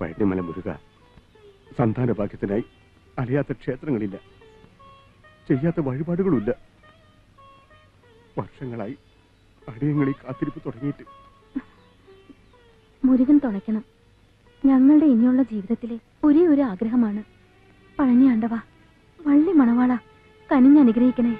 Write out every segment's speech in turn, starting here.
പഴനിമല മുരുക സന്താന ഭാഗ്യത്തിനായി അറിയാത്ത ക്ഷേത്രങ്ങളില്ല ചെയ്യാത്ത വഴിപാടുകളുമില്ല വർഷങ്ങളായി അടിയങ്ങളിൽ കാത്തിരിപ്പ് തുടങ്ങിയിട്ട് മുരുകൻ തുണയ്ക്കണം ഞങ്ങളുടെ ഇനിയുള്ള ജീവിതത്തിലെ ഒരേ ഒരു ആഗ്രഹമാണ് പഴഞ്ഞ ആണ്ടവ വള്ളി മണവാള കനിഞ്ഞ് അനുഗ്രഹിക്കണേ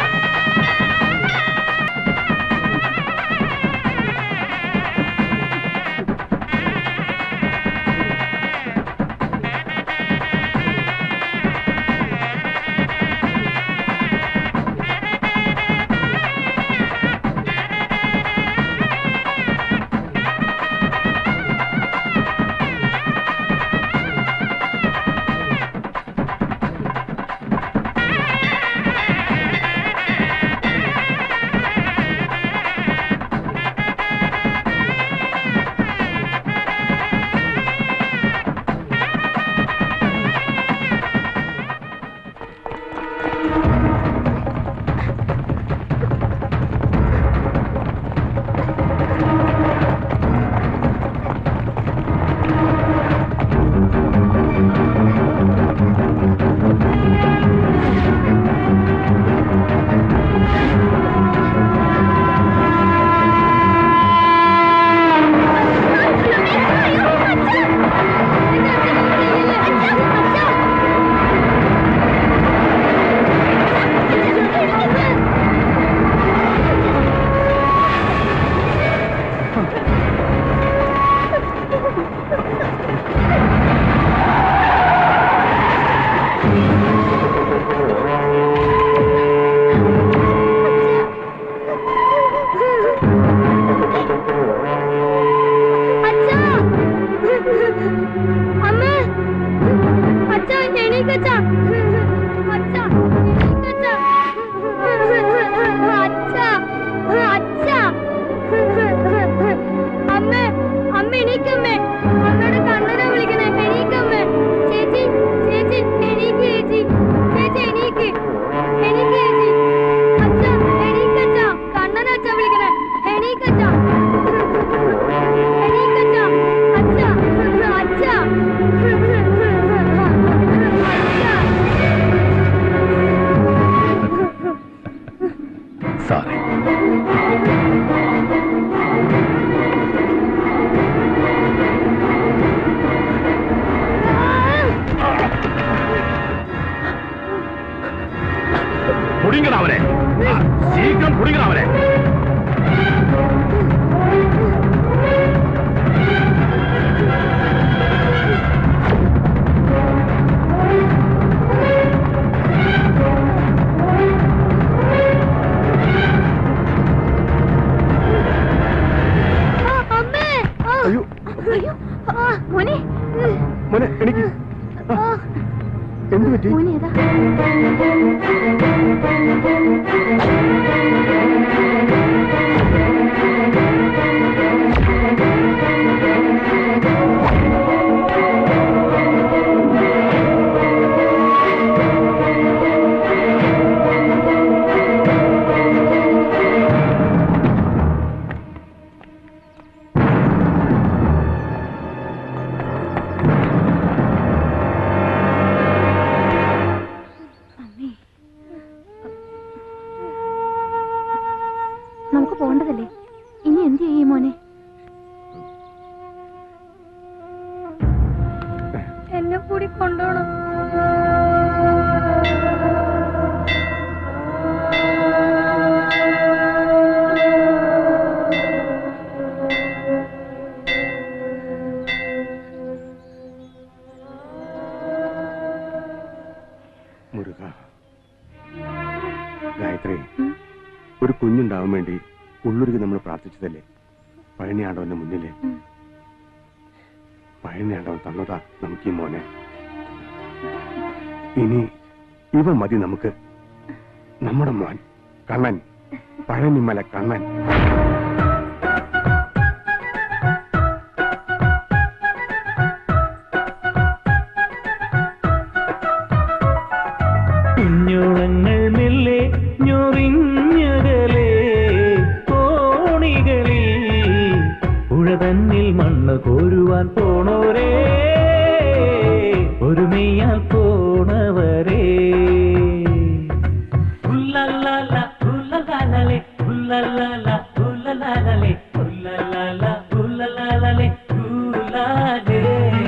അമ്മേ അച്ഛാ എണീക്കച്ചാ അച്ഛാ എണീക്കച്ചാ അച്ഛാ അച്ഛാ അമ്മേ അമ്മ എണീക്കമ്മേ അമ്മയുടെ കണ്ണനെ വിളിക്കണേ എണീക്കമ്മേ ചേച്ചി ചേച്ചി എണീക്ക് ചേച്ചി ചേച്ചി എണീക്ക് എണീക്ക് ചേച്ചി അച്ഛാ എണീക്കച്ചാ കണ്ണനെ അച്ഛാ വിളിക്കണേ എണീക്കച്ചാ എണീക്കച്ചാ അച്ഛാ അച്ഛാ സാറേ പുടിങ്ങണം അവരെ ആ, ശീഘ്രം പുടിങ്ങണം അവരെ അമ്മേ ആ, അയ്യോ അയ്യോ ആ, മോനെ മോനെ എനിക്ക് എന്ത് പറ്റി മോനെ ഏതാ അമ്മേ നമുക്ക് പോണ്ടതല്ലേ ഇനി എന്ത് ചെയ്യും മോനെ എന്നെ കൂടി കൊണ്ടുപോകണം മുരുക ഗായത്രി ഒരു കുഞ്ഞുണ്ടാവാൻ വേണ്ടി ഉള്ളൊരുക്കി നമ്മൾ പ്രാർത്ഥിച്ചതല്ലേ പഴനിയാണ്ടവന്റെ മുന്നില് പഴനിയാണ്ടവൻ തന്നതാ നമുക്ക് ഈ മോനെ ഇനി ഇവ മതി നമുക്ക് നമ്മുടെ മോൻ കണ്ണൻ പഴനിമല കണ്ണൻ കുഞ്ഞോളങ്ങൾ മെല്ലെ ഞൊറിഞ്ഞകലെ കോണികളിൽ പുഴ തന്നിൽ മണ്ണ് കോരുവാൻ പോണോരേ ഊലലാല ഊലലാലേ ഊലലാല ഊലലാലേ ഊലാലേ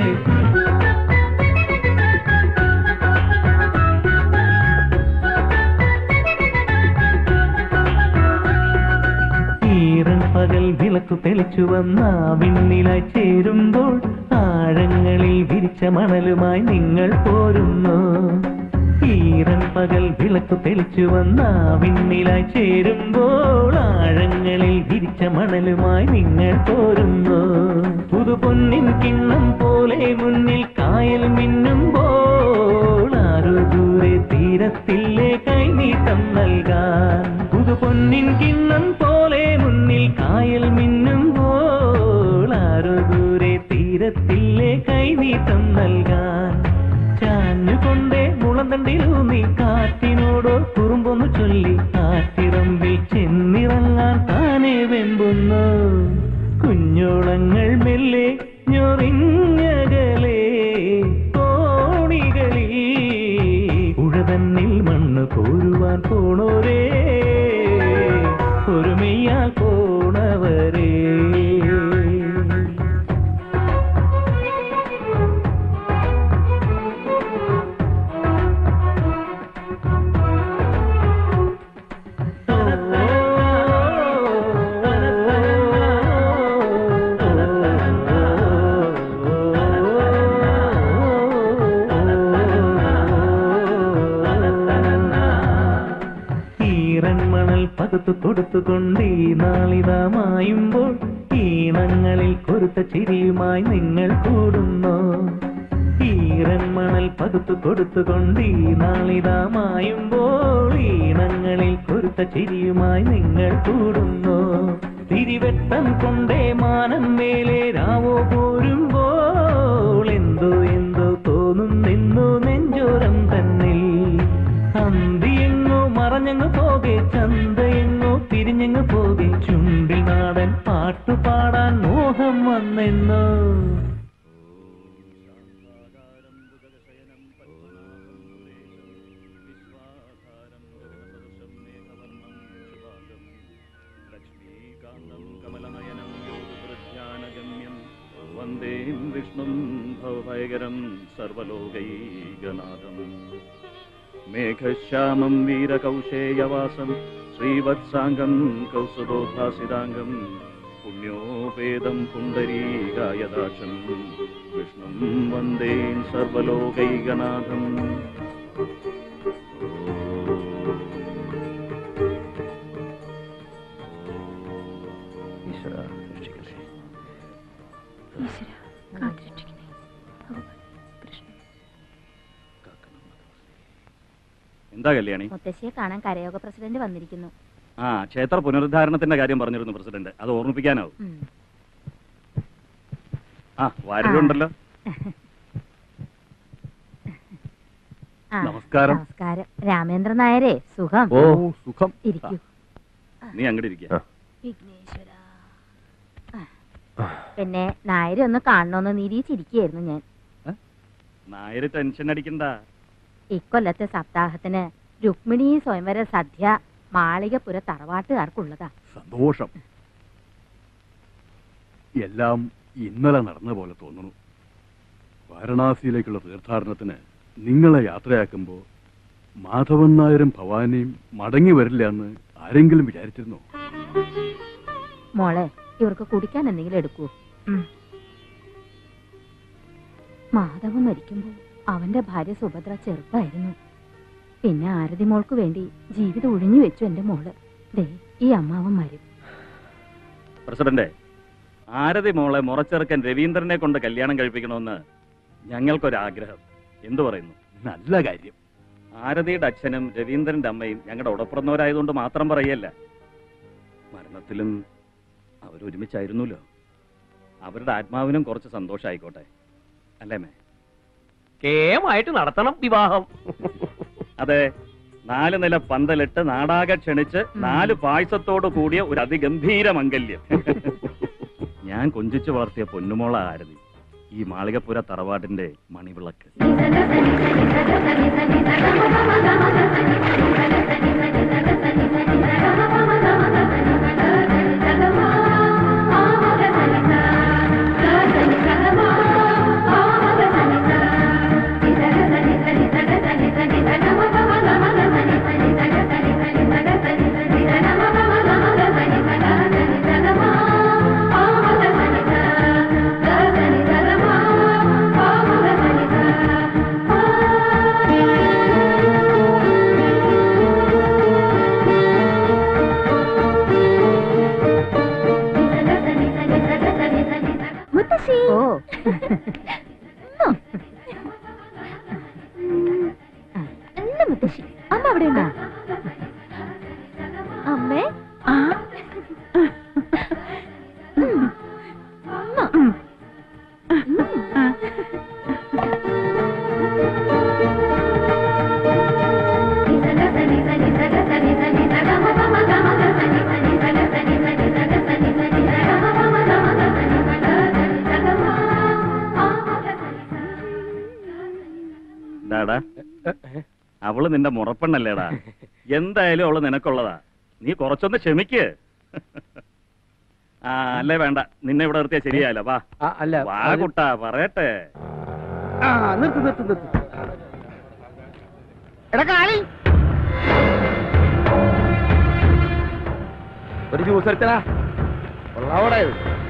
ഈറൻ പകൽ വിളക്കു തെളിച്ചു വന്ന വിണ്ണിലായി ചേരുമ്പോൾ ആഴങ്ങളിൽ വിരിച്ച മണലുമായി നിങ്ങൾ പോരുന്നു ഈറൻ പകൽ വിളക്കു തെളിച്ചു വന്ന വിണ്ണിലായി ചേരുമ്പോൾ ആഴങ്ങളിൽ വിരിച്ച മണലുമായി നിങ്ങൾ പോരുന്നു പുതുപൊന്നിൻ കിണ്ണം പോലെ മുന്നിൽ കായൽ മിന്നുമ്പോൾ ആരോ ദൂരെ തീരത്തില്ലേ കൈനീട്ടം നൽകാൻ പുതുപൊന്നിൻ കിണ്ണം പോലെ മുന്നിൽ കായൽ മിന്നുമ്പോൾ ആരോ ദൂരെ തീരത്തില്ലേ കൈനീട്ടം നൽകാൻ ചാഞ്ഞുകൊണ്ടേ മുളന്തണ്ടിലൂന്നി കാറ്റിനോടോ കുറുമ്പൊന്നു ചൊല്ലി കാറ്റിറമ്പിൽ ചെന്നിറങ്ങാൻ താനേ വെമ്പുന്നു കുഞ്ഞോളങ്ങൾ മെല്ലെ ഞൊറിഞ്ഞകലേ തോണികളിൽ ഉഴതന്നിൽ മണ്ണ് കോരുവാൻ പോണോരേ ഒരുമയാൽ പോണവരേ ഈറൻ മണൽ പകുത്തു കൊടുത്തുകൊണ്ട് ഈ നാളിതാ മായുമ്പോൾ ഈണങ്ങളിൽ കൊരുത്ത ചിരിയുമായി നിങ്ങൾ കൂടുന്നു ഈറൻ മണൽ പകുത്തു കൊടുത്തുകൊണ്ട് ഈ നാളിതാ മായുമ്പോൾ ഈണങ്ങളിൽ കൊരുത്ത ചിരിയുമായി നിങ്ങൾ കൂടുന്നു തിരിവെട്ടം കൊണ്ടേ മാനം മേലെ രാവോ പോരുമ്പോൾ എന്തോ എന്തോ തോന്നുന്നെന്നു നെഞ്ചോരം തന്നിൽ അന്തിയെങ്ങോ മറഞ്ഞങ്ങ് പോകെ ചന്തയെങ്ങോ പിരിഞ്ഞങ്ങ് പോകെ ചുണ്ടിൽ നാടൻ പാട്ടുപാടാൻ മോഹം വന്നെന്നോ ലക്ഷ്മീകാന്തം കമലനയനം യോഗൃധ്യാനഗമ്യം വന്ദേ വിഷ്ണും ഭവഭയകരം സർവലോകൈകനാഥം മേഘശ്യാമം വീരകൗശേയവാസം ശ്രീവത്സാംഗം കൗസുദോദ്ഭാസിതാംഗം പുണ്യോപേതം പുണ്ടരീകായദാശം വിഷ്ണും വന്ദേ സർവലോകൈകനാഥം ഈശ്വര രക്ഷിക്കട്ടെ ഈശ്വര കാത്തുരക്ഷിക്കണേ ഭഗവാൻ കൃഷ്ണ എന്താ കല്യാണി മുത്തശ്ശിയെ കാണാൻ കരയോഗ പ്രസിഡന്റ് വന്നിരിക്കുന്നു ആ ക്ഷേത്ര പുനരുദ്ധാരണത്തിന്റെ കാര്യം പറഞ്ഞിരുന്നു പ്രസിഡന്റ് അത് ഓർമ്മിപ്പിക്കാനാവും ഉം. ആ വാരലുണ്ടല്ലോ ആ, നമസ്കാരം. നമസ്കാരം രാമേന്ദ്രൻ നായരെ സുഖം ഓ സുഖം ഇരിക്കൂ നീ അങ്ങോട്ട് ഇരിക്കുക വിഘ്നേശ്വര പിന്നെ നായരെ ഒന്ന് കാണണമെന്ന് നിരീച്ചിരിക്കുകയായിരുന്നു ഞാൻ നായര് ടെൻഷൻ അടിക്കണ്ട ഇക്കൊല്ലത്തെ സപ്താഹത്തിന് രുക്മിണി സ്വയംവര സദ്യ മാളികപ്പുര തറവാട്ടുകാർക്കുള്ളതാ സന്തോഷം എല്ലാം ഇന്നലെ നടന്ന പോലെ തോന്നുന്നു വാരണാസിയിലേക്കുള്ള തീർത്ഥാടനത്തിന് നിങ്ങളെ യാത്രയാക്കുമ്പോൾ മാധവൻ നായരും ഭവാനിയും മടങ്ങി വരില്ല എന്ന് ആരെങ്കിലും വിചാരിച്ചിരുന്നോ മോളെ ഇവർക്ക് കുടിക്കാൻ എന്തെങ്കിലും എടുക്കൂ മാധവ മരിക്കുമ്പോൾ അവന്റെ ഭാര്യ സുഭദ്ര ചെറുപ്പായിരുന്നു പിന്നെ ആരതി മോൾക്ക് വേണ്ടി ജീവിതം ഒഴിഞ്ഞു വെച്ചു എന്റെ മോള് ദേ ഈ അമ്മാവൻ മരും പ്രസിഡന്റ് ആരതി മോളെ മുറച്ചെറുക്കൻ രവീന്ദ്രനെ കൊണ്ട് കല്യാണം കഴിപ്പിക്കണമെന്ന് ഞങ്ങൾക്കൊരാഗ്രഹം എന്തു പറയുന്നു നല്ല കാര്യം ആരതിയുടെ അച്ഛനും രവീന്ദ്രന്റെ അമ്മയും ഞങ്ങളുടെ ഉടപ്പിറന്നവരായതുകൊണ്ട് മാത്രം പറയല്ല മരണത്തിലും അവരൊരുമിച്ചായിരുന്നല്ലോ അവരുടെ ആത്മാവിനും കുറച്ച് സന്തോഷമായിക്കോട്ടെ അല്ലേ മേ കേമായിട്ട് നടത്തണം വിവാഹം അതെ നാല് നില പന്തലിട്ട് നാടാകെ ക്ഷണിച്ച് നാല് പായസത്തോട് കൂടിയ ഒരു അതിഗംഭീര മംഗല്യം ഞാൻ കൊഞ്ചിച്ചു വളർത്തിയ പൊന്നുമോള ആരതി ഈ മാളികപ്പുര തറവാടിന്റെ മണിവിളക്ക് Thank you. നല്ല മുത്തശ്ശി അമ്മ അവിടെ ഉണ്ടോ അമ്മേ ഉം. ഉം. ഡാടാ അവള് നിന്റെ മുറപ്പെണ്ണല്ലേടാ എന്തായാലും അവള് നിനക്കുള്ളതാ നീ കുറച്ചൊന്ന് ക്ഷമിക്ക് ആ അല്ലേ വേണ്ട നിന്നെ ഇവിടെ നിർത്തിയാ ശരിയായല്ല വാ അല്ല വാ കുട്ടാ പറയട്ടെ ആ നിർത്ത് നിർത്ത് നിർത്ത് എടാ കാളി ഒരു ജ്യൂസ് എടുത്തടാ കൊള്ളാവടെ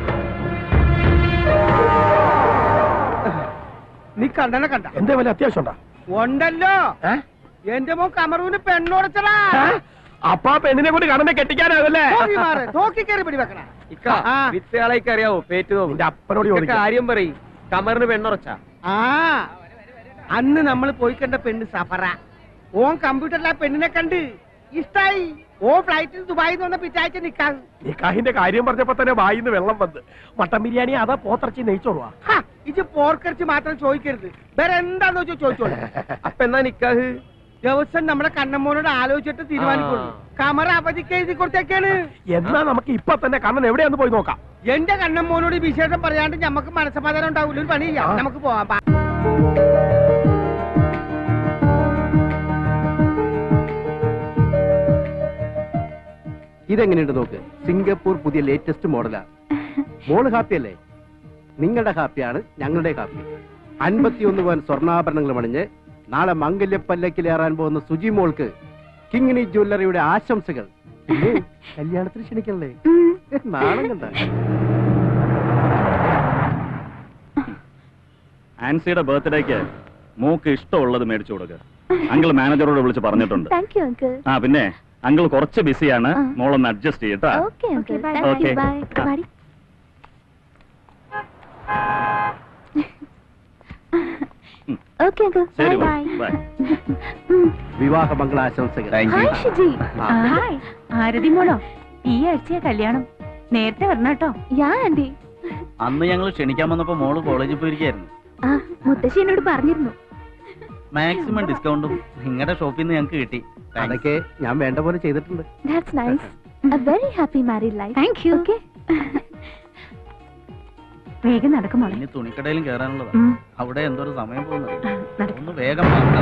നീ കണ്ടനെ കണ്ട എന്തേ വല്ല അത്യാവശ്യം ഉണ്ടോ ഉണ്ടല്ലോ എന്റെ മോ കമറൂന് പെണ്ണോടച്ചടാ അപ്പാ പെണ്ണിനെ കൂടി കടന്നെ കെട്ടിക്കാനാവല്ലേ തോക്കി കയറി പിടി വെക്കണ ആ. വിത്തുകളൊക്കെ അറിയാവോ പേറ്റ് നിന്റെ അപ്പനോട് ചോദിക്കാം കാര്യം പറയും കമറിന് പെണ്ണുറച്ച ആ അന്ന് നമ്മൾ പോയി കണ്ട പെണ്ണ് സഫറ ഓൻ കമ്പ്യൂട്ടറിൽ ആ പെണ്ണിനെ കണ്ട് ഇഷ്ടായി ഓ ഫ്ലൈറ്റിൽ ദുബായിൽ വന്ന പിറ്റാഴ്ച നിക്കാൻ നിക്കാഹിന്റെ കാര്യം പറഞ്ഞപ്പോ തന്നെ വായിന്ന് വെള്ളം വന്ന് മട്ടൻ ബിരിയാണി അതാ പോത്തിറച്ചി നെയ്ച്ചോളുവാ ഇത് പോർക്കറിച്ച് മാത്രം ചോദിക്കരുത് വേറെ എന്താന്ന് വെച്ചാൽ ചോദിച്ചോളൂ അപ്പൊ എന്നാ നിക്കാഹ് ദിവസം നമ്മുടെ കണ്ണമ്മോനോട് ആലോചിച്ചിട്ട് തീരുമാനിക്കുള്ളൂ കമറ അവധിക്ക് എഴുതി കൊടുത്തേക്കാണ് എന്നാ നമുക്ക് ഇപ്പൊ തന്നെ കണ്ണൻ എവിടെയാന്ന് പോയി നോക്കാം എന്റെ കണ്ണമ്മോനോട് ഈ വിശേഷം പറയാണ്ട് നമുക്ക് മനസ്സമാധാനം ഉണ്ടാവില്ല ഒരു പണി ചെയ്യാം ആ. നമുക്ക് പോവാം ബാ. ഇതെങ്ങനെയുണ്ട് നോക്ക് സിംഗപ്പൂർ പുതിയ ലേറ്റസ്റ്റ് മോഡലാ മോള് ഹാപ്പി അല്ലേ നിങ്ങളുടെ ഹാപ്പിയാണ് ഞങ്ങളുടെ ഹാപ്പി അൻപത്തിയൊന്ന് പവൻ സ്വർണ്ണാഭരണങ്ങൾ അണിഞ്ഞ് നാളെ മംഗല്യപ്പല്ലക്കിലേറാൻ പോകുന്ന സുജി മോൾക്ക് കിങ്ങിണി ജ്വല്ലറിയുടെ ആശംസകൾ പിന്നെ കല്യാണത്തിന് ക്ഷണിക്കല്ലേ നാണം കണ്ട ആൻസിയുടെ ബർത്ത്ഡേക്ക് മോക്ക് ഇഷ്ടമുള്ളത് മേടിച്ചു കൊടുക്ക അങ്കിൾ മാനേജറോട് വിളിച്ച് പറഞ്ഞിട്ടുണ്ട് താങ്ക് യു അങ്കിൾ ആ പിന്നെ അങ്കിൾ കുറച്ച് ബിസിയാണ് ആ. മോളൊന്ന് അഡ്ജസ്റ്റ് ചെയ്യട്ടാ okay uncle Okay, bye. Thank you Okay. Bye ആ. പാടി ഓക്കെ അങ്കിൾ ബൈ ശരി ബൈ ബൈ വിവാഹ മംഗളാശംസകൾ ഹായ് ഷിജി ആ. ഹായ് ആരതി മോളോ ഈ ആഴ്ചയാ കല്യാണം നേരത്തെ വരണം കേട്ടോ യാ ആന്റി അന്ന് ഞങ്ങൾ ക്ഷണിക്കാൻ വന്നപ്പോ മോള് കോളേജിൽ പോയിരിക്കായിരുന്നു ആ മുത്തശ്ശി എന്നോട് പറഞ്ഞിരുന്നു മാക്സിമം ഡിസ്കൗണ്ടും നിങ്ങളുടെ ഷോപ്പിൽ നിന്ന് ഞങ്ങൾക്ക് കിട്ടി അതൊക്കെ ഞാൻ വേണ്ട പോലെ ചെയ്തിട്ടുണ്ട് that's nice a very happy married life Thank you. Okay വേഗം നടക്കും മോളെ ഇനി തുണിക്കടയിലും കയറാനുള്ളതാ ഉം. അവിടെ എന്തോരു സമയം പോകുന്നത് ആ, നടക്ക്. ഒന്ന് വേഗം വാ.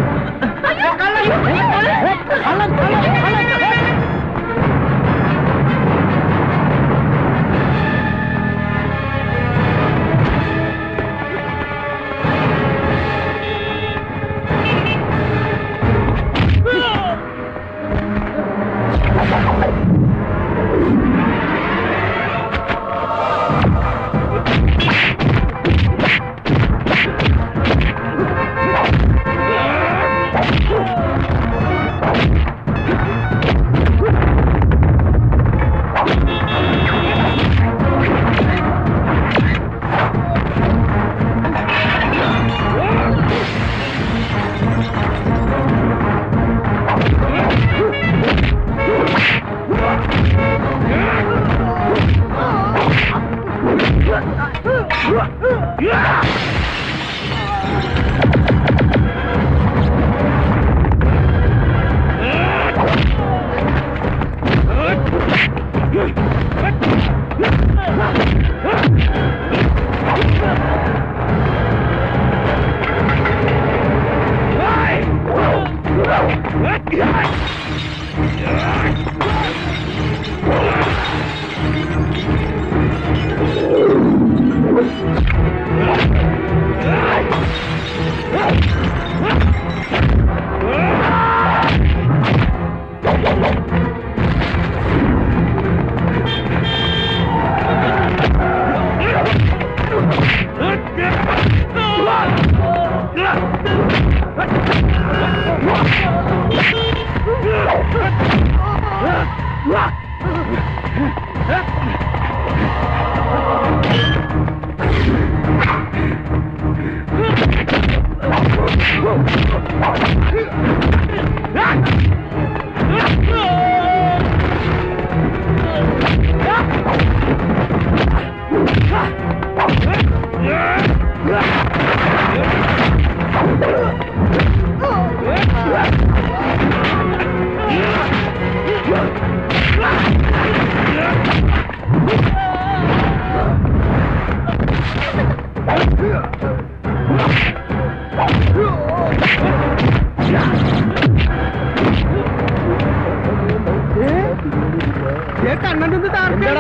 കണ്ണൻ താർക്കടാ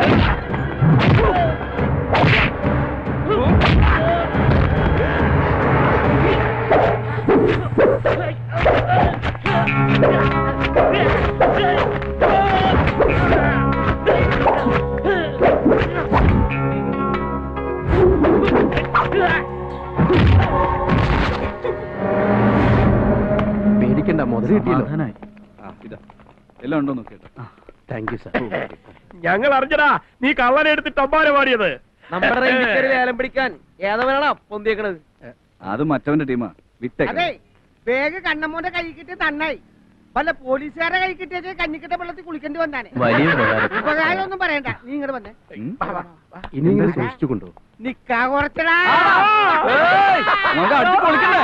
പേടിക്കണ്ട മുതൽ കിട്ടിയല്ലോ സമാധാനായി. ആ, ഇതാ എല്ലാം ഉണ്ടോ നോക്കിയിട്ട് താങ്ക് യു സാർ ഞങ്ങൾ അറിഞ്ഞടാ നീ കള്ളനെ എടുത്തിട്ട് അമ്മാരെ പാടിയത് നമ്മുടെ റേഞ്ചിൽ ലേലം പിടിക്കാൻ ഏതവനാണോ പൊന്തിയേക്കണത് അത് മറ്റവന്റെ ടീമാ വിട്ടേ അതെ വേഗം കണ്ണമ്മോന്റെ കൈ കിട്ടിയ തന്നായി വല്ല പോലീസുകാരെ കൈ കിട്ടിയ കഞ്ഞിക്കിട്ട വെള്ളത്തിൽ കുളിക്കേണ്ടി വന്നാണ് വലിയ ഉപകാരം. ഉപകാരം ഒന്നും പറയണ്ട നീ ഇങ്ങോട്ട് വന്നേ വാ, വാ, വാ. ഇനി ഇങ്ങനെ സൂക്ഷിച്ചു കൊണ്ടു നിക്കാ കുറച്ചടാ നമുക്ക് അടിച്ച് പൊളിക്കണ്ടേ?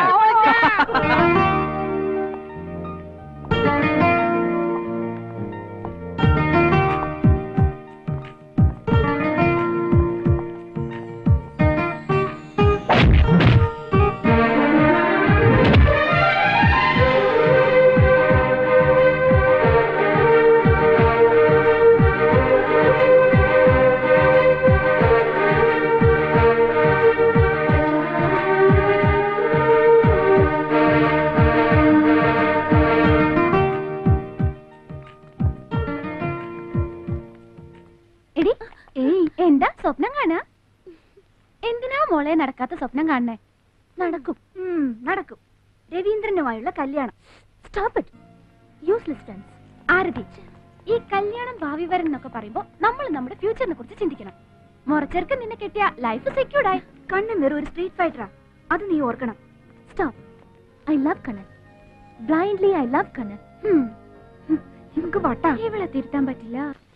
എടി ഏയ് എന്താ സ്വപ്നം കാണാ എന്തിനാ മോളെ നടക്കാത്ത സ്വപ്നം കാണണേ നടക്കും ഉം, നടക്കും രവീന്ദ്രനുമായുള്ള കല്യാണം stop it useless friends Aarathi ഈ കല്യാണം ഭാവി വരൻ എന്നൊക്കെ പറയുമ്പോ നമ്മൾ നമ്മുടെ ഫ്യൂച്ചറിനെ കുറിച്ച് ചിന്തിക്കണം മുറച്ചെറുക്കൻ നിന്നെ കിട്ടിയ ലൈഫ് സെക്യൂർഡായി കണ്ണൻ വെറും ഒരു സ്ട്രീറ്റ് ഫൈറ്ററാ അത് നീ ഓർക്കണം stop I love Kannan blindly I love Kannan നമുക്ക് വട്ട ഇവളെ തിരുത്താൻ പറ്റില്ല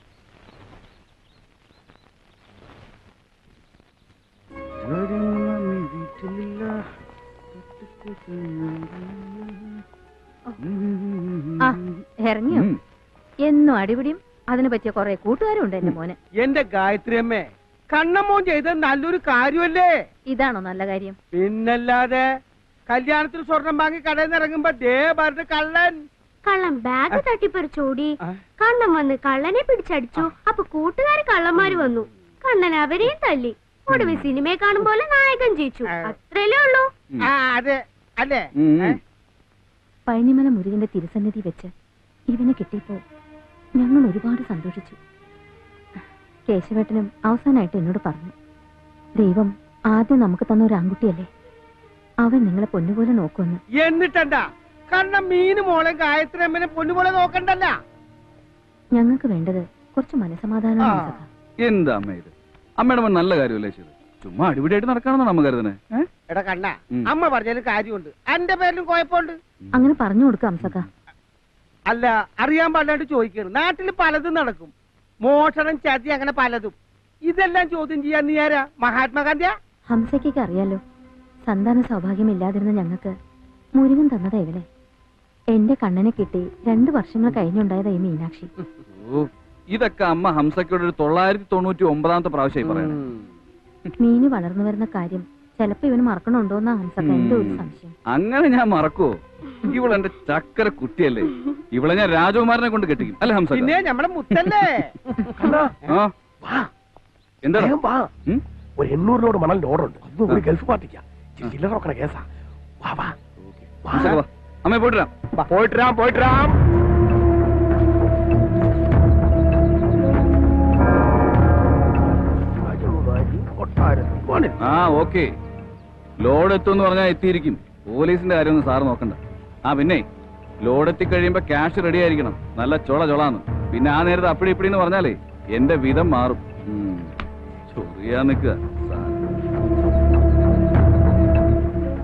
ആ ഇറങ്ങിയോ ഉം. എന്നും അടിപിടിയും അതിന് പറ്റിയ കുറെ കൂട്ടുകാരും ഉണ്ട് എന്റെ മോന് എന്റെ ഗായത്രി അമ്മേ കണ്ണമ്മോൻ ചെയ്തത് നല്ലൊരു കാര്യമല്ലേ ഇതാണോ നല്ല കാര്യം പിന്നല്ലാതെ കല്യാണത്തിന് സ്വർണം വാങ്ങി കടയിൽ നിന്ന് ഇറങ്ങുമ്പോ ദേ പറഞ്ഞ കള്ളൻ കള്ളൻ ബാഗ് തട്ടിപ്പറിച്ചോടി ആ. കണ്ണൻ വന്ന് കള്ളനെ പിടിച്ചടിച്ചു അപ്പൊ കൂട്ടുകാര് കള്ളന്മാര് വന്നു കണ്ണൻ അവരെയും തല്ലി ഒടുവിൽ സിനിമയെ കാണും പോലെ നായകൻ ജയിച്ചു ആ. അത്രയല്ലേ ഉള്ളൂ ആ അതെ അല്ലേ ഉം, ഉം. ഏ? പഴനിമല മുരുകന്റെ തിരുസന്നിധി വെച്ച് ഇവനെ കിട്ടിയപ്പോ ഞങ്ങൾ ഒരുപാട് സന്തോഷിച്ചു കേശവേട്ടനും അവസാനമായിട്ട് എന്നോട് പറഞ്ഞു ദൈവം ആദ്യം നമുക്ക് തന്ന ഒരു ആൺകുട്ടിയല്ലേ അവൻ നിങ്ങളെ പൊന്നുപോലെ നോക്കുമെന്ന് എന്നിട്ടെന്താ കാരണം മീന് മോളെ ഗായത്രി അമ്മനെ പൊന്നുപോലെ നോക്കണ്ടല്ല ഞങ്ങൾക്ക് വേണ്ടത് കുറച്ച് മനസമാധാനം ആ. എന്താ അമ്മ ഇത് അമ്മയുടെ മോൻ നല്ല കാര്യമല്ലേ ചെയ്ത് ചുമ്മാ അടിപൊളിയായിട്ട് നടക്കാണെന്നാണ് നമ്മ കരുതണേ ഏ? എടാ കണ്ണ ഉം. അമ്മ പറഞ്ഞാലും കാര്യമുണ്ട് എന്റെ പേരിലും കുഴപ്പമുണ്ട് അങ്ങനെ പറഞ്ഞു കൊടുക്കാം അംസക്ക അല്ല അറിയാൻ പാടില്ലാണ്ട് ചോദിക്കണം നാട്ടിൽ പലതും നടക്കും മോഷണം ചതി അങ്ങനെ പലതും ഇതെല്ലാം ചോദ്യം ചെയ്യാൻ നീ ആരാ മഹാത്മാഗാന്ധിയാ ഹംസയ്ക്കൊക്കെ അറിയാലോ സന്താന സൗഭാഗ്യമില്ലാതിരുന്ന ഞങ്ങൾക്ക് മുരുകൻ തന്നതാ ഇവനെ എന്റെ കണ്ണനെ കിട്ടി രണ്ടു വർഷങ്ങൾ കഴിഞ്ഞുണ്ടായതാ ഈ മീനാക്ഷി ഓ ഇതൊക്കെ അമ്മ ഹംസക്കോട് ഒരു തൊള്ളായിരത്തി തൊണ്ണൂറ്റി ഒമ്പതാമത്തെ പ്രാവശ്യമായി പറയണേ മീന് വളർന്നു വരുന്ന കാര്യം ചിലപ്പോ ഇവന് മറക്കണുണ്ടോന്നാ ഹംസക്ക എന്റെ ഒരു സംശയം അങ്ങനെ ഞാൻ മറക്കുവോ ഇവളെന്റെ ചക്കര കുട്ടിയല്ലേ ഇവളെ ഞാൻ രാജകുമാരനെ കൊണ്ട് കെട്ടിക്കും അല്ലെ ഹംസ പിന്നെ നമ്മളെ മുത്തല്ലേ കണ്ണാ, ആ വാ എന്താ വേഗം വാ ഉം? ഒരു എണ്ണൂറ് ലോഡ് മണലിന്റെ ഓർഡർ ഉണ്ട് ഒരു ഗൾഫ് പാർട്ടിക്കാ ഇച്ചിരി ചില്ലറ നോക്കണ കേസാ വാ വാ വാ. ഹംസക്ക വാ. അമ്മേ പോയിട്ട് വരാം പോയിട്ട് രാം പോയിട്ട് രാം ആ ഓക്കെ ലോഡ് എത്തുമെന്ന് പറഞ്ഞാൽ എത്തിയിരിക്കും പോലീസിന്റെ കാര്യമൊന്നും സാറ് നോക്കണ്ട ആ പിന്നെ ലോഡ് എത്തിക്കഴിയുമ്പോ ക്യാഷ് റെഡി ആയിരിക്കണം നല്ല ചൊള ചൊളാന്ന് പിന്നെ ആ നേരത്തെ അപ്പിടി ഇപ്പിടി എന്ന് പറഞ്ഞാലേ എന്റെ വിധം മാറും ഉം. ചൊറിയാൻ നിൽക്കുക സാർ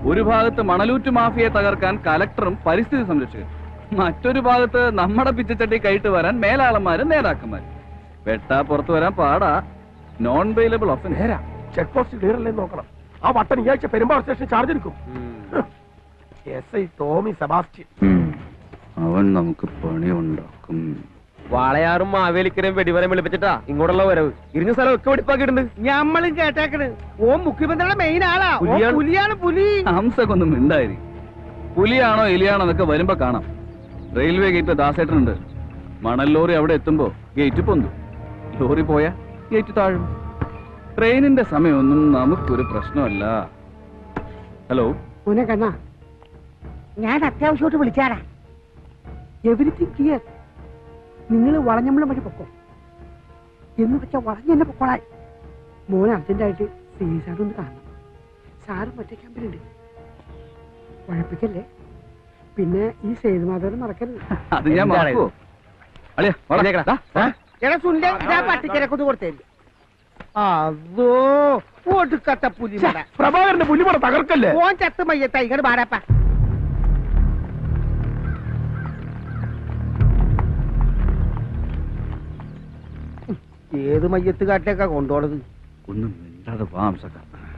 ഒരു ഭാഗത്ത് മണലൂറ്റ് മാഫിയെ തകർക്കാൻ കലക്ടറും പരിസ്ഥിതി സംരക്ഷകരും മറ്റൊരു ഭാഗത്ത് നമ്മുടെ പിച്ചച്ചട്ടി കൈയിട്ട് വരാൻ മേലാളന്മാരും നേതാക്കന്മാരും വെട്ടാ പുറത്തു വരാൻ പാടാ നോൺ വെയിലബിൾ ഓഫൻസ് നേരാ ചെക്ക് പോസ്റ്റ് ക്ലിയർ അല്ലേ നോക്കണം ആ വട്ടൻ ഈ ആഴ്ച പെരുമ്പാവൂർ സ്റ്റേഷൻ ചാർജ് എടുക്കും എസ് ഐ ടോമി സെബാസ്റ്റ്യൻ അവൻ നമുക്ക് പണി ഉണ്ടാക്കും വാളയാറും മാവേലിക്കരയും വെടിവരം വിളിപ്പിച്ചിട്ടാ ഇങ്ങോട്ടുള്ള വരവ് ഇരിഞ്ഞ സ്ഥലം ഒക്കെ വെടിപ്പാക്കിയിട്ടുണ്ട് ഞമ്മളും കേട്ടേക്കണ് ഓ മുഖ്യമന്ത്രിയുടെ മെയിൻ ആളാ ഓ പുലിയാണ്. പുലിയാണ് പുലി ഹംസക്കൊന്നും മിണ്ടായി പുലിയാണോ എലിയാണോ എന്നൊക്കെ വരുമ്പോ കാണാം റെയിൽവേ ഗേറ്റ് ദാസേട്ടനുണ്ട് മണൽ ലോറി അവിടെ എത്തുമ്പോ ഗേറ്റ് പൊന്തു ലോറി പോയാ ഗേറ്റ് താഴും ട്രെയിനിന്റെ സമയമൊന്നും നമുക്കൊരു പ്രശ്നമല്ല ഹലോ മോനെ കണ്ണ ഞാൻ അത്യാവശ്യമായിട്ട് വിളിച്ചാടാ എവരിത്തിങ് ക്ലിയർ നിങ്ങൾ വളഞ്ഞമ്പളം വഴി പൊക്കോ എന്ന് വെച്ചാ വളഞ്ഞ എന്നെ പൊക്കോളാൻ മോൻ അർജന്റായിട്ട് സി സാറൊന്ന് കാണണം സാറും മറ്റേ ക്യാമ്പിലുണ്ട് കുഴപ്പിക്കല്ലേ പിന്നെ ഈ സേതുമാധവൻ മറക്കരുത് അത് ഞാൻ മറക്കുവോ അളിയാ വാടാ. ദാ, പട്ടിക്കരക്കൊന്ന് കൊടുത്തേ അതോ ഒടുക്കത്തെ പുലിമട പ്രഭാകരന്റെ പുലിമട തകർക്കല്ലേ ഓൻ ചത്ത് മയ്യത്ത ഇങ്ങോട്ട് പാടാപ്പ ഏത് മയ്യത്ത് കാട്ടിലേക്കാ കൊണ്ടുപോണത് ഒന്നും മിണ്ടാതെ വാ ഹംസക്ക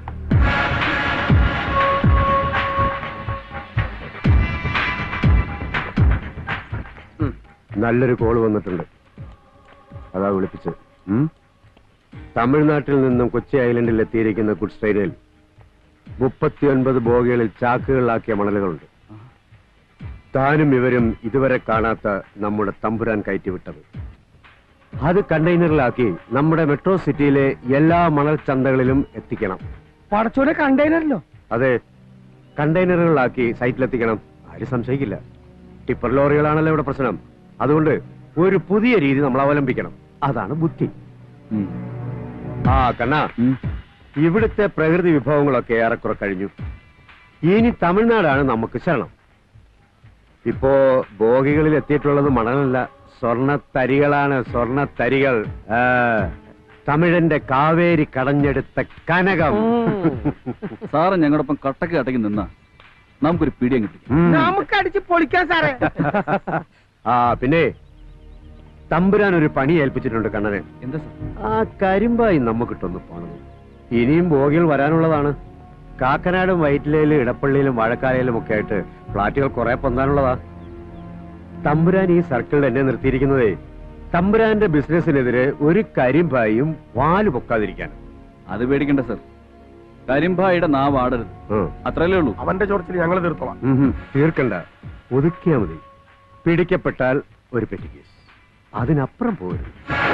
നല്ലൊരു കോൾ വന്നിട്ടുണ്ട് അതാ വിളിപ്പിച്ചത് ഉം? തമിഴ്നാട്ടിൽ നിന്നും കൊച്ചി ഐലൻഡിൽ എത്തിയിരിക്കുന്ന ഗുഡ്സ് ട്രെയിനിൽ മുപ്പത്തിയൊൻപത് ബോഗികളിൽ ചാക്കുകളിലാക്കിയ മണലുകളുണ്ട് താനും ഇവരും ഇതുവരെ കാണാത്ത നമ്മുടെ തമ്പുരാൻ കയറ്റിവിട്ടത് അത് കണ്ടെയ്നറിലാക്കി നമ്മുടെ മെട്രോ സിറ്റിയിലെ എല്ലാ മണൽ ചന്തകളിലും എത്തിക്കണം പടച്ചോനെ കണ്ടെയ്നറിലോ അതെ കണ്ടെയ്നറുകളിലാക്കി സൈറ്റിലെത്തിക്കണം ആരും സംശയിക്കില്ല ടിപ്പർ ലോറികളാണല്ലോ ഇവിടെ പ്രശ്നം അതുകൊണ്ട് ഒരു പുതിയ രീതി നമ്മൾ അവലംബിക്കണം അതാണ് ബുദ്ധി ഉം. ആ കണ്ണ ഉം. ഇവിടുത്തെ പ്രകൃതി വിഭവങ്ങളൊക്കെ ഏറെക്കുറെ കഴിഞ്ഞു ഇനി തമിഴ്നാടാണ് നമുക്ക് ശരണം ഇപ്പോ ബോഗികളിൽ എത്തിയിട്ടുള്ളത് മണലല്ല സ്വർണത്തരികളാണ് സ്വർണത്തരികൾ ആ, തമിഴന്റെ കാവേരി കടഞ്ഞെടുത്ത കനകം സാറ് ഞങ്ങളോടൊപ്പം കട്ടക്ക് കട്ടക്ക് നിന്നാ നമുക്കൊരു പിടിയും കിട്ടി ഉം. നമുക്ക് അടിച്ച് പൊളിക്കാൻ സാറേ ആ പിന്നെ തമ്പുരാൻ ഒരു പണി ഏൽപ്പിച്ചിട്ടുണ്ട് കണ്ണനെ എന്താ സാർ ആ കരിമ്പായി നമുക്കിട്ടൊന്ന് പോണത് ഇനിയും ബോഗികൾ വരാനുള്ളതാണ് കാക്കനാടും വൈറ്റിലയിലും ഇടപ്പള്ളിയിലും വാഴക്കാലയിലും ഒക്കെ ആയിട്ട് ഫ്ളാറ്റുകൾ കുറെ പൊന്താനുള്ളതാ തമ്പുരാൻ ഈ സർക്കിളിൽ എന്നെ നിർത്തിയിരിക്കുന്നതേ തമ്പുരാന്റെ ബിസിനസിനെതിരെ ഒരു കരിമ്പായും വാല് പൊക്കാതിരിക്കാൻ അത് പേടിക്കണ്ട സാർ കരിമ്പായുടെ നാവ് ആടരുത് അത്രല്ലേ ഉള്ളൂ അവന്റെ ചോർച്ചിൽ ഞങ്ങൾ തീർത്തോളാം തീർക്കണ്ട ഒതുക്കിയാ മതി പിടിക്കപ്പെട്ടാൽ ഒരു പെറ്റി കേസ് അതിനപ്പുറം പോകരുത്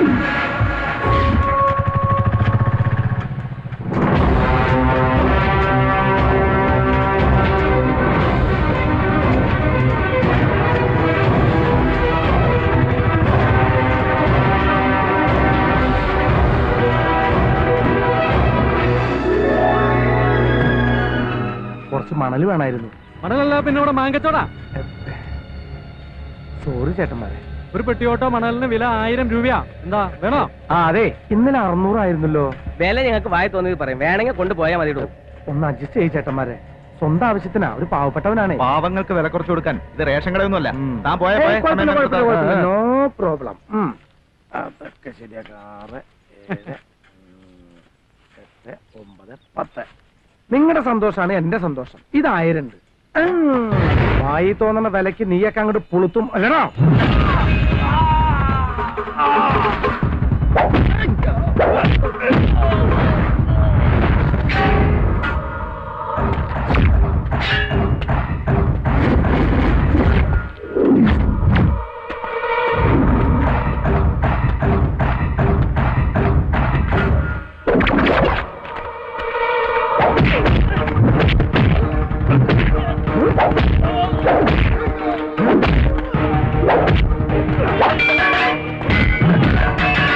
കുറച്ച് മണൽ വേണമായിരുന്നു മണലല്ല പിന്നെ ഇവിടെ മാങ്കച്ചോടാ സോറി ചേട്ടന്മാരെ ഒരു പെട്ടിയോട്ടോ മണലിന് വില ആയിരം രൂപയാ എന്താ വേണോ ആ അതെ ഇന്നലെ അറുന്നൂറായിരുന്നല്ലോ വില ഞങ്ങൾക്ക് വായി തോന്നിയത് പറയും വേണമെങ്കിൽ കൊണ്ടുപോയാൽ മതി ഒന്ന് അഡ്ജസ്റ്റ് ചെയ്യ് ചേട്ടന്മാരെ സ്വന്തം ആവശ്യത്തിനാ ഒരു പാവപ്പെട്ടവനാണ് പാവങ്ങൾക്ക് വില കുറച്ച് കൊടുക്കാൻ ഇത് റേഷൻ കടയൊന്നുമല്ല താൻ പോയ പോയ സമയം കണ്ടെത്താം. നോ പ്രോബ്ലം അതൊക്കെ ശരിയാക്കാം ആറ് ഏഴ് ഉം, എട്ട് ഒമ്പത് പത്ത് നിങ്ങളുടെ സന്തോഷാണ് എന്റെ സന്തോഷം ഇതായിരണ്ട് വായി തോന്നുന്ന വിലക്ക് നീയൊക്കെ അങ്ങോട്ട് പുളുത്തും അല്ലടാ ആ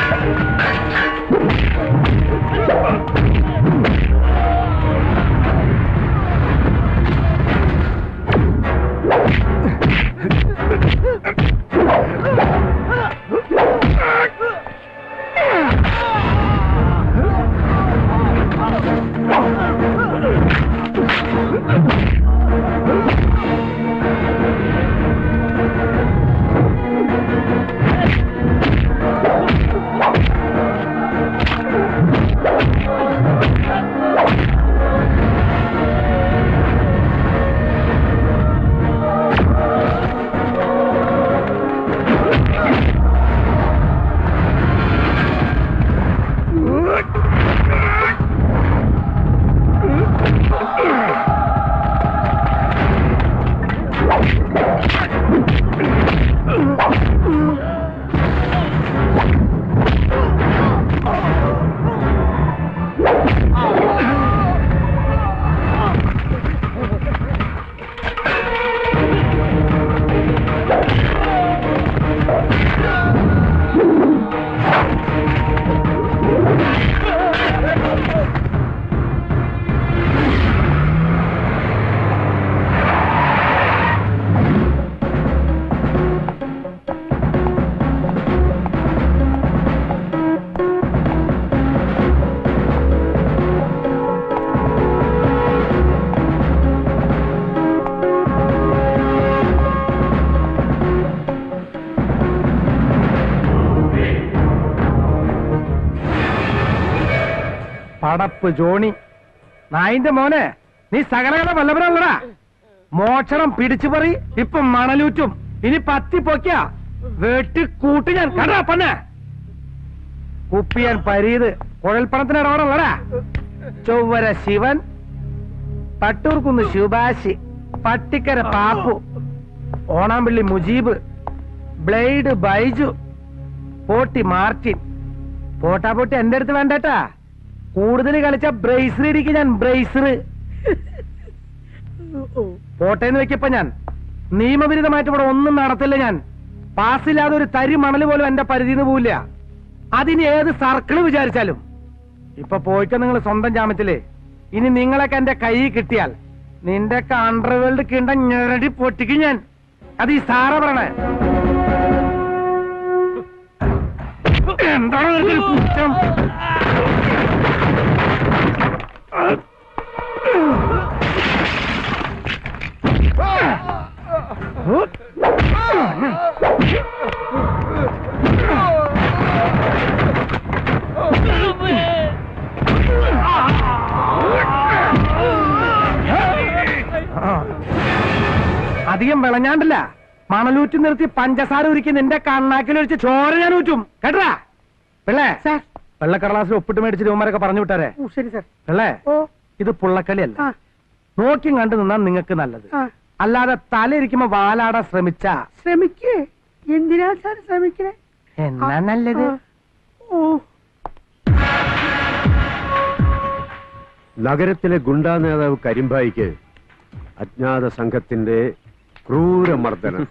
പടപ്പ് ജോണി നായിന്റെ മോനെ നീ സകലകല വല്ലവരല്ലടാ മോഷണം പിടിച്ചു പറി ഇപ്പൊ മണലൂറ്റും ഇനി പത്തി പൊക്കിയ വെട്ടി കൂട്ടി ഞാൻ കണ്ടാ പന്നെ കുപ്പിയാൻ പരീത് കുഴൽപ്പണത്തിന് ഇടപെടല്ലടാ ചൊവ്വര ശിവൻ പട്ടൂർക്കുന്ന് ശുഭാശി പട്ടിക്കര പാപ്പു ഓണാമ്പള്ളി മുജീബ് ബ്ലേഡ് ബൈജു പോട്ടി മാർട്ടിൻ പോട്ടാ പോട്ടി എന്റെ അടുത്ത് വേണ്ടട്ടാ കൂടുതൽ കളിച്ച ബ്രേസർ ഇടിക്കും ഞാൻ ബ്രേസർ പോട്ടേന്ന് വെക്കപ്പോ ഞാൻ നിയമവിരുദ്ധമായിട്ട് ഇവിടെ ഒന്നും നടത്തില്ല ഞാൻ പാസ്സില്ലാതെ ഒരു തരി മണൽ പോലും എന്റെ പരിധിന്ന് പോവില്ല അതിന് ഏത് സർക്കിള് വിചാരിച്ചാലും ഇപ്പൊ പോയിക്ക നിങ്ങൾ സ്വന്തം ജാമ്യത്തില് ഇനി നിങ്ങളൊക്കെ എന്റെ കൈ കിട്ടിയാൽ നിന്റെ അണ്ടർവേൾഡ് കിണ്ട ഞെരടി പൊട്ടിക്കും ഞാൻ അത് ഈ സാറ പറയണേ എന്താണ് നിനക്കൊരു കുറ്റം അധികം വിളഞ്ഞാണ്ടില്ല മണലൂറ്റി നിർത്തി പഞ്ചസാര ഉരുക്കി നിന്റെ കണ്ണാക്കിൽ ഒഴിച്ച് ചോര ഞാൻ ഊറ്റും കേട്ടാ പിള്ളേ വെള്ളക്കടലാസിൽ ഒപ്പിട്ട് മേടിച്ച് രൂപമാരൊക്കെ പറഞ്ഞു വിട്ടാരേ ശരി സാർ പിള്ളേ ഓ ഇത് പുള്ളക്കളിയല്ല ആ നോക്കിയും കണ്ടു നിന്നാ നിങ്ങൾക്ക് നല്ലത് ആ അല്ലാതെ തലയിരിക്കുമ്പോ വാലാടാൻ ശ്രമിച്ചാ ശ്രമിക്കേ എന്തിനാ സാർ ശ്രമിക്കണേ എന്നാ നല്ലത് ഓ നഗരത്തിലെ ഗുണ്ടാ നേതാവ് കരിമ്പായിക്ക് അജ്ഞാത സംഘത്തിന്റെ ക്രൂരമർദ്ദനം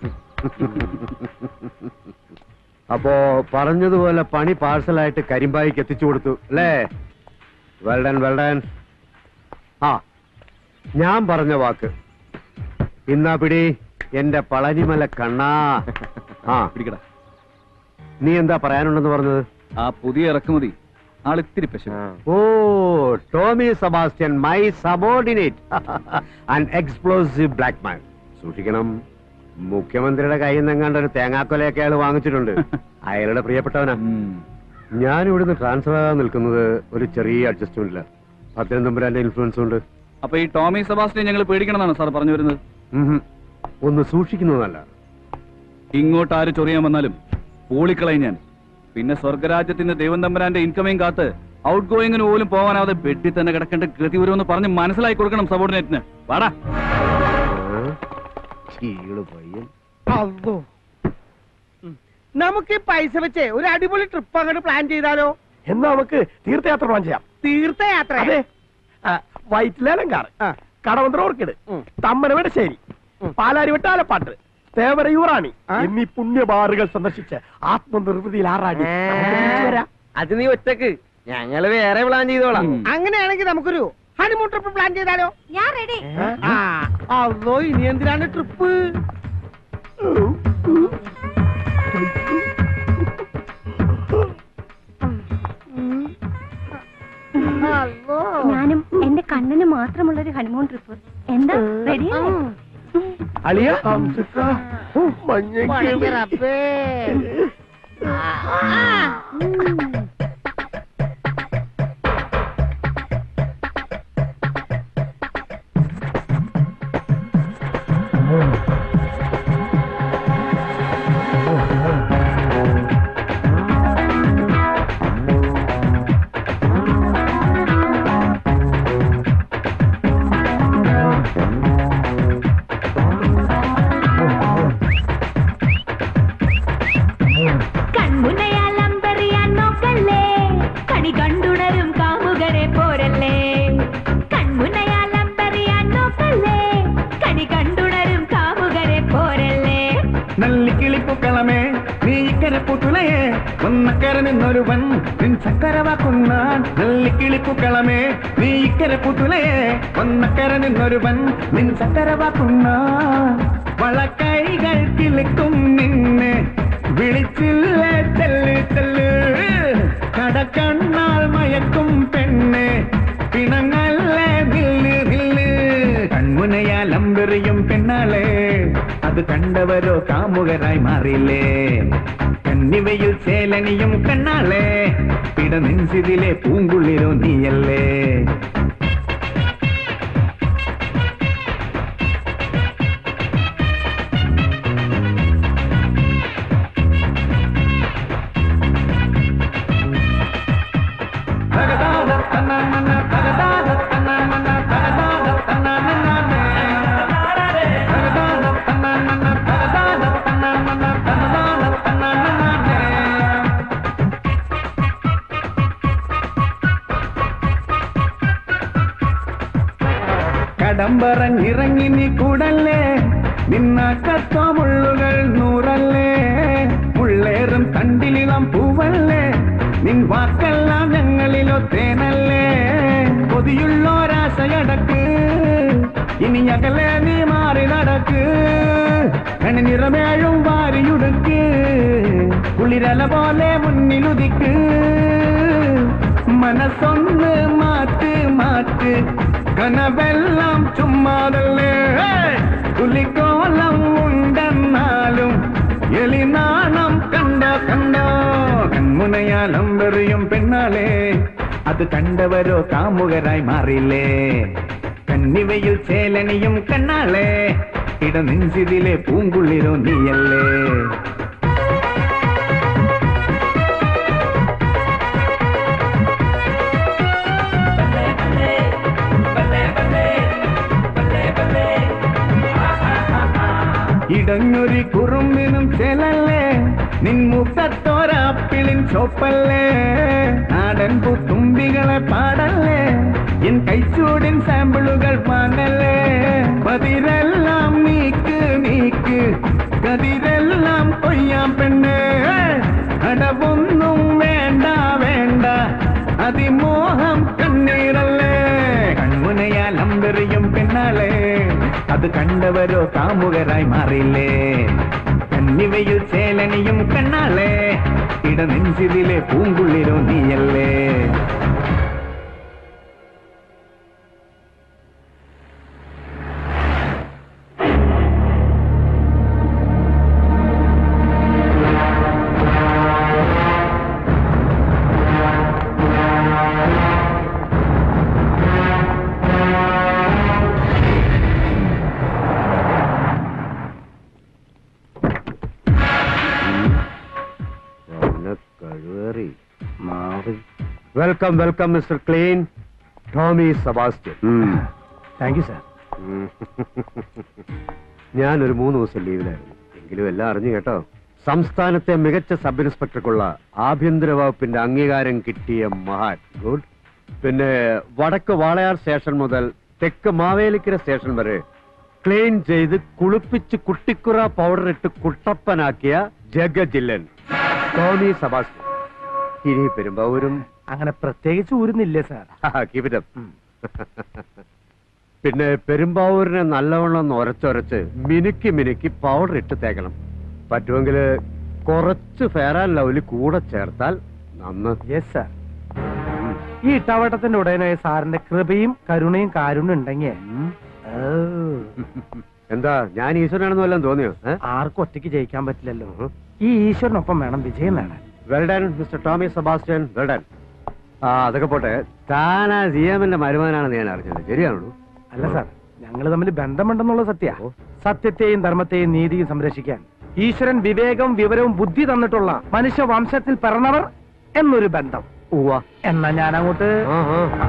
അപ്പോ പറഞ്ഞതുപോലെ പണി പാഴ്സലായിട്ട് കരിമ്പായിക്ക് എത്തിച്ചു കൊടുത്തു അല്ലേ വെൽഡൻ വെൽഡൻ ആ ഞാൻ പറഞ്ഞ വാക്ക് ഇന്നാ പിടി എന്റെ പളനിമല കണ്ണാ ആ പിടിക്കടാ നീ എന്താ പറയാനുണ്ടെന്ന് പറഞ്ഞത് ആ പുതിയ ഇറക്കുമതി ആളിത്തിരി പശു ഓ Tommy Sebastian my subordinate and explosive black man സൂക്ഷിക്കണം മുഖ്യമന്ത്രിയുടെ കയ്യിൽ നിന്നെങ്ങാണ്ട് ഒരു തേങ്ങാക്കൊലയൊക്കെ അയാൾ വാങ്ങിച്ചിട്ടുണ്ട് അയാളുടെ പ്രിയപ്പെട്ടവനാ ഞാൻ ഇവിടുന്ന് ട്രാൻസ്ഫർ ആകാൻ നിൽക്കുന്നത് ഒരു ചെറിയ അഡ്ജസ്റ്റ്മെന്റില്ല ഭദ്രൻ തമ്പുരാന്റെ ഇൻഫ്ലുവൻസ് ഉണ്ട് അപ്പൊ ഈ ടോമി സെബാസ്റ്റിനെ ഞങ്ങൾ പേടിക്കണമെന്നാണ് സാർ പറഞ്ഞു വരുന്നത് ഉം. ഒന്ന് സൂക്ഷിക്കുന്നതല്ല ഇങ്ങോട്ട് ആര് ചൊറിയാൻ വന്നാലും പൂളിക്കളയും ഞാൻ പിന്നെ സ്വർഗരാജ്യത്തിന് ദൈവം തമ്പരാന്റെ ഇൻകമിങ് കാത്ത് ഔട്ട് ഗോയിങ്ങിന് പോലും പോകാനാവാതെ ബെഡിൽ തന്നെ കിടക്കേണ്ട ഗതി വരുമെന്ന് പറഞ്ഞ് മനസ്സിലാക്കി കൊടുക്കണം സബോർഡിനേറ്റിന് വാടാ ആ? ചീള് പയ്യൻ അല്ലോ നമുക്ക് ഈ പൈസ വെച്ച് ഒരു അടിപൊളി ട്രിപ്പ് അങ്ങോട്ട് പ്ലാൻ ചെയ്താലോ എന്നാ നമുക്ക് തീർത്ഥയാത്ര പ്ലാൻ ചെയ്യാം തീർത്ഥയാത്ര അതെ വൈറ്റിലേലങ്കാറ് കടവന്ത്ര ഓർക്കിഡ് തമ്മനവടശ്ശേരി പാലാരിവട്ട ആലപ്പാട്ട് തേവരയൂറാണി എന്നീ പുണ്യബാറുകൾ സന്ദർശിച്ച് ആത്മനിർവൃതിയിൽ ആറാടി നമുക്ക് തിരിച്ചു വരാം. അത് നീ ഒറ്റക്ക് ഞങ്ങള് വേറെ പ്ലാൻ ചെയ്തോളാം ഉം. അങ്ങനെയാണെങ്കിൽ നമുക്കൊരു ഹണിമൂൺ ട്രിപ്പ് പ്ലാൻ ചെയ്താലോ ഞാൻ റെഡി ആ അല്ലോ ഇനി എന്തിനാണ് ട്രിപ്പ് ഞാനും എന്റെ കണ്ണന് മാത്രമുള്ള ഒരു ഹണിമൂൺ ട്രിപ്പ് എന്താ റെഡി അളിയ ഹംസക്ക, ഓ, മഞ്ഞക്കിളി. കൺമുനയാൽ അമ്പറിയാൻ നോക്കല്ലേ കണി കണ്ടുണരും കാമുകരെ പോരല്ലേ കൺമുനയാൽ അമ്പറിയാൻ നോക്കല്ലേ കണി കണ്ടുണരും കാമുകരെ പോരല്ലേ നല്ലിക്കിളിപ്പൂക്കളമേ നീ ഇക്കരെ പൂത്തുലയെ ഒന്നക്കര നിന്നൊരുവൻ നിൻ ചക്കരവാക്കുന്നാൻ നല്ലിക്കിളിപ്പൂക്കളമേ നീ ഇക്കരെ പൂത്തുലയെ ഒന്നക്കര നിന്നൊരുവൻ നിൻ ചക്കരവാക്കുന്നാൻ വളക്കൈകൾ കിളിക്കും നിന്നെ വിളിച്ചില്ലേ ചെല്ല് ചെല്ല് കടക്കണ്ണാൽ മയക്കും പെണ്ണ് പിണങ്ങല്ലേ നില്ല് നില്ല് കൺമുനയാൽ അമ്പെറിയും പെണ്ണാളെ അത് കണ്ടവരോ കാമുകരായി മാറില്ലേ കന്നിവയിൽ ചേലനിയും കണ്ണാളെ പിടനെഞ്ചിതിലെ പൂങ്കുള്ളിരോ നീയല്ലേ തകതാത തന്നാനന, തകതാത തന്നാനന, തകതാത തന്നാനനാനേ. തകതാത തന്നാനന, തകതാത തന്നാനന, തകതാത തന്നാനനാനേ. കടമ്പറങ്ങിറങ്ങി നീ കൂടല്ലേ നിന്നാക്കത്തോ മുള്ളുകൾ നൂറല്ലേ മുള്ളേറും കണ്ടിലിളം പൂവല്ലേ നിൻ വാക്കെല്ലാം ഞങ്ങളിലോ തേനല്ലേ കൊതിയുള്ളോരാശയടക്ക് ഇനി അകലെ നീ മാറി നടക്ക് കണിനിറമേഴും വാരിയുടുക്ക് കുളിരല പോലെ മുന്നിലുദിക്ക് മനസ്സൊന്ന് മാറ്റ് മാറ്റ് കനവെല്ലാം ചുമ്മാതല്ലേ തുലിക്കോലം ഉണ്ടെന്നാലും എലിനാണം കണ്ടോ കണ്ടോ കൺമുനയാലം വെറിയും പെണ്ണാളെ അത് കണ്ടവരോ കാമുകരായി മാറിയില്ലേ കന്നിവയിൽ ചേലനിയും കണ്ണാളെ ഇടനെഞ്ചിതിലെ പൂങ്കുള്ളിരോ നീയല്ലേ ഇടഞ്ഞൊരു കുറുമ്പിനും ചെലല്ലേ നിൻ മുഖത്തോരാപ്പിളിൻ ചോപ്പല്ലേ നാടൻ പുത്തുമ്പികളെ പാടല്ലേ എൻ കൈച്ചൂടിൻ സാമ്പിളുകൾ വാങ്ങല്ലേ പതിരെല്ലാം നീക്ക് നീക്ക് കതിരെല്ലാം കൊയ്യാം പെണ്ണേ അടവൊന്നും വേണ്ട വേണ്ട അതിമോഹം കണ്ണീരല്ലേ കൺമുനയാൽ അമ്പെറിയും പെണ്ണാളെ അത് കണ്ടവരോ കാമുകരായി മാറിയില്ലേ കന്നിവയിൽ ചേലനിയും കണ്ണാളെ ഇടനെഞ്ചിതിലെ പൂങ്കുള്ളിരോ നീയല്ലേ കഴിവേറി മാറി welcome welcome mister clean Tommy Sebastian thank you sir ഞാനൊരു മൂന്ന് ദിവസം ലീവിലായിരുന്നു എങ്കിലും എല്ലാം അറിഞ്ഞു കേട്ടോ സംസ്ഥാനത്തെ മികച്ച സബ് ഇൻസ്പെക്ടർക്കുള്ള ആഭ്യന്തര വകുപ്പിന്റെ അംഗീകാരം കിട്ടിയ മഹാൻ ഗുഡ് പിന്നെ വടക്ക് വാളയാർ സ്റ്റേഷൻ മുതൽ തെക്ക് മാവേലിക്കര സ്റ്റേഷൻ വരെ ക്ലീൻ ചെയ്ത് കുളിപ്പിച്ച് കുട്ടിക്കുറ പൗഡർ ഇട്ട് കുട്ടപ്പനാക്കിയ ജഗജില്ലൻ ടോമി സബാസ്റ്റ്യൻ ഇനി പെരുമ്പാവൂരും അങ്ങനെ പ്രത്യേകിച്ച് ഊരുന്നില്ലേ സാർ Keep it up. പിന്നെ പെരുമ്പാവൂരിനെ നല്ലവണ്ണം ഉരച്ചൊരച്ച് മിനുക്കി മിനുക്കി പൗഡർ ഇട്ട് തേക്കണം പറ്റുമെങ്കിൽ കുറച്ച് ഫെയർ ആൻഡ് ലവ്ലി കൂടെ ചേർത്താൽ നന്ന് യെസ് സാർ ഈ ഇട്ടാവട്ടത്തിന്റെ ഉടയനായ സാറിന്റെ കൃപയും കരുണയും കാരുണ്യം ഉണ്ടെങ്കിൽ എന്താ ഞാൻ ഈശ്വരനാണെന്ന് വല്ലതും തോന്നിയോ ആർക്കും ഒറ്റയ്ക്ക് ജയിക്കാൻ പറ്റില്ലല്ലോ ഈ ഈശ്വരനൊപ്പം വേണം വിജയം നേടാൻ well done mister Tommy Sebastian well done ആ അതൊക്കെ പോട്ടെ താനാ സി എമ്മിന്റെ മരുമകനാണെന്ന് ഞാൻ അറിഞ്ഞത് ശരിയാണോ അല്ല സാർ ഞങ്ങൾ തമ്മിൽ ബന്ധമുണ്ടെന്നുള്ള സത്യ സത്യത്തെയും ധർമ്മത്തെയും നീതിയും സംരക്ഷിക്കാൻ ഈശ്വരൻ വിവേകവും വിവരവും ബുദ്ധി തന്നിട്ടുള്ള മനുഷ്യ വംശത്തിൽ പിറന്നവർ എന്നൊരു ബന്ധം ഉവ്വ എന്നാ ഞാൻ അങ്ങോട്ട് ആ ആ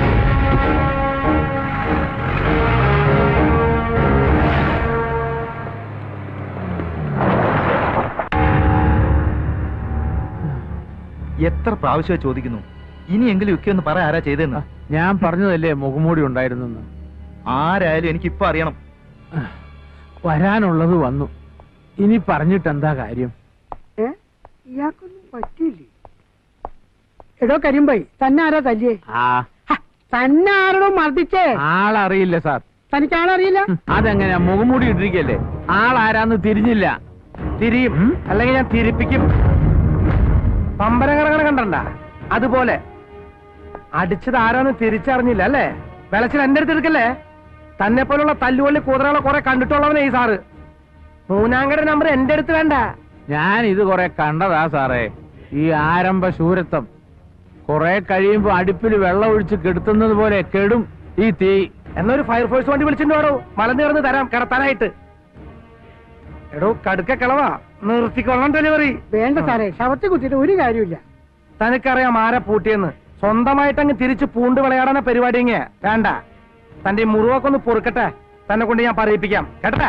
എത്ര പ്രാവശ്യം ചോദിക്കുന്നു ഇനിയെങ്കിലും ഒക്കെ ഒന്ന് പറ ആരാ ചെയ്തെന്ന് ഞാൻ പറഞ്ഞതല്ലേ മുഖംമൂടി ഉണ്ടായിരുന്നെന്ന് ആരായാലും എനിക്ക് ഇപ്പൊ അറിയണം വരാനുള്ളത് വന്നു ഇനി പറഞ്ഞിട്ട് എന്താ കാര്യം ഏ ഇയാൾക്കൊന്നും പറ്റിയില്ലേ എടോ കരിമ്പൈ തന്നെ ആരാ തല്ലിയേ ആ തന്നെ ആരോടോ മർദ്ദിച്ചേ ആളറിയില്ല സാർ തനിക്ക് ആളറിയില്ല അതെങ്ങനെയാ മുഖംമൂടി ഇട്ടിരിക്കല്ലേ ആളാരാന്ന് തിരിഞ്ഞില്ല തിരിയും അല്ലെങ്കിൽ ഞാൻ തിരിപ്പിക്കും പമ്പരം കറങ്ങണ കണ്ടണ്ട അതുപോലെ അടിച്ചത് ആരാന്ന് തിരിച്ചറിഞ്ഞില്ല അല്ലേ വെളച്ചിൽ എന്റെ അടുത്ത് എടുക്കല്ലേ തന്നെ പോലുള്ള തല്ലുകൊള്ളി കുതിരകളെ കുറെ കണ്ടിട്ടുള്ളവനെ ഈ സാറ് മൂന്നാങ്കര നമ്പർ എന്റെ അടുത്ത് വേണ്ട ഞാൻ ഇത് കുറെ കണ്ടതാ സാറേ ഈ ആരംഭ ശൂരത്വം കുറെ കഴിയുമ്പോ അടുപ്പിൽ വെള്ളം ഒഴിച്ച് കെടുത്തുന്നത് പോലെ കെടും ഈ തീ എന്നൊരു ഫയർഫോഴ്സ് വണ്ടി വിളിച്ചിട്ടുണ്ടോ മലന്ന് കിടന്ന് തരാം കിടത്താനായിട്ട് എടോ കടുക്ക കിളവാ നിർത്തിക്കൊള്ളണം ഡെലിവറി വേണ്ട സാറേ ശവത്തി കുത്തിയിട്ട് ഒരു കാര്യമില്ല തനിക്കറിയാം ആരെ പൂട്ടിയെന്ന് സ്വന്തമായിട്ട് അങ്ങ് തിരിച്ച് പൂണ്ട് വിളയാടുന്ന പരിപാടി ഇങ്ങനെ വേണ്ട തന്റെ ഈ മുറിവൊക്കെ ഒന്ന് പൊറുക്കട്ടെ തന്നെ കൊണ്ട് ഞാൻ പറയിപ്പിക്കാം കേട്ടാ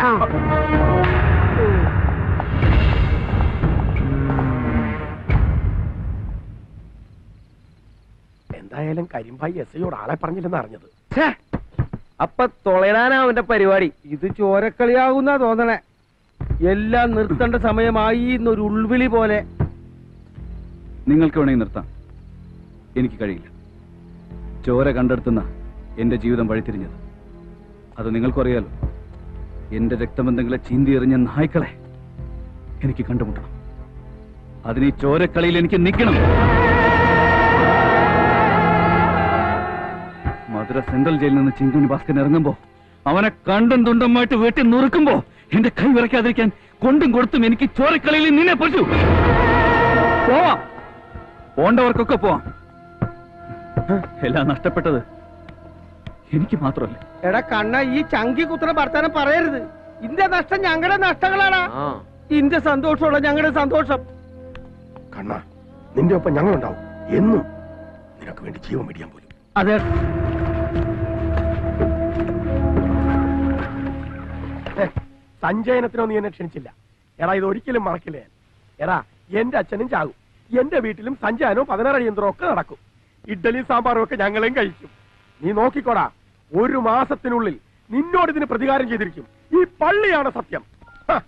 എന്തായാലും കരിമ്പായി എസ് ഐയോട് ആളെ പറഞ്ഞില്ലെന്ന് അറിഞ്ഞത് അപ്പൊ തൊളയിടാനാ അവന്റെ പരിപാടി ഇത് ചോരക്കളിയാകുന്ന തോന്നണേ എല്ലാം നിർത്തേണ്ട സമയമായി എന്നൊരു ഉൾവിളി പോലെ നിങ്ങൾക്ക് വേണമെങ്കിൽ നിർത്താം എനിക്ക് കഴിയില്ല ചോര കണ്ടെടുത്തുന്ന എന്റെ ജീവിതം വഴിത്തിരിഞ്ഞത് അത് നിങ്ങൾക്കും അറിയാലോ എന്റെ രക്തബന്ധങ്ങളെ ചീന്തി എറിഞ്ഞ നായ്ക്കളെ എനിക്ക് കണ്ടുമുട്ടണം അതിന് ഈ ചോരക്കളിയിൽ എനിക്ക് നിൽക്കണം മധുര സെൻട്രൽ ജയിലിൽ നിന്ന് ചിങ്കുണി ഭാസ്കരൻ ഇറങ്ങുമ്പോ അവനെ കണ്ടും തുണ്ടമായിട്ട് വെട്ടി നുറുക്കുമ്പോ എന്റെ കൈ വിറയ്ക്കാതിരിക്കാൻ കൊണ്ടും കൊടുത്തും എനിക്ക് ചോരക്കളിയിൽ നിന്നെ പറ്റൂ പോവാം പോണ്ടവർക്കൊക്കെ പോവാം എല്ലാം നഷ്ടപ്പെട്ടത് എനിക്ക് മാത്രമല്ല എടാ കണ്ണ ഈ ചങ്കി കുത്തണ ഭർത്താനം പറയരുത് ഇന്റെ നഷ്ടം ഞങ്ങളുടെ നഷ്ടങ്ങളാണ് ഇന്റെ സന്തോഷമുള്ള ഞങ്ങളുടെ സന്തോഷം കണ്ണ നിന്റെ ഒപ്പം ഞങ്ങളുണ്ടാവും എന്നും നിനക്ക് വേണ്ടി ജീവൻ വെടിയാൻ പോലും അതെ സഞ്ചയനത്തിനോ നീ എന്നെ ക്ഷണിച്ചില്ല എടാ ഇത് ഒരിക്കലും മറക്കില്ല ഞാൻ എടാ എന്റെ അച്ഛനും ചാകും എന്റെ വീട്ടിലും സഞ്ചയനവും പതിനാറ് യന്ത്രവും ഒക്കെ നടക്കും ഇഡ്ഡലിയും സാമ്പാറും ഒക്കെ ഞങ്ങളെയും കഴിക്കും നീ നോക്കിക്കോടാ ഒരു മാസത്തിനുള്ളിൽ നിന്നോട് ഇതിന് പ്രതികാരം ചെയ്തിരിക്കും ഈ പള്ളിയാണ് സത്യം ഹ.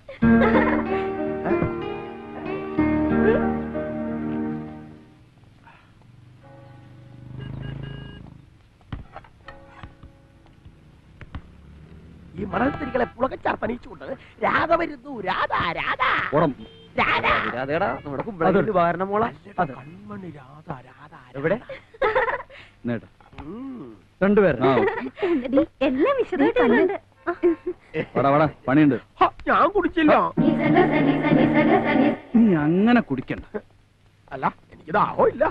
ഈ മണത്തിരികളെ പുളകച്ചാർ പണിയിച്ചുകൊണ്ട് രാധ വരുന്നു രാധ രാധ പുറം രാധ അതേടാ നമ്മുടെ കുമ്പളത്തിൽ വാരണ മോള കൺമണി രാധ രാധ എവിടെ നേട്ടാ ഉം. രണ്ടുപേരും ആ എല്ലാം വിശദമായിട്ട് വടാ വടാ പണിയുണ്ട് ഹ, ഞാൻ കുടിച്ചില്ല നീ അങ്ങനെ കുടിക്കണ്ട അല്ല എനിക്ക് ദാഹോ ഇല്ല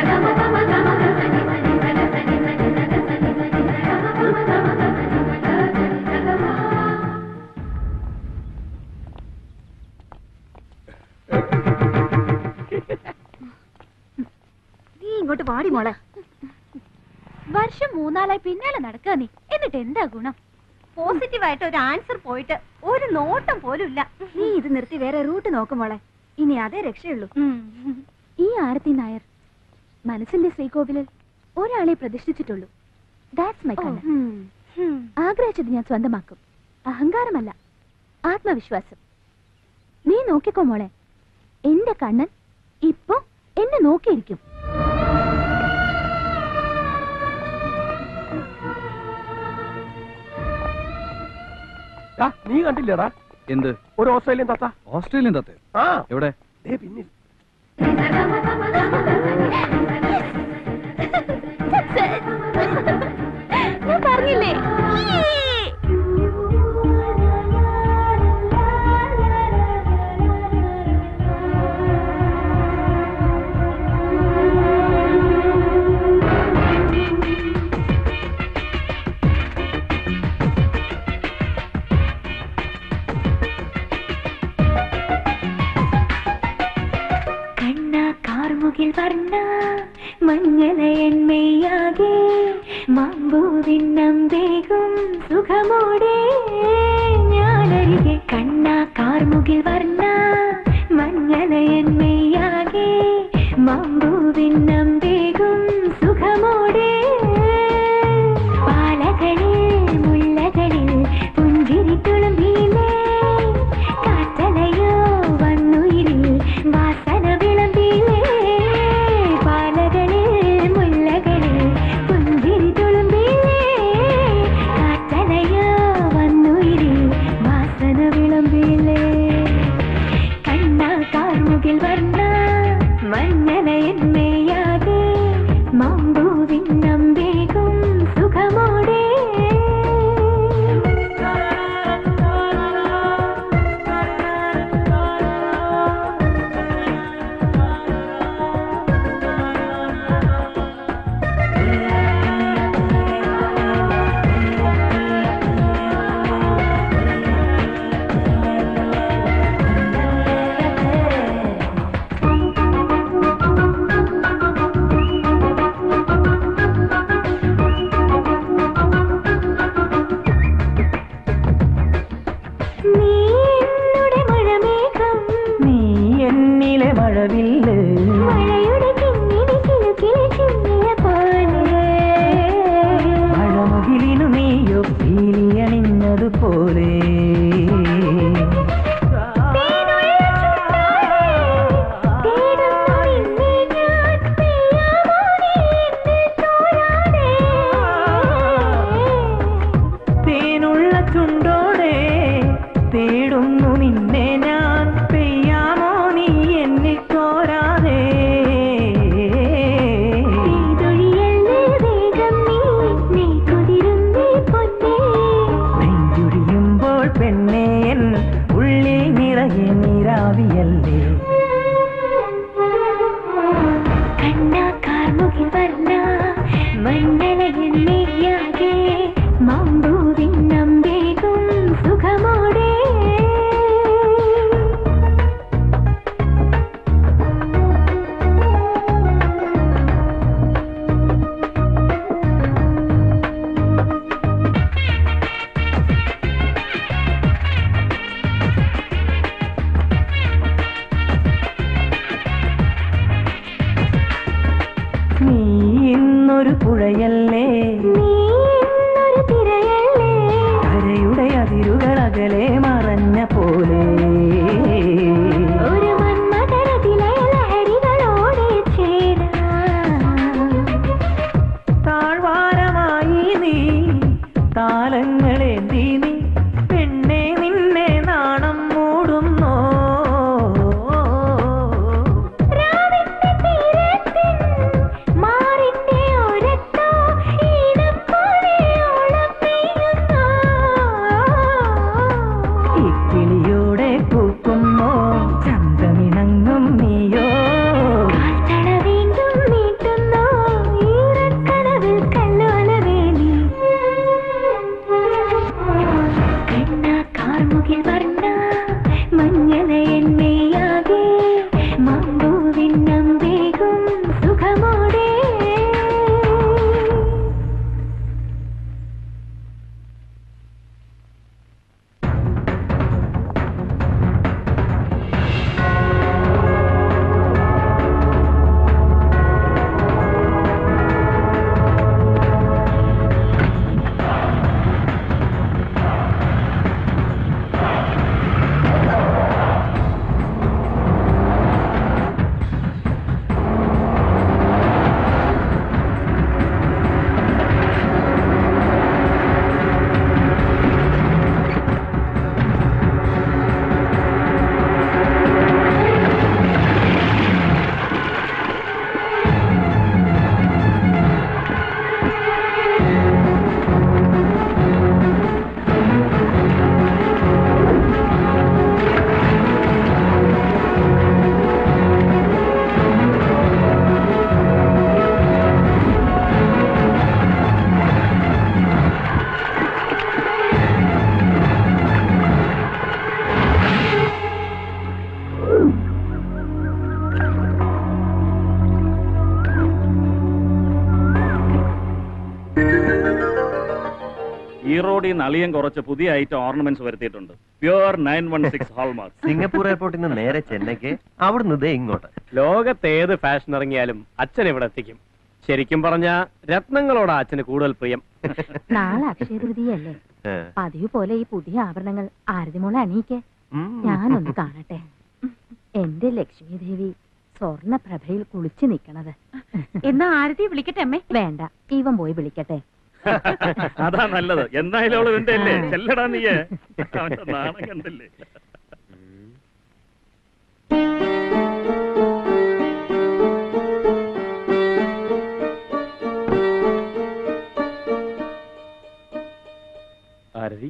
നീ ഇങ്ങോട്ട് വാടി മോളെ വർഷം മൂന്നാലായി പിന്നാലെ നടക്കുക നീ എന്നിട്ട് എന്താ ഗുണം പോസിറ്റീവായിട്ട് ഒരു ആൻസർ പോയിട്ട് ഒരു നോട്ടം പോലും ഇല്ല നീ ഇത് നിർത്തി വേറെ റൂട്ട് നോക്കും മോളെ ഇനി അതേ രക്ഷയുള്ളൂ ഈ ആരത്തി നായർ മനസ്സിന്റെ ശ്രീകോവിലിൽ ഒരാളെ പ്രതിഷ്ഠിച്ചിട്ടുള്ളൂ ദാറ്റ്സ് മൈ കണ്ണൻ ആഗ്രഹിച്ചത് ഞാൻ സ്വന്തമാക്കും അഹങ്കാരമല്ല ആത്മവിശ്വാസം നീ നോക്കിക്കോ മോളെ എന്റെ കണ്ണൻ ഇപ്പൊ എന്നെ നോക്കിയിരിക്കും ദാ, നീ കണ്ടില്ലേടാ എന്ത് ഒരു ഓസ്ട്രേലിയൻ തത്ത ഓസ്ട്രേലിയൻ തത്തേ ആ എവിടെ ദേ പിന്നിൽ ഞാൻ പറഞ്ഞില്ലേ കണ്ണ കാർമുകിൽ വർണ്ണ മഞ്ഞള എൺമയാകെ മാമ്പൂവിന്നം വേഗം സുഖമോടെ ഞാനരികെ കണ്ണ കാർമുകിൽ വർണ്ണ മഞ്ഞള എൺമയാകെ മാമ്പൂവിന്നം വേഗം സുഖമോടെ പാലകളിൽ മുല്ലകളിൽ പുഞ്ചിരി തുളുമ്പീലേ കാറ്റലയോ വന്നുയിരിൽ വാസന വിളമ്പിലേ പാലകളിൽ മുല്ലകളിൽ പുഞ്ചിരി തുളുമ്പിലേ കാറ്റലയോ വന്നുയിരിൽ വാസന വിളമ്പിലേ വർണ്ണ മഞ്ഞളയെന്നെയാകെ മാമ്പൂവിൻ നമ്പേകും സുഖമോടെ നീ ഇന്നൊരു പുഴയല്ലേ നീ എന്നൊരു തിരയല്ലേ കരയുടെ അതിരുകൾ അകലെ മറഞ്ഞ പോലെ ഒരു മന്മഥരതിലെ ലഹരികളോടെ ചേരാം താഴ്വാരമായി നീ താലങ്ങളേന്തി നീ പെണ്ണെ നിന്നെ നാണം മൂടുന്നോ രാവിന്റെ തീരത്തിൻ മാറിന്റെ ഓരത്തോ ഈണം പോലെ ഓളം പെയ്യുന്നോ ഈ കിളിയോടെ പൂക്കുന്നോ ചന്തമിണങ്ങും നീയോ കാൽത്തള വീണ്ടും നീട്ടുന്നോ ഈറക്കനവിൽ കല്ലോലവേലി കണ്ണ കാർമുകിൽ വർണ്ണ മഞ്ഞള എണ്ണയാകെ മാമ്പൂവിൻ നമ്പേകും സുഖമോടെ ഈ റോഡിൽ നിന്ന് അളിയൻ കുറച്ച് പുതിയ ഐറ്റം ഓർണമെന്റ്സ് വരുത്തിയിട്ടുണ്ട് pure nine one six hallmark Singapore എയർപോർട്ടിൽ നിന്ന് നേരെ ചെന്നൈക്ക് അവിടുന്ന് ദേ ഇങ്ങോട്ട് ലോകത്ത് ഏത് ഫാഷൻ ഇറങ്ങിയാലും അച്ഛൻ ഇവിടെ എത്തിക്കും ശരിക്കും പറഞ്ഞ രത്നങ്ങളോടാ അച്ഛന് കൂടുതൽ പ്രിയം നാളെ അക്ഷയ തൃതീയല്ലേ ഏ. പതിവ് പോലെ ഈ പുതിയ ആഭരണങ്ങൾ ആരതിമോളെ അണിയിക്കേ ഞാനൊന്ന് കാണട്ടെ എന്റെ ലക്ഷ്മി ദേവി സ്വർണ്ണ പ്രഭയിൽ കുളിച്ചു നിക്കണത് എന്നാ ആരതി വിളിക്കട്ടെ അമ്മേ വേണ്ട ഇവൻ പോയി വിളിക്കട്ടെ അതാ നല്ലത് എന്തായാലും അവള് എന്റെ അല്ലേ ചെല്ലടാ നീയെ അവന്റെ നാണം കണ്ടില്ലേ ആരതി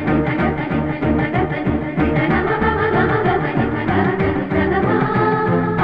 Thank you.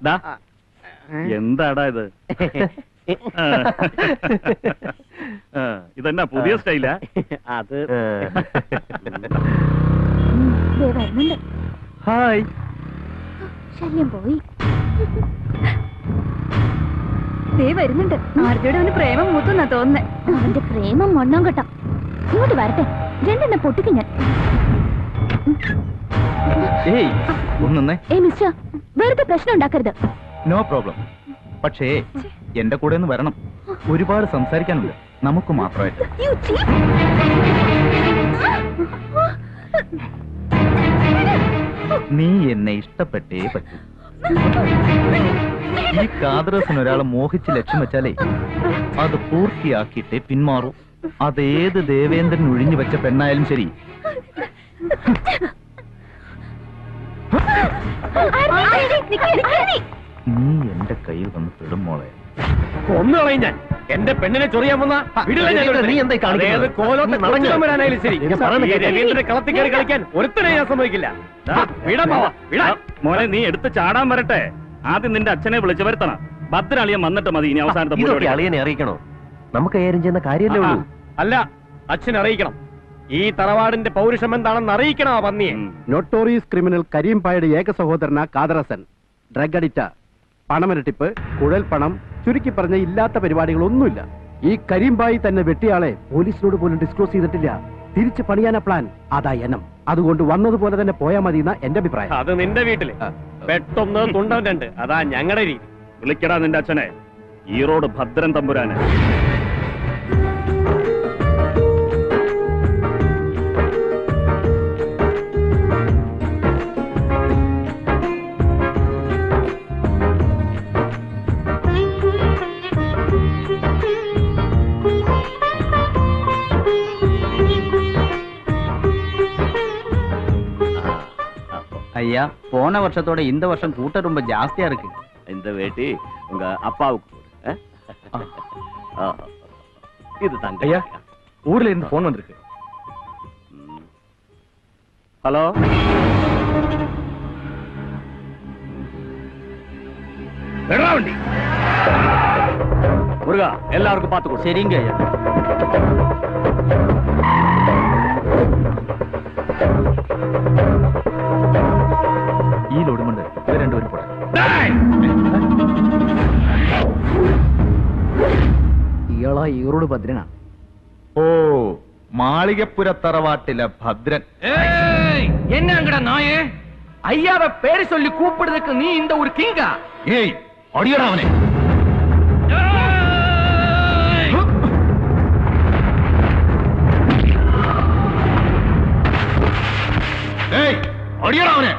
ദാ, എന്താടാ ഇത് ആ. ആ, ഇതെന്നാ പുതിയ സ്റ്റൈലാ അത് ദേ വരുന്നുണ്ട് ഹായ് ശല്യം പോയി ദേ വരുന്നുണ്ട് ആരുടെയുടെ അവന് പ്രേമം മൂത്തുന്നാ തോന്നുന്നേ അവന്റെ പ്രേമം മണ്ണാൻ കേട്ടോ ഇങ്ങോട്ട് വരട്ടെ രണ്ടെണ്ണം പൊട്ടിക്കും ഞാൻ ഏയ് ഒന്നേ ഏ മിസ്റ്റർ വെറുതെ പ്രശ്നം ഉണ്ടാക്കരുത് നോ പ്രോബ്ലം പക്ഷേ എന്റെ കൂടെ ഒന്ന് വരണം ഒരുപാട് സംസാരിക്കാനുണ്ട് നമുക്ക് മാത്രമായിട്ട് You cheat! നീ എന്നെ ഇഷ്ടപ്പെട്ടേ പറ്റൂ ഈ കാതറസിന് ഒരാളെ മോഹിച്ച് ലക്ഷ്യം വെച്ചാലേ അത് പൂർത്തിയാക്കിയിട്ടേ പിന്മാറൂ അതേത് ദേവേന്ദ്രൻ ഒഴിഞ്ഞു വെച്ച പെണ്ണായാലും ശരി നീ എന്റെ കയ്യിൽ വന്ന് പെടും മോളെ കൊന്നുകളയും ഞാൻ എന്റെ പെണ്ണിനെ ചൊറിയാൻ വന്ന വിടില്ല ഞാൻ രവീന്ദ്രൻ, നീ എന്തായി കാണിക്കുന്നത്? അതേത് കോലോത്തെ നീ നടങ്ങ്. കൊച്ചുതമ്പുരാനായാലും ശരി ഞാൻ പറയുന്നത് ഈ കേൾക്ക്. രവീന്ദ്രനെ കളത്തിൽ കയറി കളിക്കാൻ ഒരുത്തനെ ഞാൻ സമ്മതിക്കില്ല ദാ, വിടാൻ പോവാ വിടാൻ മോനെ നീ എടുത്ത് ചാടാൻ വരട്ടെ ആദ്യം നിന്റെ അച്ഛനെ വിളിച്ചു വരുത്തണം ഭദ്രാളിയൻ വന്നിട്ട് മതി ഇനി അവസാനത്തെ ഇതൊക്കെ പരിപാടി. അളിയനെ അറിയിക്കണോ നമുക്ക് കൈകാര്യം ചെയ്യുന്ന കാര്യമല്ലേ ഉള്ളൂ അല്ല അച്ഛൻ അറിയിക്കണം ഈ തറവാടിന്റെ പൗരുഷം എന്താണെന്ന് അറിയിക്കണം ആ പന്നിയെ നൊട്ടോറിയസ് ക്രിമിനൽ കരീം പായുടെ ഏക സഹോദരന കാദറസൻ ഡ്രഗ് അഡിക്റ്റ പണമിരട്ടിപ്പ് കുഴൽപ്പണം ചുരുക്കി പറഞ്ഞ ഇല്ലാത്ത പരിപാടികളൊന്നുമില്ല ഈ കരീംബായി തന്നെ വെട്ടിയാളെ പോലീസിനോട് പോലും ഡിസ്ക്ലോസ് ചെയ്തിട്ടില്ല തിരിച്ചു പണിയാന പ്ലാൻ അതാ എനം അതുകൊണ്ട് വന്നതുപോലെ തന്നെ പോയാൽ മതി എന്ന എന്റെ അഭിപ്രായം അത് നിന്റെ വീട്ടില് പെട്ടൊന്ന് തുണ്ടം രണ്ട് അതാ ഞങ്ങളുടെ രീതി വിളിക്കടാ നിന്റെ അച്ഛനെ ഈറോഡ് ഭദ്രൻ തമ്പുരാനെ ஐயா போன வருஷத்தோட இந்த வருஷம் கூட்டம் ரொம்ப ஜாஸ்தியா இருக்கு இந்த வேட்டி உங்க அப்பாவுக்கு போடு இது தாங்க ஐயா ஊர்ல இருந்து போன் வந்திருக்கு ஹலோ விடுறா வண்டி முருகா எல்லாருக்கும் பார்த்து கொடு சரிங்க ஐயா ഈ ലോഡ് കൊണ്ട് ഇവർ രണ്ടുപേരും പോടാ ഇയാളാ ഈറോട് ഭദ്രനാണ് ഓ മാളികപ്പുര തറവാട്ടിലെ ഭദ്രൻ என்னங்கடா நாயே ஐயாவை பேரு சொல்லி கூப்பிடுறதுக்கு நீ இந்த ஒரு கிங்கா ഏയ് അടിയടാ അവനെ ഏയ് അടിയടാ അവനെ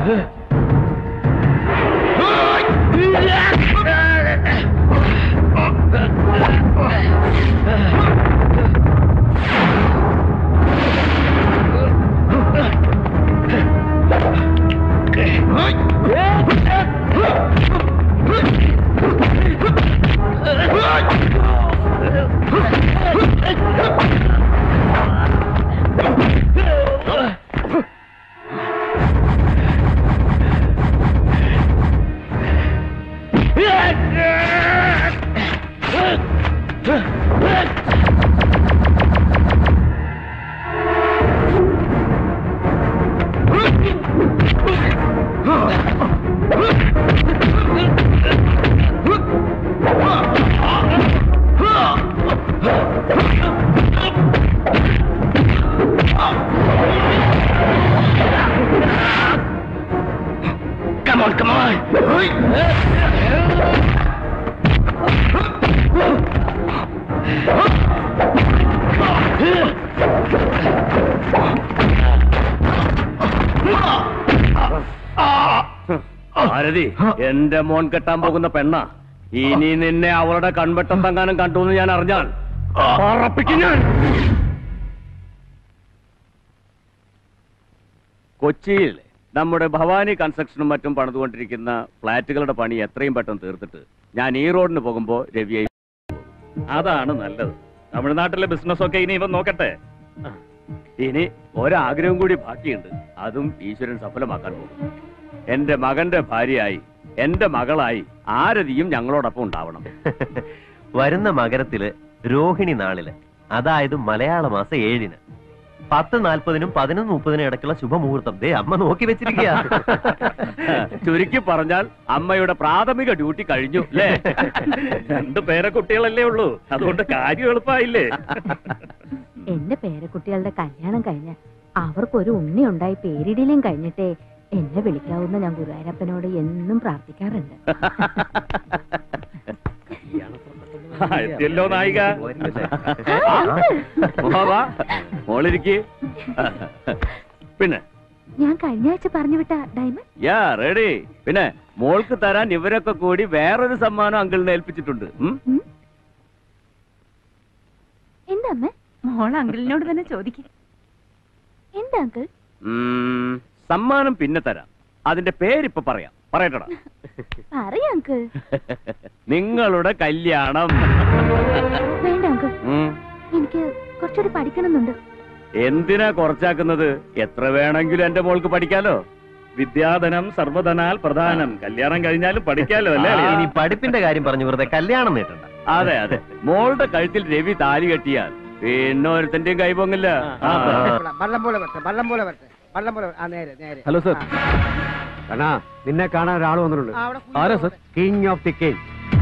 Come on, come on. Bharati എന്റെ മോൻ കെട്ടാൻ പോകുന്ന പെണ്ണ ഇനി നിന്നെ അവളുടെ കൺവെട്ടത്തെങ്ങാനും കണ്ടു എന്ന് ഞാൻ അറിഞ്ഞാൽ പറപ്പിക്കും ഞാൻ കൊച്ചിയിൽ നമ്മുടെ ഭവാനി കൺസ്ട്രക്ഷനും മറ്റും പണിതുകൊണ്ടിരിക്കുന്ന ഫ്ളാറ്റുകളുടെ പണി എത്രയും പെട്ടെന്ന് തീർത്തിട്ട് ഞാൻ ഈ റോഡിന് പോകുമ്പോ രവിയെ അതാണ് നല്ലത് തമിഴ്നാട്ടിലെ ബിസിനസ് ഒക്കെ ഇനി ഇവൻ നോക്കട്ടെ ഇനി ഒരാഗ്രഹം കൂടി ബാക്കിയുണ്ട് അതും ഈശ്വരൻ സഫലമാക്കാൻ പോകും എന്റെ മകന്റെ ഭാര്യയായി എന്റെ മകളായി ആരതിയും ഞങ്ങളോടൊപ്പം ഉണ്ടാവണം വരുന്ന മകരത്തില് രോഹിണി നാളില് അതായത് മലയാള മാസം ഏഴിന് പത്ത് നാൽപ്പതിനും പതിനൊന്ന് മുപ്പതിനും ഇടയ്ക്കുള്ള ശുഭമുഹൂർത്തം ദേ അമ്മ നോക്കി വെച്ചിരിക്കുക ചുരുക്കി പറഞ്ഞാൽ അമ്മയുടെ പ്രാഥമിക ഡ്യൂട്ടി കഴിഞ്ഞു അല്ലേ രണ്ടു പേരെ കുട്ടികളല്ലേ ഉള്ളൂ അതുകൊണ്ട് കാര്യം എളുപ്പമായില്ലേ എന്റെ പേരക്കുട്ടികളുടെ കല്യാണം കഴിഞ്ഞ് അവർക്കൊരു ഉണ്ണി ഉണ്ടായി പേരിടലും കഴിഞ്ഞിട്ടേ എന്നെ വിളിക്കാവുന്ന ഞാൻ ഗുരുവായൂരപ്പനോട് എന്നും പ്രാർത്ഥിക്കാറുണ്ട് ആ, എത്തിയല്ലോ നായിക മോവാ, മോളിരിക്ക് പിന്നെ ഞാൻ കഴിഞ്ഞ ആഴ്ച പറഞ്ഞു വിട്ട ഡയമണ്ട് യാ റെഡി പിന്നെ മോൾക്ക് തരാൻ ഇവരൊക്കെ കൂടി വേറൊരു സമ്മാനം അങ്കിളിനെ ഏൽപ്പിച്ചിട്ടുണ്ട് ഉം? എന്താ അമ്മ മോൾ അങ്കിളിനോട് തന്നെ ചോദിക്കും എന്താ അങ്കിൾ ഉം, സമ്മാനം പിന്നെ തരാം അതിന്റെ പേരിപ്പൊ പറയാം പറയട്ടടാ പറയാ അങ്കിൾ നിങ്ങളുടെ കല്യാണം വേണ്ട അങ്കിൾ ഉം. എനിക്ക് കുറച്ചുകൂടി പഠിക്കണമെന്നുണ്ട് എന്തിനാ കുറച്ചാക്കുന്നത് എത്ര വേണമെങ്കിലും എന്റെ മോൾക്ക് പഠിക്കാലോ വിദ്യാധനം സർവധനാൽ പ്രധാനം കല്യാണം കഴിഞ്ഞാലും പഠിക്കാലോ അല്ലേ ആ, അളിയാ? ഇനി പഠിപ്പിന്റെ കാര്യം പറഞ്ഞു വെറുതെ കല്യാണം നീട്ടണ്ട അതെ അതെ മോളുടെ കഴുത്തിൽ രവി താലി കെട്ടിയാൽ പിന്നെ ഒരുത്തന്റെയും കൈ പൊങ്ങില്ല ആ, വള്ളം പോലെ വരട്ടെ വള്ളം പോലെ വരട്ടെ വള്ളം പോലെ ആ നേരെ നേരെ ഹലോ സർ കണാ നിന്നെ കാണാൻ ഒരാൾ വന്നിട്ടുണ്ട് ആ, അവിടെ ആരാ sir king of the king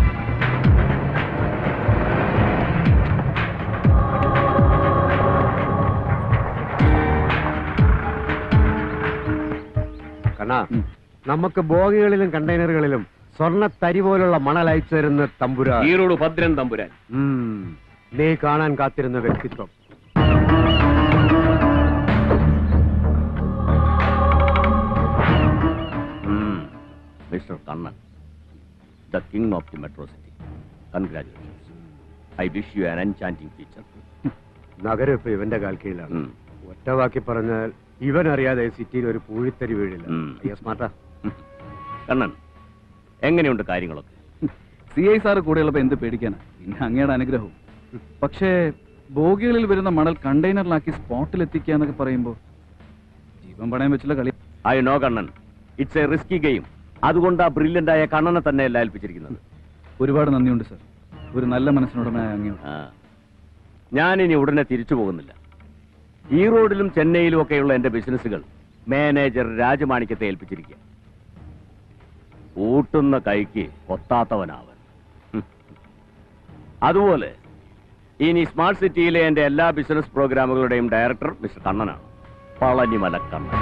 കണാ നമുക്ക് ബോഗികളിലും കണ്ടെയ്നറുകളിലും സ്വർണ്ണ തരി പോലുള്ള മണൽ അയച്ചു തരുന്ന തമ്പുരാ ഈറോട് ഭദ്രൻ തമ്പുരാൻ നീ കാണാൻ കാത്തിരുന്ന വ്യക്തിത്വം mister Kannan the king of the metro city congratulations I wish you an enchanting teacher നഗരം ഇപ്പൊ ഇവന്റെ കാൽ കീഴിലാണ് ഒറ്റ വാക്കി പറഞ്ഞാൽ ഇവൻ അറിയാതെ സിറ്റിയിൽ ഒരു പൂഴിത്തരി വീഴില്ല അയ്യോ സ്മാർട്ടാ കണ്ണൻ എങ്ങനെയുണ്ട് കാര്യങ്ങളൊക്കെ സി ഐ സാറ് കൂടെയുള്ളപ്പോ എന്ത് പേടിക്കാനാ പിന്നെ അങ്ങയുടെ അനുഗ്രഹവും പക്ഷേ ബോഗികളിൽ വരുന്ന മണൽ കണ്ടെയ്നറിലാക്കി സ്പോട്ടിൽ എത്തിക്കുക എന്നൊക്കെ പറയുമ്പോ ജീവൻ പണയം വെച്ചുള്ള കളി I know Kannan it's a risky game അതുകൊണ്ട് ആ ബ്രില്യൻ്റ് ആയ കണ്ണനെ തന്നെ അല്ല ഏൽപ്പിച്ചിരിക്കുന്നത് ഒരുപാട് നന്ദിയുണ്ട് സർ ഒരു നല്ല മനസ്സിനുടമയായ അങ്ങയോട് ആ. ഞാനിനി ഉടനെ തിരിച്ചു പോകുന്നില്ല ഈ റോഡിലും ചെന്നൈയിലും ഒക്കെയുള്ള എന്റെ ബിസിനസ്സുകൾ മാനേജർ രാജമാണിക്യത്തെ ഏൽപ്പിച്ചിരിക്കുക ഊട്ടുന്ന കൈക്ക് കൊത്താത്തവനാവൻ ഹും. അതുപോലെ ഇനി സ്മാർട്ട് സിറ്റിയിലെ എന്റെ എല്ലാ ബിസിനസ് പ്രോഗ്രാമുകളുടെയും ഡയറക്ടർ മിസ്റ്റർ കണ്ണനാണ് പളനിമല കണ്ണൻ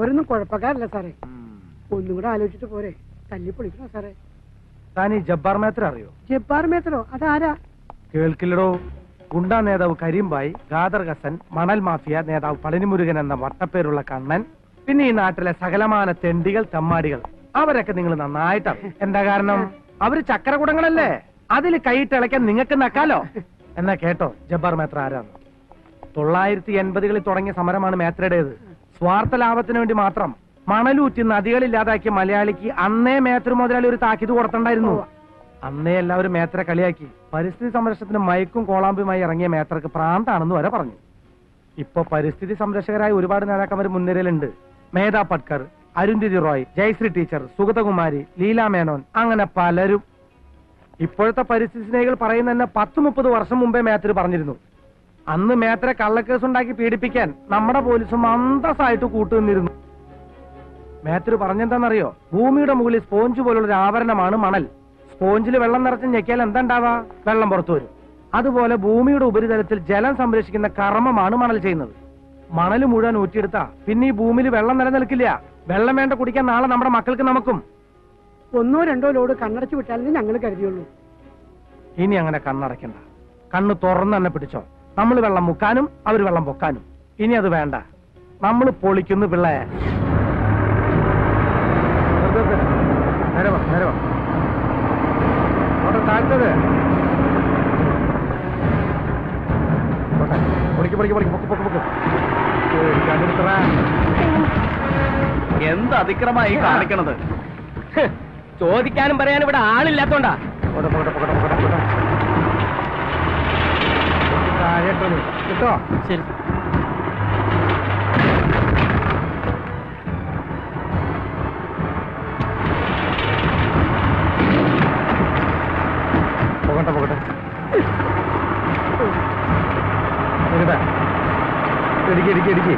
അവരൊന്നും കുഴപ്പക്കാരല്ല സാറേ ഒന്നും കൂടെ ആലോചിച്ചിട്ട് പോരെ തല്ലി പൊളിക്കണോ സാറേ താൻ ഈ ജബ്ബാർ മേത്ര അറിയോ ജബ്ബാർ മേത്തലോ അതാരാ കേൾക്കില്ലടോ ഗുണ്ടാ നേതാവ് കരീംബായി ഖാദർ ഹസൻ മണൽ മാഫിയ നേതാവ് പളനിമുരുകൻ എന്ന വട്ടപ്പേരുള്ള കണ്ണൻ പിന്നെ ഈ നാട്ടിലെ സകലമാന തെണ്ടികൾ തമ്മാടികൾ അവരൊക്കെ നിങ്ങൾ നന്നായിട്ടാണ് എന്താ കാരണം അവര് ചക്കരകുടങ്ങളല്ലേ അതിൽ കൈയിട്ടിളയ്ക്കാൻ നിങ്ങൾക്ക് നക്കാലോ എന്നാ കേട്ടോ ജബ്ബാർ മേത്ര ആരാന്ന് തൊള്ളായിരത്തി എൺപതുകളിൽ തുടങ്ങിയ സമരമാണ് മേത്രയുടേത് സ്വാർത്ഥ ലാഭത്തിന് വേണ്ടി മാത്രം മണലൂറ്റി നദികളില്ലാതാക്കിയ മലയാളിക്ക് അന്നേ മേത്ര മുതലാളി ഒരു താക്കീത് കൊടുത്തിട്ടുണ്ടായിരുന്നു അന്നേ എല്ലാവരും മേത്ര കളിയാക്കി പരിസ്ഥിതി സംരക്ഷണത്തിന് മയക്കും കോളാമ്പുമായി ഇറങ്ങിയ മേത്രക്ക് പ്രാന്താണെന്ന് വരെ പറഞ്ഞു ഇപ്പൊ പരിസ്ഥിതി സംരക്ഷകരായ ഒരുപാട് നേതാക്കന്മാർ മുൻനിരയിലുണ്ട് മേധാ പട്കർ അരുന്ധതി റോയ് ജയശ്രീ ടീച്ചർ സുഗതകുമാരി ലീല മേനോൻ അങ്ങനെ പലരും ഇപ്പോഴത്തെ പരിസ്ഥിതി സ്നേഹികൾ പറയുന്ന തന്നെ പത്ത് മുപ്പത് വർഷം മുമ്പേ മേത്തര് പറഞ്ഞിരുന്നു അന്ന് മേത്തരെ കള്ളക്കേസ് ഉണ്ടാക്കി പീഡിപ്പിക്കാൻ നമ്മുടെ പോലീസും അന്തസ്സായിട്ട് കൂട്ടുനിന്നിരുന്നു മേത്തര് പറഞ്ഞെന്താണെന്നറിയോ ഭൂമിയുടെ മുകളിൽ സ്പോഞ്ച് പോലുള്ള ഒരു ആവരണമാണ് മണൽ സ്പോഞ്ചിൽ വെള്ളം നിറച്ച് ഞെക്കിയാൽ എന്താ ഉണ്ടാവാ വെള്ളം പുറത്തു വരും അതുപോലെ ഭൂമിയുടെ ഉപരിതലത്തിൽ ജലം സംരക്ഷിക്കുന്ന കർമ്മമാണ് മണൽ ചെയ്യുന്നത് മണൽ മുഴുവൻ ഊറ്റിയെടുത്താ പിന്നെ ഈ ഭൂമിയിൽ വെള്ളം നിലനിൽക്കില്ല വെള്ളം വേണ്ട കുടിക്കാൻ നാളെ നമ്മുടെ മക്കൾക്ക് നമുക്കും ഒന്നോ രണ്ടോ ലോഡ് കണ്ണടച്ചു വിട്ടാലേ ഞങ്ങൾ കരുതിയുള്ളൂ ഇനി അങ്ങനെ കണ്ണടയ്ക്കണ്ട കണ്ണ് തുറന്ന് തന്നെ പിടിച്ചോ നമ്മൾ വെള്ളം മുക്കാനും അവർ വെള്ളം പൊക്കാനും ഇനി അത് വേണ്ട നമ്മൾ പൊളിക്കുന്നു പിള്ളേ നേരെ വാ, നേരെ വാ. അങ്ങോട്ട് താഴ്ത്തത് പോട്ടെ. പൊളിക്ക് പൊളിക്ക് പൊളിക്ക് പൊക്ക് പൊക്ക് പൊക്ക് ഏയ്, കണ്ടെടുത്തടാ. എന്ത് അതിക്രമായി കാണിക്കണത് ചോദിക്കാനും പറയാനും ഇവിടെ ആളില്ലാത്തോണ്ടാ പോട്ടെ, പോട്ടെ, പോട്ടെ, പോട്ടെ, പോട്ടെ. കുറച്ച് താഴെയിട്ടൊന്ന് കിട്ടോ ശരി പോകട്ടെ പോകട്ടെ പോകട്ടെ ഇടിക്ക് ഇടിക്ക് ഇടിക്ക്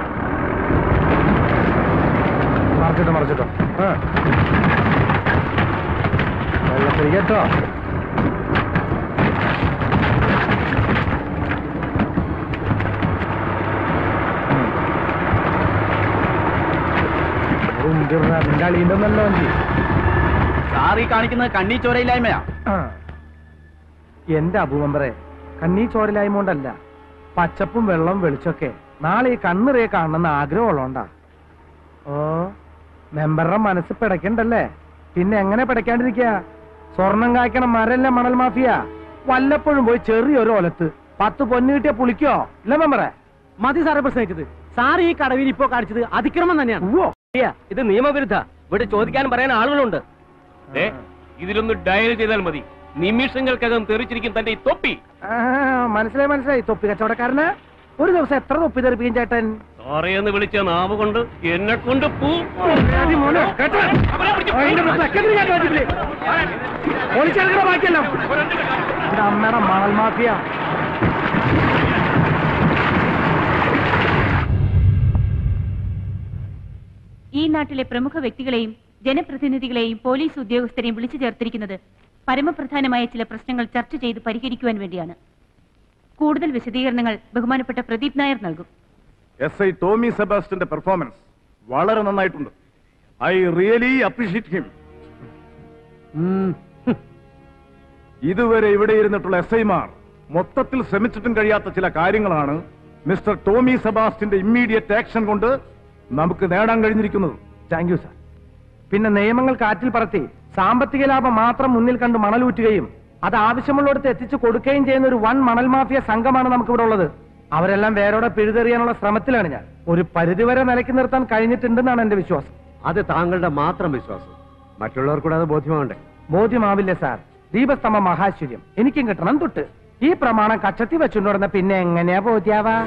മറിച്ചിട്ടോ മറിച്ചിട്ടോ ആ വെള്ളത്തിൽ കേട്ടോ നിന്റെ അളിയുടെ ഒന്നല്ലോ എനിക്ക് സാർ ഈ കാണിക്കുന്നത് കണ്ണീ ചോരയില്ലായ്മയാ ആ. എന്റെ അബുമെമ്പറെ കണ്ണീ ചോരലായ്മ കൊണ്ടല്ല പച്ചപ്പും വെള്ളവും വെളിച്ചൊക്കെ നാളെ ഈ കണ്ണിറയെ കാണണമെന്ന് ആഗ്രഹമുള്ളോണ്ടാ ഓ മെമ്പറുടെ മനസ്സ് പിടയ്ക്കണ്ടല്ലേ പിന്നെ എങ്ങനെ പിടയ്ക്കാണ്ടിരിക്കുക സ്വർണം കായ്ക്കണ മരല്ല മണൽ മാഫിയ വല്ലപ്പോഴും പോയി ചെറിയൊരു ഒലത്ത് പത്ത് പൊന്നു കിട്ടിയ പുളിക്കോ ഇല്ല മെമ്പറെ മതി സാറെ പ്രസംഗിച്ചത് സാർ ഈ കടവിൽ ഇപ്പോ കാണിച്ചത് അതിക്രമം തന്നെയാണ് ഇത് നിയമവിരുദ്ധ ഇവിടെ ചോദിക്കാനും പറയാൻ ആളുകളുണ്ട് ഇതിലൊന്ന് ഡയൽ ചെയ്താൽ മതി നിമിഷങ്ങൾക്കകം തെറിച്ചിരിക്കും തന്റെ ഈ തൊപ്പി ആ, മനസ്സിലായി മനസ്സിലായി തൊപ്പി കച്ചവടക്കാരന് ഒരു ദിവസം എത്ര തൊപ്പി തെറിപ്പിക്കും ചേട്ടൻ സോറി എന്ന് വിളിച്ച നാവ് കൊണ്ട് എന്നെ കൊണ്ട് പൂ ബാക്കിയല്ലോ ഇത് അമ്മയുടെ മണൽ മാഫിയ ഈ നാട്ടിലെ പ്രമുഖ വ്യക്തികളെയും ജനപ്രതിനിധികളെയും പോലീസ് ഉദ്യോഗസ്ഥരെയും വിളിച്ചു ചേർത്തിരിക്കുന്നത് പരമപ്രധാനമായ ചില പ്രശ്നങ്ങൾ ചർച്ച ചെയ്ത് പരിഹരിക്കുവാൻ വേണ്ടിയാണ് കൂടുതൽ വിശദീകരണങ്ങൾ ബഹുമാനപ്പെട്ട പ്രദീപ് നായർ നൽകും എസ് ഐ ടോമി സെബാസ്റ്റിന്റെ പെർഫോമൻസ് വളരെ നന്നായിട്ടുണ്ട് ഐ റിയലി അപ്രീഷിയേറ്റ് ഹിം ഇതുവരെ ഇവിടെ ഇരുന്നിട്ടുള്ള എസ് ഐമാർ മൊത്തത്തിൽ ശ്രമിച്ചിട്ടും കഴിയാത്ത ചില കാര്യങ്ങളാണ് മിസ്റ്റർ ടോമി സെബാസ്റ്റിന്റെ ഇമ്മീഡിയറ്റ് ആക്ഷൻ കൊണ്ട് നമുക്ക് നേടാൻ കഴിഞ്ഞിരിക്കുന്നത് താങ്ക് യു സാർ പിന്നെ നിയമങ്ങൾ കാറ്റിൽ പറത്തി സാമ്പത്തിക ലാഭം മാത്രം മുന്നിൽ കണ്ട് മണലൂറ്റുകയും അത് ആവശ്യമുള്ളിടത്ത് എത്തിച്ചു കൊടുക്കുകയും ചെയ്യുന്ന ഒരു വൺ മണൽ മാഫിയ സംഘമാണ് നമുക്കിവിടെ ഉള്ളത് അവരെല്ലാം വേരോടെ പിഴുതെറിയാനുള്ള ശ്രമത്തിലാണ് ഞാൻ ഒരു പരിധിവരെ നിലയ്ക്ക് നിർത്താൻ കഴിഞ്ഞിട്ടുണ്ടെന്നാണ് എന്റെ വിശ്വാസം അത് താങ്കളുടെ മാത്രം വിശ്വാസം മറ്റുള്ളവർക്കൂടെ അത് ബോധ്യമാവണ്ടേ ബോധ്യമാവില്ല സാർ ദീപസ്തംഭ മഹാശ്വര്യം എനിക്കും കിട്ടണം തൊട്ട് ഈ പ്രമാണം കച്ചത്തി വെച്ചുകൊണ്ടിരുന്ന പിന്നെ എങ്ങനെയാ ബോധ്യാവാ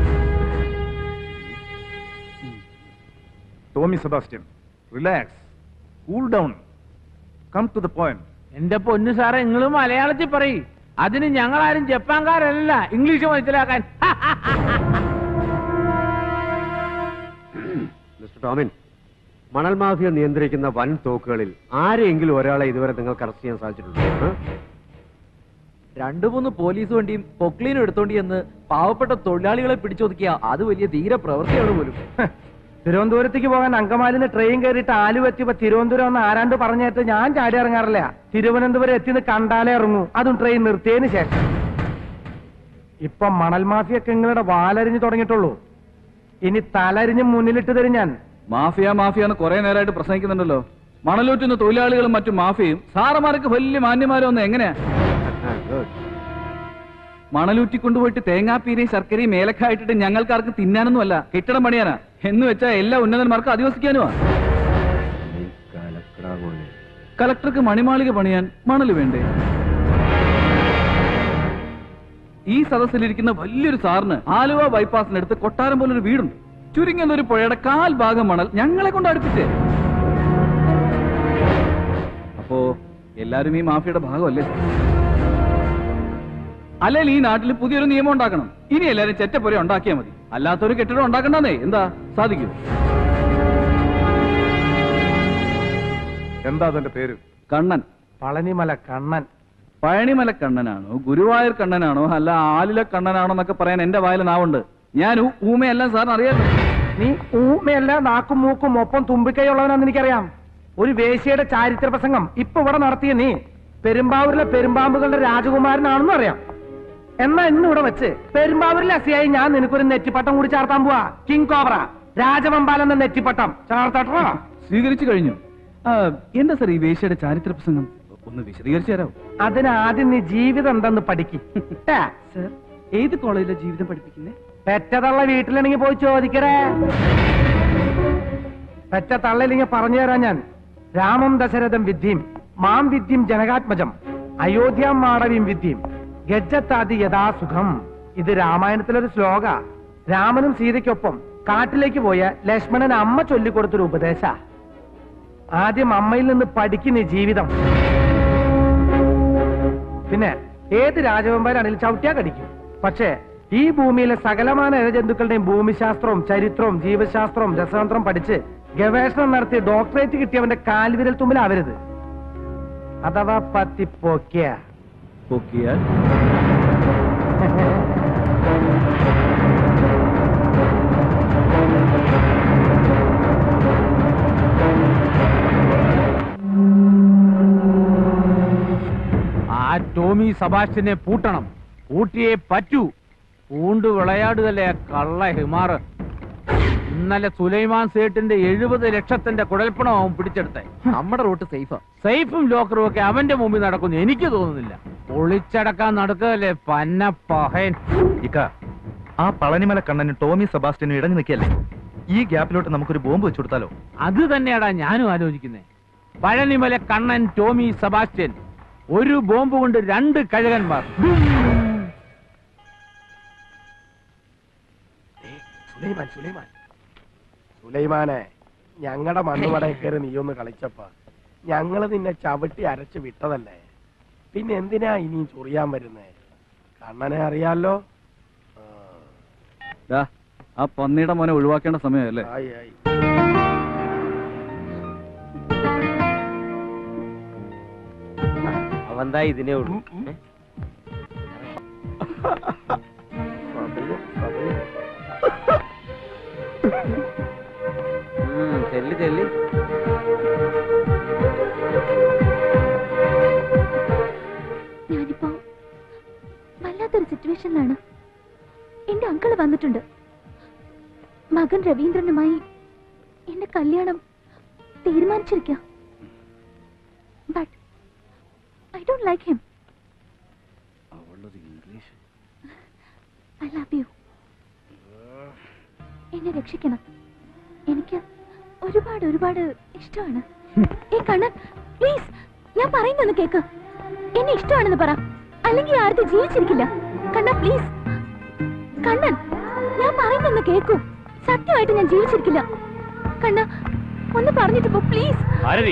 Tommy Sebastian relax cool down come to the point എന്റെ പൊന്നു സാറേ നിങ്ങൾ മലയാളത്തിൽ പറയും അതിന് ഞങ്ങളാരും ജപ്പാൻകാരല്ല ഇംഗ്ലീഷ് മനസ്സിലാക്കാൻ മിസ്റ്റർ ടോമിൻ മണൽ മാഫിയ നിയന്ത്രിക്കുന്ന വൻ തോക്കുകളിൽ ആരെങ്കിലും ഒരാളെ ഇതുവരെ നിങ്ങൾക്ക് അറസ്റ്റ് ചെയ്യാൻ സാധിച്ചിട്ടുണ്ടോ രണ്ടു മൂന്ന് പോലീസ് വണ്ടിയും പൊക്ലീനും എടുത്തോണ്ടി എന്ന് പാവപ്പെട്ട തൊഴിലാളികളെ പിടിച്ചൊതുക്കിയ അത് വലിയ ധീര പ്രവൃത്തിയാണ് പോലും തിരുവനന്തപുരത്തേക്ക് പോകാൻ അങ്കമാലിന്ന് ട്രെയിൻ കയറിയിട്ട് ആലുവ എത്തിയപ്പോ തിരുവനന്തപുരം എന്ന് ആരാണ്ട് പറഞ്ഞിട്ട് ഞാൻ ചാടി ഇറങ്ങാറില്ല തിരുവനന്തപുരം എത്തിന്ന് കണ്ടാലേ ഇറങ്ങൂ അതും ട്രെയിൻ നിർത്തിയതിന് ശേഷം ഇപ്പൊ മണൽ മാഫിയൊക്കെ നിങ്ങളുടെ വാലരിഞ്ഞു തുടങ്ങിയിട്ടുള്ളൂ ഇനി തലരിഞ്ഞ് മുന്നിലിട്ട് തരും ഞാൻ മാഫിയ മാഫിയ എന്ന് കുറെ നേരമായിട്ട് പ്രസംഗിക്കുന്നുണ്ടല്ലോ മണലൂറ്റുന്ന തൊഴിലാളികളും മറ്റു മാഫിയയും സാറന്മാർക്ക് വലിയ മാന്യമാരും ഒന്ന് എങ്ങനെയാ മണലൂറ്റി കൊണ്ടുപോയിട്ട് തേങ്ങാപ്പീരയും ശർക്കരയും ഏലക്കായിട്ടിട്ട് ഞങ്ങൾക്കാർക്ക് തിന്നാനൊന്നുമല്ല കെട്ടിടം പണിയാനാ എന്ന് വെച്ചാൽ എല്ലാ ഉന്നതന്മാർക്കും അധിവസിക്കാനുമാ കലക്ടർക്ക് മണിമാളിക പണിയാൻ മണൽ വേണ്ടേ ഈ സദസ്സിലിരിക്കുന്ന വലിയൊരു സാറിന് ആലുവ ബൈപ്പാസിനടുത്ത് കൊട്ടാരം പോലൊരു വീടുണ്ട് ചുരുങ്ങിയത് ഒരു പുഴയുടെ കാൽ ഭാഗം മണൽ ഞങ്ങളെ കൊണ്ട് അടുപ്പിച്ചേ അപ്പോ എല്ലാരും ഈ മാഫിയുടെ ഭാഗമല്ലേ അല്ലെങ്കിൽ ഈ നാട്ടിൽ പുതിയൊരു നിയമം ഉണ്ടാക്കണം ഇനി എല്ലാരും ചെറ്റപ്പുര ഉണ്ടാക്കിയാൽ മതി അല്ലാത്തൊരു കെട്ടിടം ഉണ്ടാക്കണ്ടെന്നേ എന്താ സാധിക്കൂ എന്താ അതിന്റെ പേര് കണ്ണൻ പളനിമല കണ്ണൻ പഴനിമല കണ്ണനാണോ ഗുരുവായൂർ കണ്ണനാണോ അല്ല ആലില കണ്ണനാണോ എന്നൊക്കെ പറയാൻ എന്റെ വായിൽ നാവുണ്ട് ഞാൻ ഊ- ഊമയെല്ലാം സാറിന് അറിയാലോ നീ ഊമയല്ല നാക്കും മൂക്കും ഒപ്പം തുമ്പിക്കൈയുള്ളവനാന്ന് എനിക്കറിയാം ഒരു വേശ്യയുടെ ചാരിത്ര പ്രസംഗം ഇപ്പൊ ഇവിടെ നടത്തിയ നീ പെരുമ്പാവൂരിലെ പെരുമ്പാമ്പുകളുടെ രാജകുമാരനാണെന്നും അറിയാം എന്നാ ഇന്ന് ഇവിടെ വെച്ച് പെരുമ്പാവൂരിലെ അസിയായി ഞാൻ നിനക്കൊരു നെറ്റിപ്പട്ടം കൂടി ചാർത്താൻ പോവാ കിങ് കോബ്ര രാജവമ്പാൽ എന്ന നെറ്റിപ്പട്ടം ചാർത്തട്ടോ സ്വീകരിച്ചു കഴിഞ്ഞു ആ, എന്താ സാർ ഈ വേശ്യയുടെ ചാരിത്ര പ്രസംഗം ഒന്ന് വിശദീകരിച്ചു തരാമോ അതിനാദ്യം നീ ജീവിതം എന്തെന്ന് പഠിക്കും സർ ഏത് കോളേജിലെ ജീവിതം പഠിപ്പിക്കുന്നേ പെറ്റതള്ള വീട്ടിലാണെങ്കിൽ പോയി ചോദിക്കടേ പെറ്റ തള്ളയില്ലെങ്കിൽ പറഞ്ഞു തരാം ഞാൻ രാമം ദശരഥം വിദ്യയും മാം വിദ്യം ജനകാത്മജം അയോധ്യാം മാടവീം വിദ്യയും ഗജ്ജത്താതി യഥാസുഖം ഇത് രാമായണത്തിലൊരു ശ്ലോക രാമനും സീതയ്ക്കൊപ്പം കാട്ടിലേക്ക് പോയ ലക്ഷ്മണൻ അമ്മ ചൊല്ലിക്കൊടുത്തൊരു ഉപദേശ ആദ്യം അമ്മയിൽ നിന്ന് പഠിക്കുന്ന ഈ ജീവിതം പിന്നെ ഏത് രാജവന്മാരാണെങ്കിലും ചവിട്ടിയാ കടിക്കും പക്ഷേ ഈ ഭൂമിയിലെ സകലമാന ഇഴജന്തുക്കളുടെയും ഭൂമിശാസ്ത്രവും ചരിത്രവും ജീവശാസ്ത്രവും രസതന്ത്രം പഠിച്ച് ഗവേഷണം നടത്തി ഡോക്ടറേറ്റ് കിട്ടിയവന്റെ കാൽവിരൽ തുമ്പിലാവരുത് അഥവാ പത്തിപ്പോക്കിയ പൊക്കിയാൽ ആ ടോമി സബാസ്റ്റിനെ പൂട്ടണം പൂട്ടിയേ പറ്റൂ പൂണ്ട് വിളയാടുകല്ലേ ആ കള്ള ഹിമാറ് ഇന്നലെ സുലൈമാൻ സേട്ടിന്റെ എഴുപത് ലക്ഷത്തിന്റെ കുഴൽപ്പണം അവൻ പിടിച്ചെടുത്തേ നമ്മുടെ റൂട്ട് സേഫാ സേഫും ലോക്കറും ഒക്കെ അവന്റെ മുമ്പിൽ നടക്കുന്നു എനിക്ക് തോന്നുന്നില്ല ഒളിച്ചടക്കാൻ നടക്കുകയല്ലേ പന്ന പഹയൻ ഇക്ക ആ പളനിമല കണ്ണന് ടോമി സെബാസ്റ്റ്യനും ഇടഞ്ഞു നിൽക്കല്ലേ ഈ ഗ്യാപ്പിലോട്ട് നമുക്കൊരു ബോംബ് വെച്ചു കൊടുത്താലോ അത് തന്നെയാടാ ഞാനും ആലോചിക്കുന്നേ പഴനിമല കണ്ണൻ ടോമി സബാസ്റ്റ്യൻ ഒരു ബോംബ് കൊണ്ട് രണ്ട് കഴുകന്മാർ സുലൈമാൻ സുലൈമാൻ സുലൈമാനെ ഞങ്ങളുടെ മണ്ണുമടയിൽ കയറി നീയൊന്ന് കളിച്ചപ്പ ഞങ്ങള് നിന്നെ ചവിട്ടി അരച്ച് വിട്ടതല്ലേ പിന്നെ എന്തിനാ ഇനിയും ചൊറിയാൻ വരുന്നേ കണ്ണനെ അറിയാലോ ദാ, ആ പന്നിയുടെ മോനെ ഒഴിവാക്കേണ്ട സമയമല്ലേ ആയി ആയി അവന്താ ഇതിനേ ഉള്ളൂ ഏ? ഉം, ചെല്ല് ചെല്ല് ഞാനിപ്പോ വല്ലാത്തൊരു സിറ്റുവേഷനിലാണ് എന്റെ അങ്കിള് വന്നിട്ടുണ്ട് മകൻ രവീന്ദ്രനുമായി എന്റെ കല്യാണം തീരുമാനിച്ചിരിക്കാം but I don't like him I love you എന്നെ രക്ഷിക്കണം എനിക്ക് ഒരുപാട് ഒരുപാട് ഇഷ്ടമാണ് ഏ കണ്ണൻ പ്ലീസ് ഞാൻ പറയുന്നൊന്ന് കേക്ക് എന്നെ ഇഷ്ടമാണെന്ന് പറ അല്ലെങ്കിൽ ആരത്തെ ജീവിച്ചിരിക്കില്ല കണ്ണ പ്ലീസ് കണ്ണൻ ഞാൻ പറയുന്നൊന്ന് കേക്കൂ സത്യമായിട്ട് ഞാൻ ജീവിച്ചിരിക്കില്ല കണ്ണ ഒന്ന് പറഞ്ഞിട്ട് പോ പ്ലീസ് ആരതി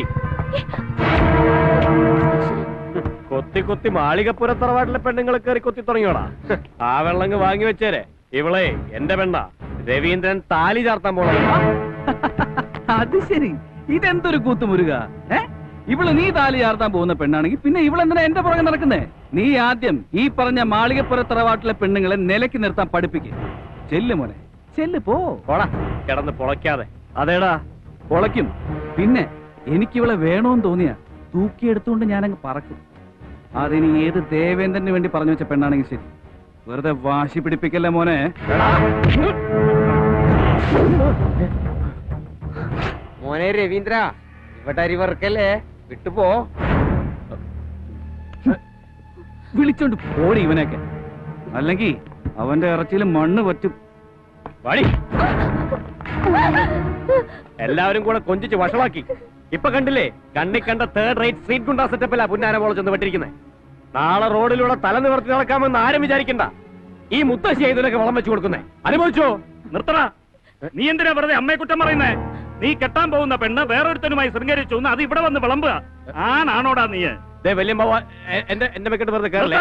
കൊത്തി കൊത്തി മാളികപ്പുറത്തറവാട്ടിലെ പെണ്ണുങ്ങൾ കയറി കൊത്തി തുടങ്ങിയോടാ ആ വെള്ളങ്ങ് വാങ്ങി വെച്ചേരെ ഇവളെ എന്റെ പെണ്ണ രവീന്ദ്രൻ താലി ചാർത്താൻ പോണ അത് ശരി ഇതെന്തൊരു കൂത്തുമുരുക ഏ ഇവള് നീ താലി ചാർത്താൻ പോകുന്ന പെണ്ണാണെങ്കിൽ പിന്നെ ഇവളെന്തിനാ എന്റെ പുറകെ നടക്കുന്നേ നീ ആദ്യം ഈ പറഞ്ഞ മാളികപ്പുറ തറവാട്ടിലെ പെണ്ണുങ്ങളെ നിലയ്ക്ക് നിർത്താൻ പഠിപ്പിക്കുക ചെല്ല് മോനെ ചെല്ല് പോ പോടാ കിടന്ന് പൊളയ്ക്കാതെ അതേടാ പൊളയ്ക്കും പിന്നെ എനിക്കിവളെ വേണോന്ന് തോന്നിയ തൂക്കിയെടുത്തുകൊണ്ട് ഞാനങ്ങ് പറക്കും അതിനി ഏത് ദേവേന്ദ്രന് വേണ്ടി പറഞ്ഞു വെച്ച പെണ്ണാണെങ്കിൽ ശരി വെറുതെ വാശി പിടിപ്പിക്കല്ലേ മോനെ മോനെ രവീന്ദ്ര ഇവിടെ അരിവർക്കല്ലേ വിട്ടുപോ വിളിച്ചോണ്ട് പോടി ഇവനൊക്കെ അല്ലെങ്കിൽ അവന്റെ ഇറച്ചിയിൽ മണ്ണ് പറ്റും വാടി എല്ലാവരും കൂടെ കൊഞ്ചിച്ച് വഷളാക്കി ഇപ്പൊ കണ്ടില്ലേ കണ്ണി കണ്ട തേർഡ് റേറ്റ് സ്ട്രീറ്റ് ഗുണ്ടാ സെറ്റപ്പിലാ പുന്നാര മോളെ ചെന്ന് വെട്ടിരിക്കുന്നത് നാളെ റോഡിലൂടെ തല നിവർത്തി നടക്കാമെന്ന് ആരും വിചാരിക്കണ്ട ഈ മുത്തശ്ശി ഇതിനൊക്കെ വളം വെച്ച് കൊടുക്കുന്നേ അനുഭവിച്ചോ നിർത്തണ നീ എന്തിനാ വെറുതെ അമ്മയെ കുറ്റം പറയുന്നേ നീ കെട്ടാൻ പോകുന്ന പെണ്ണ് വേറൊരുത്തനുമായി ശൃംഗരിച്ചു എന്ന് അത് ഇവിടെ വന്ന് വിളമ്പുക ആണാണോടാ നീ വല്യമ്മ എന്റെ എന്റെ മെക്കെട്ട് വെറുതെ കയറല്ലേ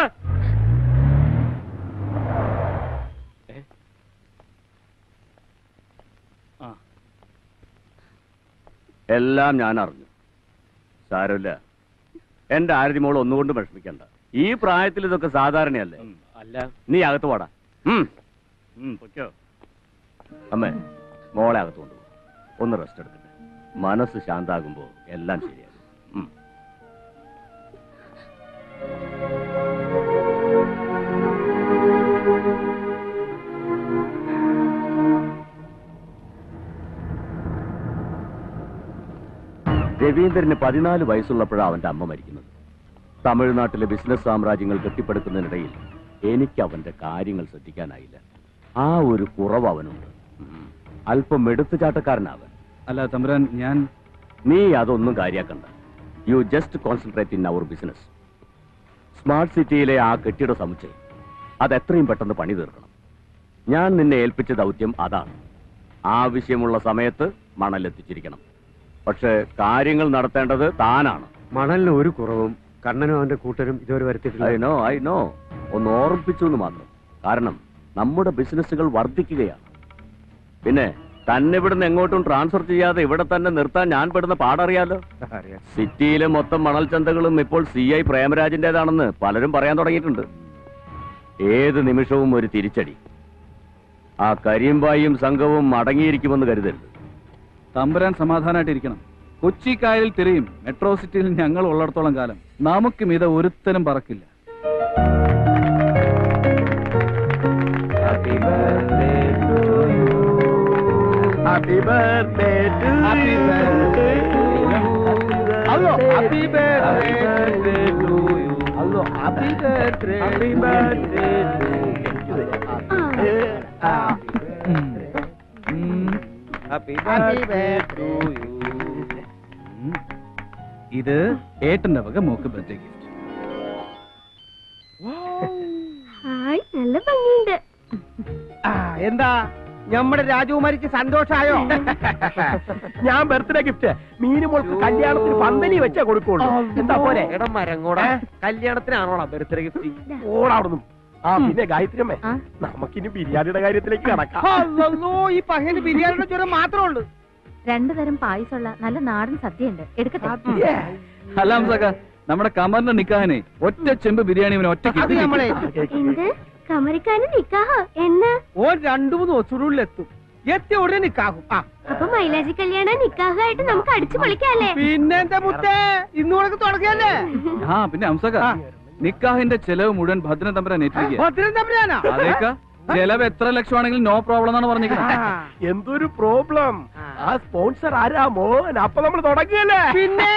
എല്ലാം ഞാൻ അറിഞ്ഞു സാരമില്ല എന്റെ ആരതി മോൾ ഒന്നുകൊണ്ട് വിഷമിക്കണ്ട ഈ പ്രായത്തിൽ ഇതൊക്കെ സാധാരണയല്ലേ അല്ല നീ അകത്ത് പോടാ ഉം. പൊയ്ക്കോ അമ്മേ മോളെ അകത്ത് കൊണ്ടുപോ ഒന്ന് റെസ്റ്റ് എടുക്കട്ടെ മനസ്സ് ശാന്താകുമ്പോ എല്ലാം ശരിയാകും ഉം. രവീന്ദ്രന് പതിനാല് വയസ്സുള്ളപ്പോഴാണ് അവന്റെ അമ്മ മരിക്കുന്നത് തമിഴ്നാട്ടിലെ ബിസിനസ് സാമ്രാജ്യങ്ങൾ കെട്ടിപ്പടുക്കുന്നതിനിടയിൽ എനിക്ക് അവന്റെ കാര്യങ്ങൾ ശ്രദ്ധിക്കാനായില്ല ആ ഒരു കുറവ് അവനുണ്ട് ഉം. അല്പം എടുത്തുചാട്ടക്കാരനാവൻ അല്ല തമ്പുരാൻ ഞാൻ നീ അതൊന്നും കാര്യാക്കണ്ട you just concentrate in our business smart സിറ്റിയിലെ ആ കെട്ടിട സമുച്ചയം അത് എത്രയും പെട്ടെന്ന് പണി തീർക്കണം ഞാൻ നിന്നെ ഏൽപ്പിച്ച ദൗത്യം അതാണ് ആവശ്യമുള്ള സമയത്ത് മണലെത്തിച്ചിരിക്കണം പക്ഷേ കാര്യങ്ങൾ നടത്തേണ്ടത് താനാണ് മണലിന് ഒരു കുറവും കണ്ണനും അവന്റെ കൂട്ടരും ഇതുവരെ വരുത്തിയിട്ടില്ല ഐ നോ ഐ നോ ഒന്ന് ഓർമ്മിപ്പിച്ചു എന്ന് മാത്രം കാരണം നമ്മുടെ ബിസിനസ്സുകൾ വർദ്ധിക്കുകയാണ് പിന്നെ തന്നെ ഇവിടുന്ന് എങ്ങോട്ടും ട്രാൻസ്ഫർ ചെയ്യാതെ ഇവിടെ തന്നെ നിർത്താൻ ഞാൻ പെടുന്ന പാടറിയാലോ അറിയാം സിറ്റിയിലെ മൊത്തം മണൽ ചന്തകളും ഇപ്പോൾ സി ഐ പ്രേമരാജിന്റേതാണെന്ന് പലരും പറയാൻ തുടങ്ങിയിട്ടുണ്ട് ഏത് നിമിഷവും ഒരു തിരിച്ചടി ആ കരിയമ്പായും സംഘവും അടങ്ങിയിരിക്കുമെന്ന് കരുതരുത് തമ്പുരാൻ സമാധാനമായിട്ടിരിക്കണം കൊച്ചി കായലിൽ തിരയും മെട്രോ സിറ്റിയിൽ ഞങ്ങൾ ഉള്ളിടത്തോളം കാലം നമുക്കും ഇത് ഒരുത്തനും പറക്കില്ല happy birthday to happy birthday അല്ലോ ഹാപ്പി ബർത്ത്ഡേ ടു യു അല്ലോ happy birthday happy birthday happy birthday to you ഇത് ഏട്ടന്റെ വക മോക്ക് ബർത്ത്ഡേ ഗിഫ്റ്റ് ഹായ് നല്ല ഭംഗിയുണ്ട് ആ, എന്താ നമ്മുടെ രാജകുമാരിക്ക് സന്തോഷായോ ഞാൻ ബർത്ത്ഡേ ഗിഫ്റ്റ് മീനു മോൾക്ക് കല്യാണത്തിന് പന്തലി വെച്ചേ കൊടുക്കുള്ളൂ എന്താ പോലെ എടാ മരങ്ങോടാ കല്യാണത്തിനാണോടാ ബർത്ത്ഡേ ഗിഫ്റ്റ് ഓടാവുന്നു ആ പിന്നെ ഗായത്രിയമ്മേ നമുക്കിനി ബിരിയാണിയുടെ കാര്യത്തിലേക്ക് കടക്കാം ഈ പഹേന് ബിരിയാണിയുടെ ജ്വരം മാത്രമേ ഉള്ളൂ രണ്ടു തരം പായസമുള്ള നല്ല നാടൻ സദ്യയുണ്ട് എടുക്കട്ടെ അല്ല ഹംസക്ക നമ്മുടെ കമറിന്റെ നിക്കാഹിനെ ഒറ്റ ചെമ്പ് ബിരിയാണി ഇവന് ഒറ്റ അത് നമ്മളെ എന്ത് കമറിക്കാനും നിക്കാഹോ എന്ന് ഓ രണ്ടു മൂന്ന് ദിവസത്തിനുള്ളിൽ എത്തും എത്തിയ ഉടനെ നിക്കാകും ആ അപ്പൊ മൈലാജി കല്യാണം നിക്കാഹായിട്ട് നമുക്ക് അടിച്ചു പൊളിക്കാല്ലേ പിന്നെ എന്താ മുത്തേ ഇന്ന് ഉണക്ക് തുടങ്ങിയല്ലേ ആ പിന്നെ ഹംസക്ക നിക്കാഹിന്റെ ചെലവ് മുഴുവൻ ഭദ്രൻ തമ്പുരാൻ ഏറ്റിരിക്കുക ഭദ്രൻ തമ്പുരാനാ അതേക്ക ചെലവ് എത്ര ലക്ഷമാണെങ്കിലും നോ പ്രോബ്ലം എന്നാണ് പറഞ്ഞിരിക്കുന്നത് എന്തൊരു പ്രോബ്ലം ആ സ്പോൺസർ ആരാ മോൻ അപ്പൊ നമ്മൾ തുടങ്ങിയല്ലേ പിന്നെ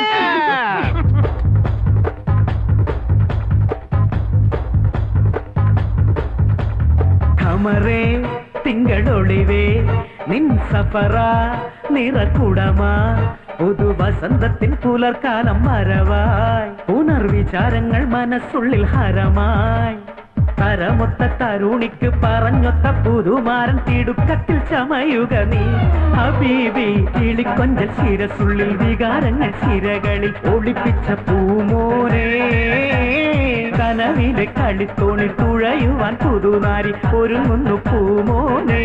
ഖമറേ തിങ്കളൊളിവേ നിൻ സഫറ നിറക്കുടമാ പുതുവസന്തത്തിൻ പുലർക്കാലം മറവായി പുനർവിചാരങ്ങൾ മനസ്സുള്ളിൽ ഹരമായി കരമൊത്ത തരുണിക്ക് പറഞ്ഞൊത്ത പുതുമാരൻ തിടുക്കത്തിൽ ചമയുക നീ ഹബീബി കിളിക്കൊഞ്ചൽ ശിരസുള്ളിൽ വികാരങ്ങൾ ശിരകളിൽ ഒളിപ്പിച്ച പൂമോനെ കനവിലെ കളിത്തോണിൽ തുഴയുവാൻ പുതുനാരി ഒരുങ്ങുന്നു പൂമോനെ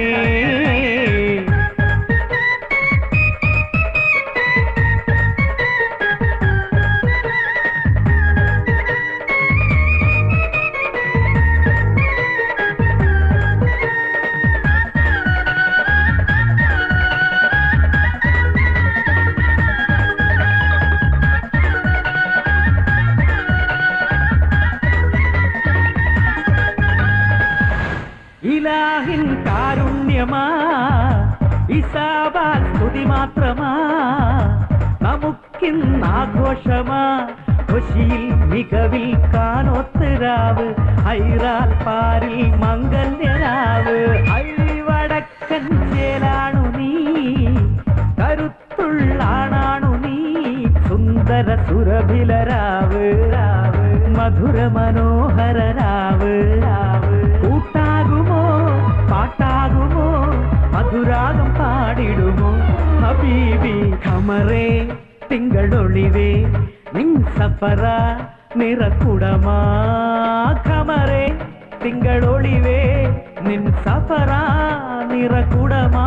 ഇലാഹിൻ കാരുണ്യമാ ഇസാബാൽ സ്തുതി മാത്രമാ നമുക്കിന്ന് ആഘോഷമാ ഖുഷിയിൽ മികവിൽ കാണൊത്തരാവ് ഐറാൽ പാരിൽ മംഗല്യരാവ് വടക്കൻ ചേലാണു നീ കരുത്തുള്ളാണാണു നീ സുന്ദര സുരഭിലരാവ് രാവ് മധുര മനോഹര രാവ് രാവ് കൂട്ടാകുമോ പാട്ടാകുമോ മധുരാഗം പാടിടുമോ ഹബീബി ഖമറേ തിങ്കളൊളിവേ നിൻ സഫറ നിറക്കുടമാ ഖമറേ തിങ്കളൊളിവേ നിൻ സഫറ നിറക്കുടമാ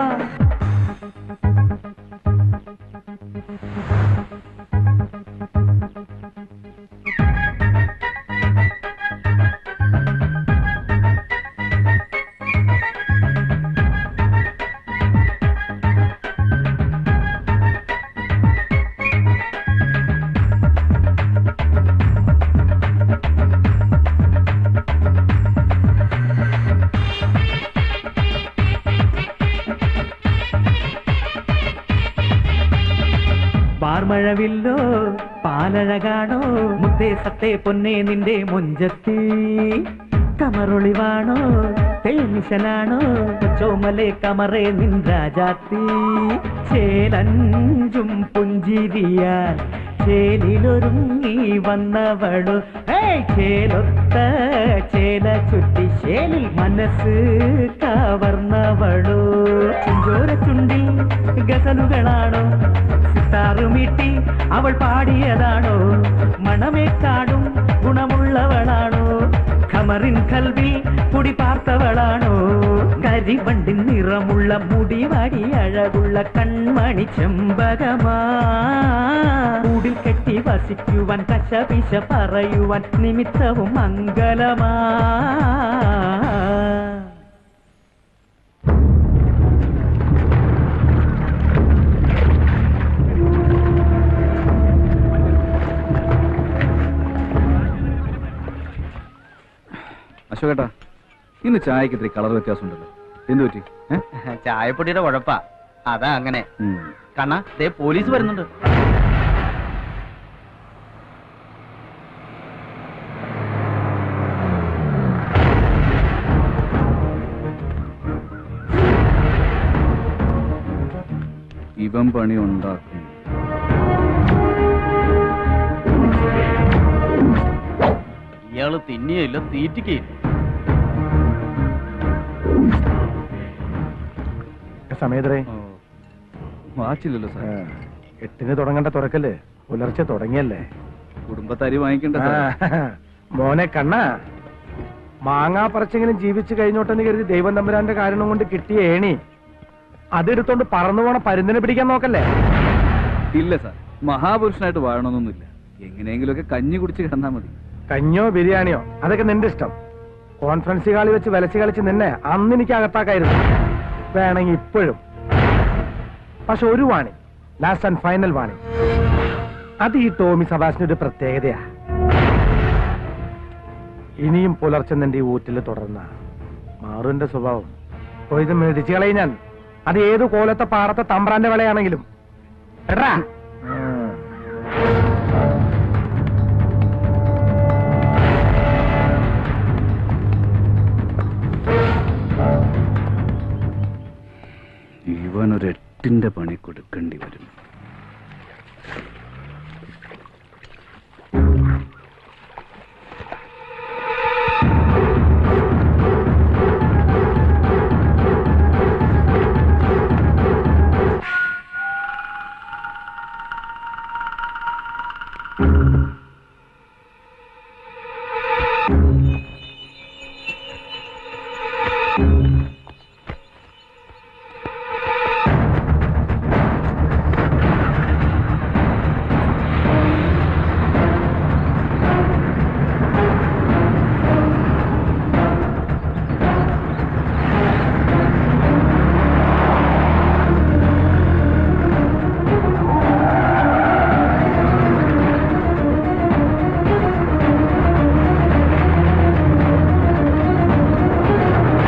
പാർമഴവില്ലോ പാലഴകാണോ മുത്തേ സത്തേ പൊന്നേ നിന്റെ മുഞ്ചത്തി കമറൊളിവാണോ തേനിശലാണോ ചോമലെ കമറേ നിൻ രാജാത്തി ചേലഞ്ചും പുഞ്ചിരിയാൽ ചേലിലൊരുങ്ങി വന്നവളു ഏയ് ചേലൊത്ത ചേല ചുറ്റി ചേലിൽ മനസ്സ് കവർന്നവളു ചെഞ്ചോര ചുണ്ടിൽ ഗസലുകളാണോ സിത്താറുമീട്ടി അവൾ പാടിയതാണോ മണമേ കാടും ഗുണമുള്ളവളാണോ ഖമറിൻ കൽവിൽ കുടി പാർത്തവളാണോ കരിവണ്ടിൻ നിറമുള്ള മുടിവാടി അഴകുള്ള കൺമണി ചെമ്പകമാ കൂടിൽ കെട്ടി വസിക്കുവാൻ കശപിശ പറയുവാൻ നിമിത്തവും മംഗലമാ അശോകേട്ടാ ഇന്ന് ചായക്ക് ഇത്തിരി കളർ വ്യത്യാസമുണ്ടല്ലോ എന്തു പറ്റി ചായപ്പൊടിയുടെ കുഴപ്പാ അതാ അങ്ങനെ കണ്ണ ദേ പോലീസ് വരുന്നുണ്ട് ഇവൻ പണി ഉണ്ടാക്കും ഇയാള് തിന്നിയില്ല തീറ്റിക്കയില്ല സമയത്രേ വാച്ചില്ലല്ലോ സാർ എട്ടിന് തുടങ്ങേണ്ട തുറക്കല് പുലർച്ചെ തുടങ്ങിയല്ലേ കുടുംബത്തരി വാങ്ങിക്കണ്ട ആ, മോനെ കണ്ണ മാങ്ങാ പറിച്ചെങ്കിലും ജീവിച്ചു കഴിഞ്ഞോട്ടെന്ന് കരുതി ദൈവം തമ്പുരാന്റെ കാരണം കൊണ്ട് കിട്ടിയ ഏണി അതെടുത്തോണ്ട് പറന്നു പോണ പരുന്തിനെ പിടിക്കാൻ നോക്കല്ലേ ഇല്ല സാർ മഹാപുരുഷനായിട്ട് വാഴണമെന്നൊന്നുമില്ല എങ്ങനെയെങ്കിലുമൊക്കെ കഞ്ഞി കുടിച്ച് കിടന്നാ മതി കഞ്ഞോ ബിരിയാണിയോ അതൊക്കെ നിന്റെ ഇഷ്ടം കോൺഫറൻസ് കളി വെച്ച് വലച്ച് കളിച്ച് നിന്നെ അന്ന് എനിക്ക് അകത്താക്കായിരുന്നു വേണമെങ്കിൽ ഇപ്പോഴും പക്ഷെ ഒരു വാണി ലാസ്റ്റ് ആൻഡ് ഫൈനൽ വാണി അത് ഈ ടോമി സബാസിന്റെ ഒരു പ്രത്യേകതയാ ഇനിയും പുലർച്ചെ നിന്റെ ഈ ഊറ്റിൽ തുടർന്ന മാറുന്റെ സ്വഭാവം കൊയ്ത് മെതിച്ചു കളയും ഞാൻ അത് ഏത് കോലത്തെ പാടത്തെ തമ്പ്രാന്റെ വിളയാണെങ്കിലും എടാ ഇവൻ ഒരു എട്ടിന്റെ പണി കൊടുക്കേണ്ടി വരും ആ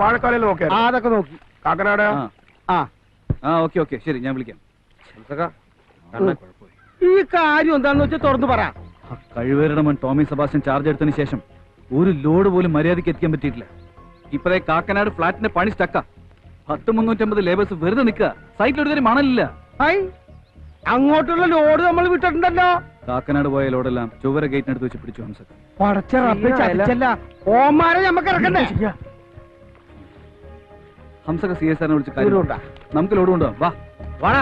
താഴെക്കാലയിൽ നോക്കിയാ ആ അതൊക്കെ നോക്കി കാക്കനാട് ആ ആ ഓക്കെ ഓക്കെ ശരി ഞാൻ വിളിക്കാം ഈ കാര്യം എന്താണെന്ന് വെച്ചാൽ തുറന്നു പറ ആ കഴിവേറുടെ മൻ ടോമി സെബാസ്റ്റ്യൻ ചാർജ് എടുത്തതിന് ശേഷം ഒരു ലോഡ് പോലും മര്യാദയ്ക്ക് എത്തിക്കാൻ പറ്റിയിട്ടില്ല ഇപ്പറേ കാക്കനാട് ഫ്ലാറ്റിന്റെ പണി സ്റ്റക്ക പത്ത് മുന്നൂറ്റമ്പത് ലേബേഴ്സ് വെറുതെ നിൽക്കുക സൈറ്റിൽ ഒരു തരം മണലില്ല അങ്ങോട്ടുള്ള ലോഡ് നമ്മൾ വിട്ടിട്ടുണ്ടല്ലോ കാക്കനാട് പോയ ലോഡെല്ലാം ചുവര ഗേറ്റിനടുത്ത് വെച്ച് പിടിച്ചു ഹംസക് പടച്ച റബ്ബേ ചതിച്ചല്ല ഓമാരെ നമുക്ക് ഇറക്കണ്ടേ ഹംസക സി എസ് ആറിനെ വിളിച്ച് കാര്യം ലോഡ് കൊണ്ടാ? നമുക്ക് ലോഡ് കൊണ്ടുപോകാം വാ വാടാ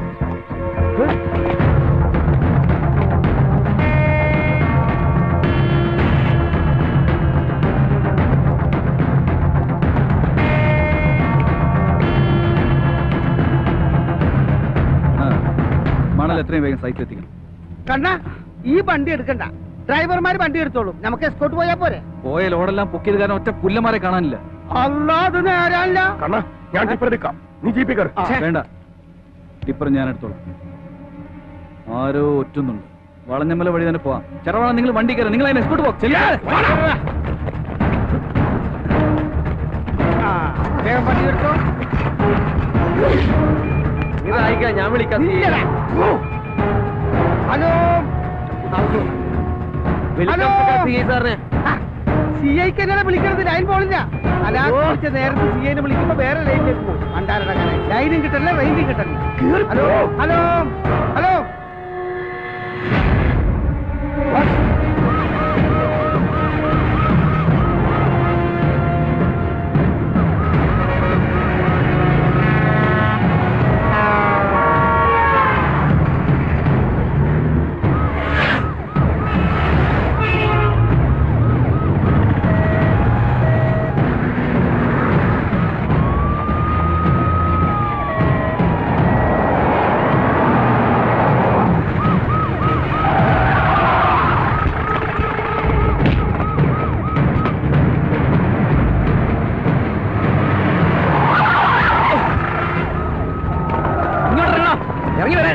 ആ, മണൽ എത്രയും വേഗം സൈറ്റിൽ എത്തിക്കണം കണ്ണ ഈ വണ്ടി എടുക്കണ്ട ഡ്രൈവർമാര് വണ്ടി എടുത്തോളും നമുക്ക് എസ്കോട്ട് പോയാ പോരെ പോയ ലോഡെല്ലാം പൊക്കിയത് കാരണം ഒറ്റ പുല്ലന്മാരെ കാണാനില്ല അല്ലാ അത് നേരല്ല കണ്ണ ഞാൻ ടിപ്പർ എടുക്കാം നീ ജീപ്പി കയറി വേണ്ട ടിപ്പർ ഞാൻ എടുത്തോളാം ആരോ ഒറ്റുന്നുണ്ട് വളഞ്ഞമ്മല വഴി തന്നെ പോവാം ചെറവാണ നിങ്ങൾ വണ്ടി കയറി നിങ്ങൾ അതിനെ എസ്കോട്ട് പോ ചെല്ല്. വേഗം വണ്ടി എടുത്തോ ഇതായിക്കാം ഞാൻ വിളിക്കാം ഇല്ലടാ. ഹലോ ഹലോ സി ഐക്ക് തന്നെയാണ് വിളിക്കണത് ലൈൻ പോളില്ല അല്ല വിളിച്ച നേരത്തെ സി ഐനെ വിളിക്കുമ്പോ വേറെ ലൈനിലേക്ക് പോകും അണ്ടാരുടെ കഥ ലൈനും കിട്ടല്ല റേഞ്ചും കിട്ടല്ല ഹലോ ഹലോ ഹലോ ഇങ്ങോട്ട് ഇറങ്ങണം. ഇറങ്ങി വരാൻ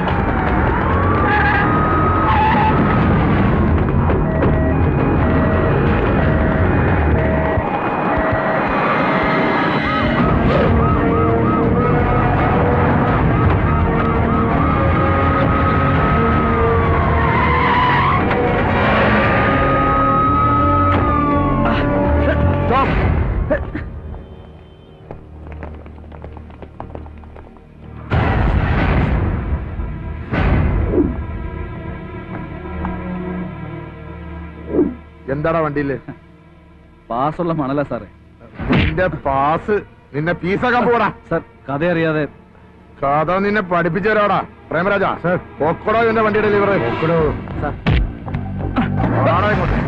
എന്താടാ വണ്ടിയില് പാസ്സുള്ള മണല സാറേ നിന്റെ പാസ് നിന്നെ പീസാക്കാൻ പോടാ സാർ കഥ അറിയാതെ കഥ നിന്നെ പഠിപ്പിച്ചു തരാടാ പ്രേമരാജ സർ പൊക്കടോ എന്റെ വണ്ടിയുടെ ലിവർ പൊക്കടോ ഇങ്ങോട്ട്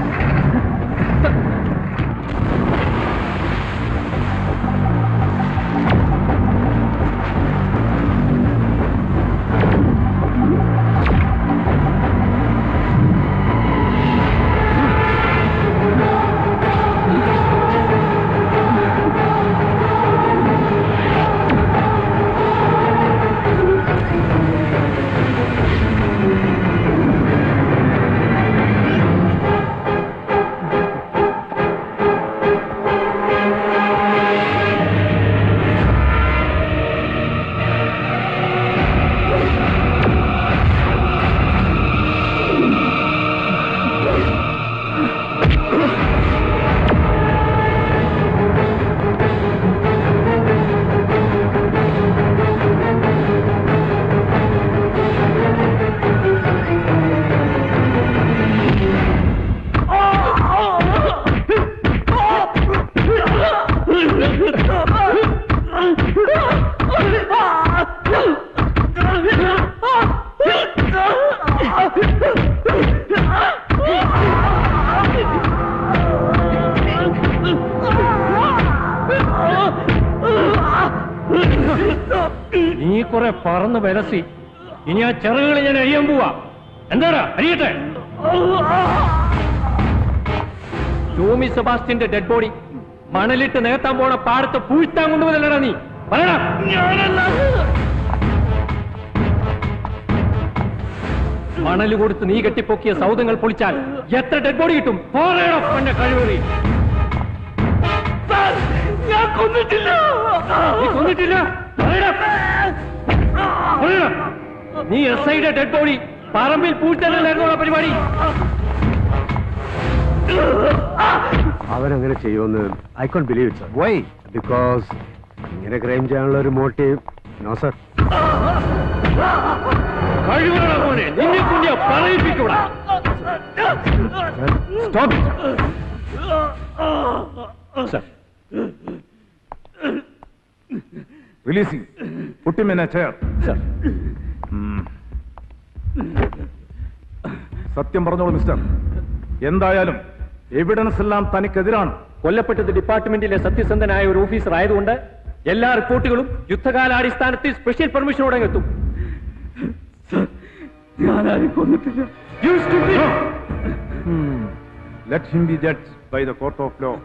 നീ കുറെ പറന്ന് വിലസി ഇനി ആ ചെറുകൾ ഞാൻ അഴിയാൻ പോവാ എന്താടാ അരിയട്ടെ ടോമി സെബാസ്റ്റ്യന്റെ ഡെഡ് ബോഡി മണലിട്ട് നേത്താൻ പോണ പാടത്ത് പൂഴ്ത്താൻ കൊണ്ടുപോലല്ലടാ നീ പറയടാ മണല് കൊടുത്ത് നീ കെട്ടിപ്പൊക്കിയ സൗദങ്ങൾ പൊളിച്ചാൽ എത്ര ഡെഡ് ബോഡി കിട്ടും പോരേടാ എന്റെ കഴിവേറി ഞാൻ കൊന്നിട്ടില്ല നീ കൊന്നിട്ടില്ല പറയടാ. പറയടാ. നീ എസ് ഐയുടെ ഡെഡ് ബോഡി പറമ്പിൽ പൂഴ്ത്തലായിരുന്നോ പരിപാടി അവൻ അങ്ങനെ ചെയ്യുമെന്ന് I can't believe it sir why because ഇങ്ങനെ ക്രൈം ചെയ്യാനുള്ള ഒരു മോട്ടീവ് നോ സർ കഴിവുള്ള മോനെ നിന്നെ കൊണ്ട് ഞാൻ പറയിപ്പിക്കൂടാ stop Sir. Releasing. Put him in a chair. Sir. സത്യം പറഞ്ഞോളൂ മിസ്റ്റർ എന്തായാലും എവിഡൻസ് എല്ലാം തനിക്കെതിരാണ് കൊല്ലപ്പെട്ടത് ഡിപ്പാർട്ട്മെന്റിലെ സത്യസന്ധനായ ഒരു ഓഫീസർ ആയതുകൊണ്ട് എല്ലാ റിപ്പോർട്ടുകളും യുദ്ധകാലാടിസ്ഥാനത്തിൽ സ്പെഷ്യൽ പെർമിഷനോടെ എത്തും ഞാനാരും കൊന്നിട്ടില്ല let him be judge by the court of law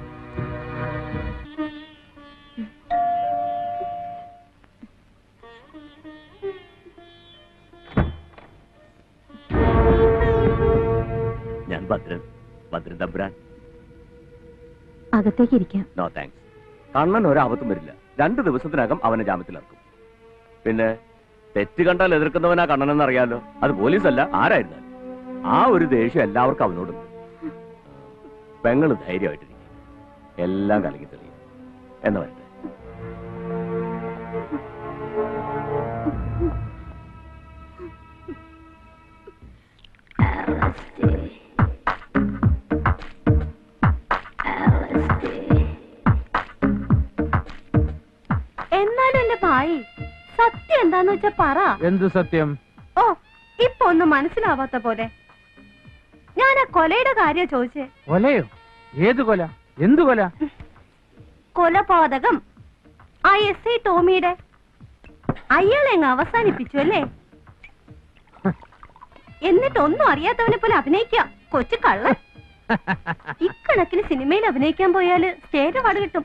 ഞാൻ ഭദ്രൻ ഭദ്രൻ തമ്പുരാൻ അകത്തേക്ക് ഇരിക്കാം നോ താങ്ക്സ് കണ്ണൻ ഒരാപത്തും വരില്ല രണ്ടു ദിവസത്തിനകം അവനെ ജാമ്യത്തിലിറക്കും പിന്നെ തെറ്റ് കണ്ടാൽ എതിർക്കുന്നവനാ കണ്ണനെന്ന് അറിയാലോ അത് പോലീസല്ല ആരായിരുന്നാലും ആ ഒരു ദേഷ്യം എല്ലാവർക്കും അവനോടുണ്ട് പെങ്ങള് ധൈര്യമായിട്ടിരിക്കും എല്ലാം കലങ്ങി തെളിയും എന്ന് വരട്ടെ എന്നാലും എന്റെ ഭായി സത്യം എന്താന്ന് വെച്ചാ പറ എന്ത് സത്യം ഓ ഇപ്പൊ ഒന്നും മനസ്സിലാവാത്ത പോലെ ഞാൻ ആ കൊലയുടെ കാര്യം ചോദിച്ചേ കൊലയോ ഏത് കൊല എന്ത് കൊല കൊലപാതകം ആ എസ് ഐ ടോമിയുടെ അയാളെ അങ്ങ് അവസാനിപ്പിച്ചു അല്ലേ എന്നിട്ടൊന്നും അറിയാത്തവനെ പോലെ അഭിനയിക്കാം കൊച്ചു കള്ളൻ ഇക്കണക്കിന് സിനിമയിൽ അഭിനയിക്കാൻ പോയാല് സ്റ്റേറ്റ് പാട് കിട്ടും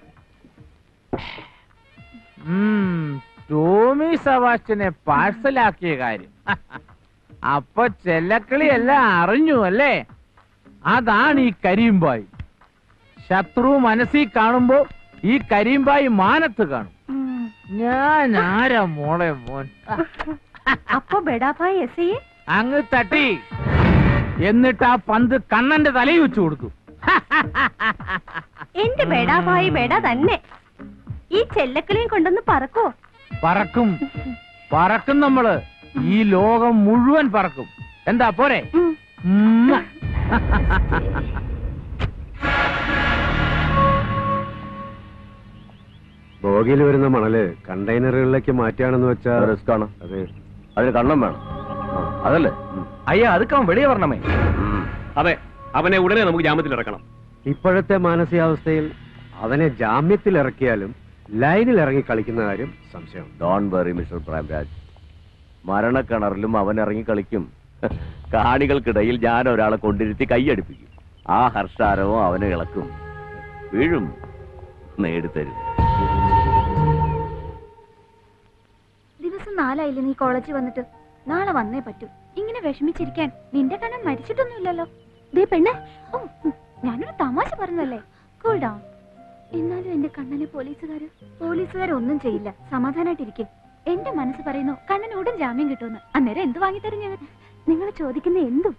ഉം, ടോമി സവാസ്റ്റിനെ പാഴ്സലാക്കിയ കാര്യം അപ്പൊ ചെല്ലക്കിളി എല്ലാം അറിഞ്ഞു അല്ലേ അതാണ് ഈ കരീംബായി ശത്രു മനസ്സിൽ കാണുമ്പോ ഈ കരീംബായി മാനത്ത് കാണും ഞാൻ ആരാ മോളെ മോൻ അപ്പൊ ബെഡാഭായി എസ് ഐ അങ്ങ് തട്ടി എന്നിട്ട് ആ പന്ത് കണ്ണന്റെ തലയിൽ വെച്ചു കൊടുത്തു എന്റെ ബെഡാഭായി ബെഡ തന്നെ ഈ ചെല്ലക്കിളിയും കൊണ്ടൊന്ന് പറക്കോ പറക്കും പറക്കും നമ്മള് ഈ ലോകം മുഴുവൻ പറക്കും എന്താ പോരെ ഉമ്മ. ബോഗിയിൽ വരുന്ന മണല് കണ്ടെയ്നറുകളിലേക്ക് മാറ്റുകയാണെന്ന് വെച്ചാൽ റിസ്ക് ആണ് അതെ അതിന് കണ്ണം വേണം അതല്ലേ അയ്യാ അതൊക്കെ അവൻ വെളിയെ പറഞ്ഞമേ അതെ അവനെ ഉടനെ നമുക്ക് ജാമ്യത്തിൽ ഇറക്കണം ഇപ്പോഴത്തെ മാനസികാവസ്ഥയിൽ അവനെ ജാമ്യത്തിൽ ഇറക്കിയാലും ലൈനിൽ ഇറങ്ങി കളിക്കുന്ന കാര്യം സംശയം ഡോൺ വെറി മിസ്റ്റർ പ്രേംരാജ് മരണക്കിണറിലും അവൻ ഇറങ്ങി കളിക്കും കാണികൾക്കിടയിൽ ഞാൻ ഒരാളെ കൊണ്ടിരുത്തി കൈയടിപ്പിക്കും ആ ഹർഷാരവും അവനെ ഇളക്കും വീഴും നേടിത്തരും ദിവസം നാലായില്ലേ നീ കോളേജിൽ വന്നിട്ട് നാളെ വന്നേ പറ്റൂ ഇങ്ങനെ വിഷമിച്ചിരിക്കാൻ നിന്റെ കണ്ണൻ മരിച്ചിട്ടൊന്നുമില്ലല്ലോ ദേ പെണ്ണെ ഓ ഉം, ഞാനൊരു തമാശ പറഞ്ഞല്ലേ കൂൾ ഡൗൺ എന്നാലും എന്റെ കണ്ണനെ പോലീസുകാര് പോലീസുകാരൊന്നും ചെയ്യില്ല സമാധാനായിട്ടിരിക്കെ എന്റെ മനസ്സ് പറയുന്നു കണ്ണന് ഉടൻ ജാമ്യം കിട്ടുമെന്ന് അന്നേരം എന്ത് വാങ്ങിത്തരും ഞാൻ നിങ്ങൾ ചോദിക്കുന്ന എന്തും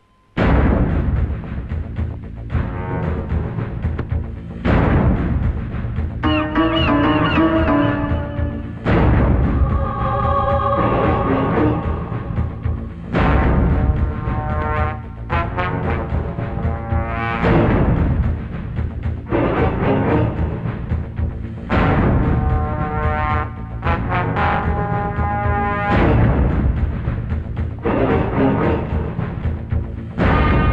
ആ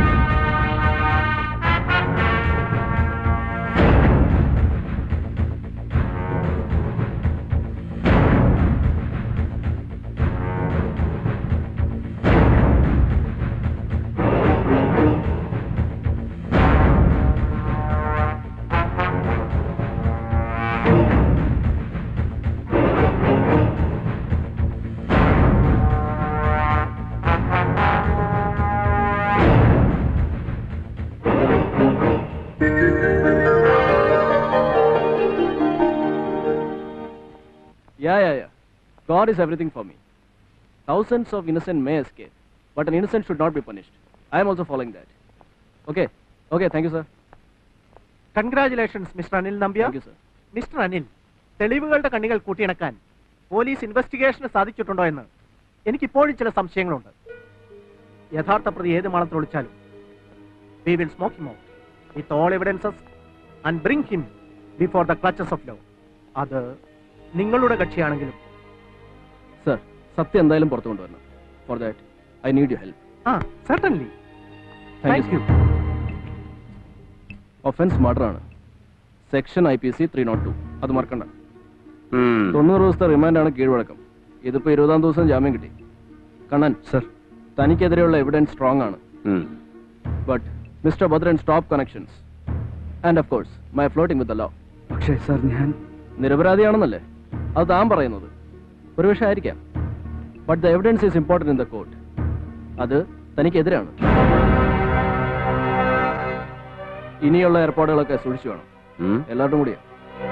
Yeah, yeah, yeah. God is everything for me. Thousands of innocent may escape, but an innocent should not be punished. I am also following that. Okay, okay, thank you, sir. Congratulations mister Anil നമ്പ്യ Thank you, sir. Mister Anil തെളിവുകളുടെ കണ്ണികൾ കൂട്ടിയിണക്കാൻ police ഇൻവെസ്റ്റിഗേഷന് സാധിച്ചിട്ടുണ്ടോ എന്ന് എനിക്കിപ്പോഴും ചില സംശയങ്ങളുണ്ട് യഥാർത്ഥ പ്രതി ഏത് മാളത്തിൽ ഒളിച്ചാലും we will smoke him out with all evidences and bring him before the clutches of law അത് നിങ്ങളുടെ കക്ഷിയാണെങ്കിലും സർ സത്യം എന്തായാലും പുറത്തു കൊണ്ടുവരണം for that I need you help ആ certainly thank you offence murder ആണ് section I P C three nought two അത് മറക്കണ്ട തൊണ്ണൂറ് ദിവസത്തെ റിമാൻഡാണ് കീഴ്വഴക്കം ഇതിപ്പോ ഇരുപതാം ദിവസം ജാമ്യം കിട്ടി കണ്ണൻ സർ തനിക്കെതിരെയുള്ള എവിഡൻസ് സ്ട്രോങ് ആണ് but mister Bhadran stop connections and of course my floating with law പക്ഷേ സർ ഞാൻ നിരപരാധിയാണെന്നല്ലേ അത് താൻ പറയുന്നത് ഒരുപക്ഷെ ആയിരിക്കാം but the evidence is important in the court അത് തനിക്കെതിരാണ് ഇനിയുള്ള ഏർപ്പാടുകളൊക്കെ സൂക്ഷിച്ചു വേണം എല്ലാവരും കൂടിയാ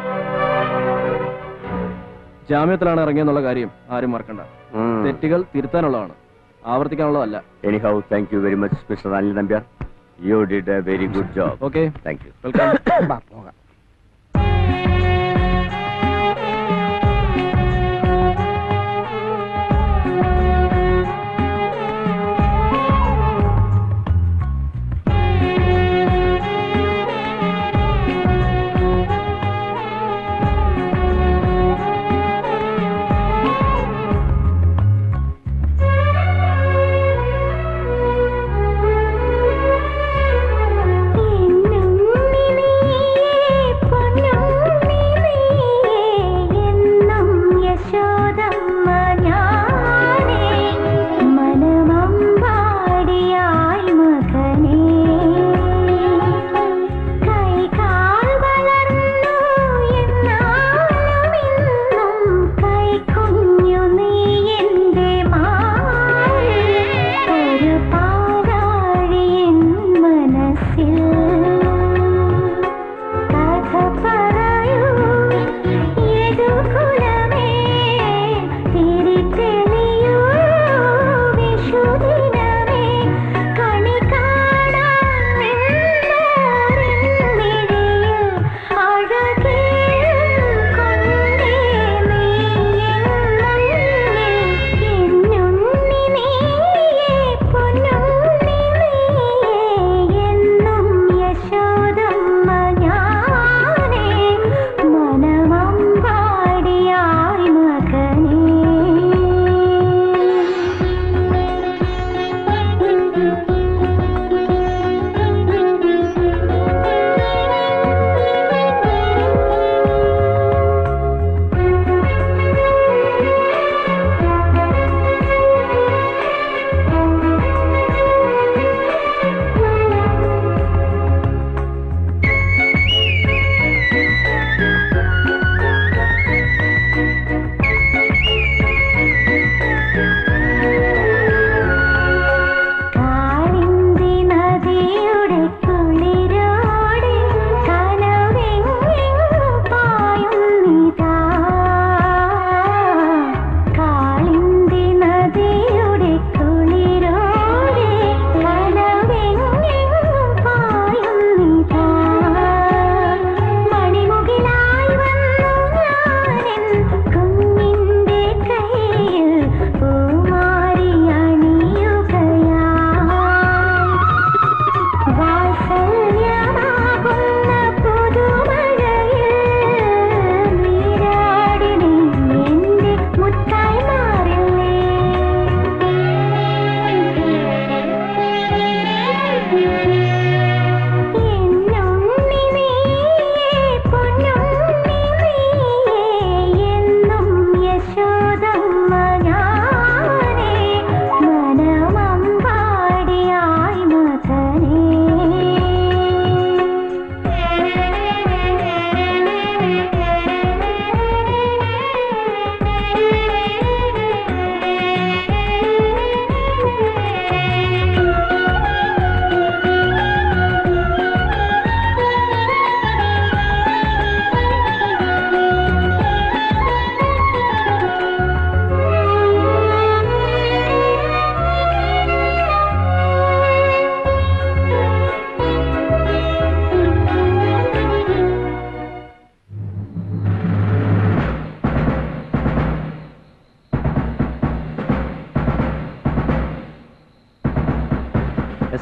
ജാമ്യത്തിലാണ് ഇറങ്ങിയെന്നുള്ള കാര്യം ആരും മറക്കണ്ട തെറ്റുകൾ തിരുത്താനുള്ളതാണ് ആവർത്തിക്കാനുള്ളതല്ല anyhow thank you very much mister Anil Nambiar you did a very good job okay thank you welcome പോകാം എന്നുള്ളിലേ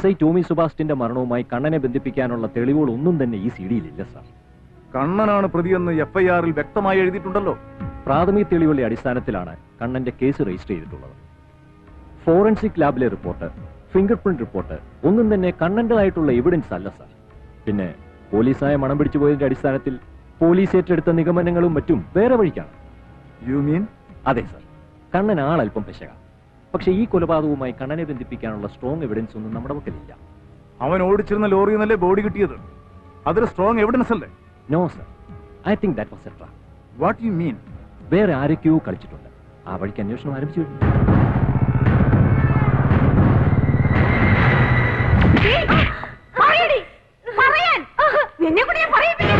എസ് ഐ ടോമി സുബാസ്റ്റിന്റെ മരണവുമായി കണ്ണനെ ബന്ധിപ്പിക്കാനുള്ള തെളിവുകൾ ഒന്നും തന്നെ ഈ സി ഡിയിലില്ല സാർ കണ്ണനാണ് പ്രതിയെന്ന് എഫ് ഐ ആറിൽ വ്യക്തമായി എഴുതിയിട്ടുണ്ടല്ലോ പ്രാഥമിക തെളിവുകളുടെ അടിസ്ഥാനത്തിലാണ് കണ്ണന്റെ കേസ് രജിസ്റ്റർ ചെയ്തിട്ടുള്ളത് ഫോറൻസിക് ലാബിലെ റിപ്പോർട്ട് ഫിംഗർ പ്രിന്റ് റിപ്പോർട്ട് ഒന്നും തന്നെ കണ്ണന്റേതായിട്ടുള്ള എവിഡൻസ് അല്ല സാർ പിന്നെ പോലീസായ മണം പിടിച്ചു പോയതിന്റെ അടിസ്ഥാനത്തിൽ പോലീസ് ഏറ്റെടുത്ത നിഗമനങ്ങളും മറ്റും വേറെ വഴിക്കാണ് യു മീൻ അതെ സാർ കണ്ണൻ ആളല്പം പെശക പക്ഷെ ഈ കൊലപാതകവുമായി കണ്ണനെ ബന്ധിപ്പിക്കാനുള്ള സ്ട്രോങ് എവിഡൻസ് ഒന്നും നമ്മുടെ പക്കലില്ല അവൻ ഓടിച്ചിരുന്ന ലോറിയിൽ നിന്നല്ലേ ബോഡി കിട്ടിയത് അതൊരു സ്ട്രോങ് എവിഡൻസ് അല്ലേ no sir I think that was a trap what you mean വേറെ ആരൊക്കെയോ കളിച്ചിട്ടുണ്ട് ആ വഴിക്ക് അന്വേഷണം ആരംഭിച്ചു കഴിഞ്ഞു പറയടി പറയാൻ എന്നെ കൂടെ ഞാൻ പറയിപ്പിക്കും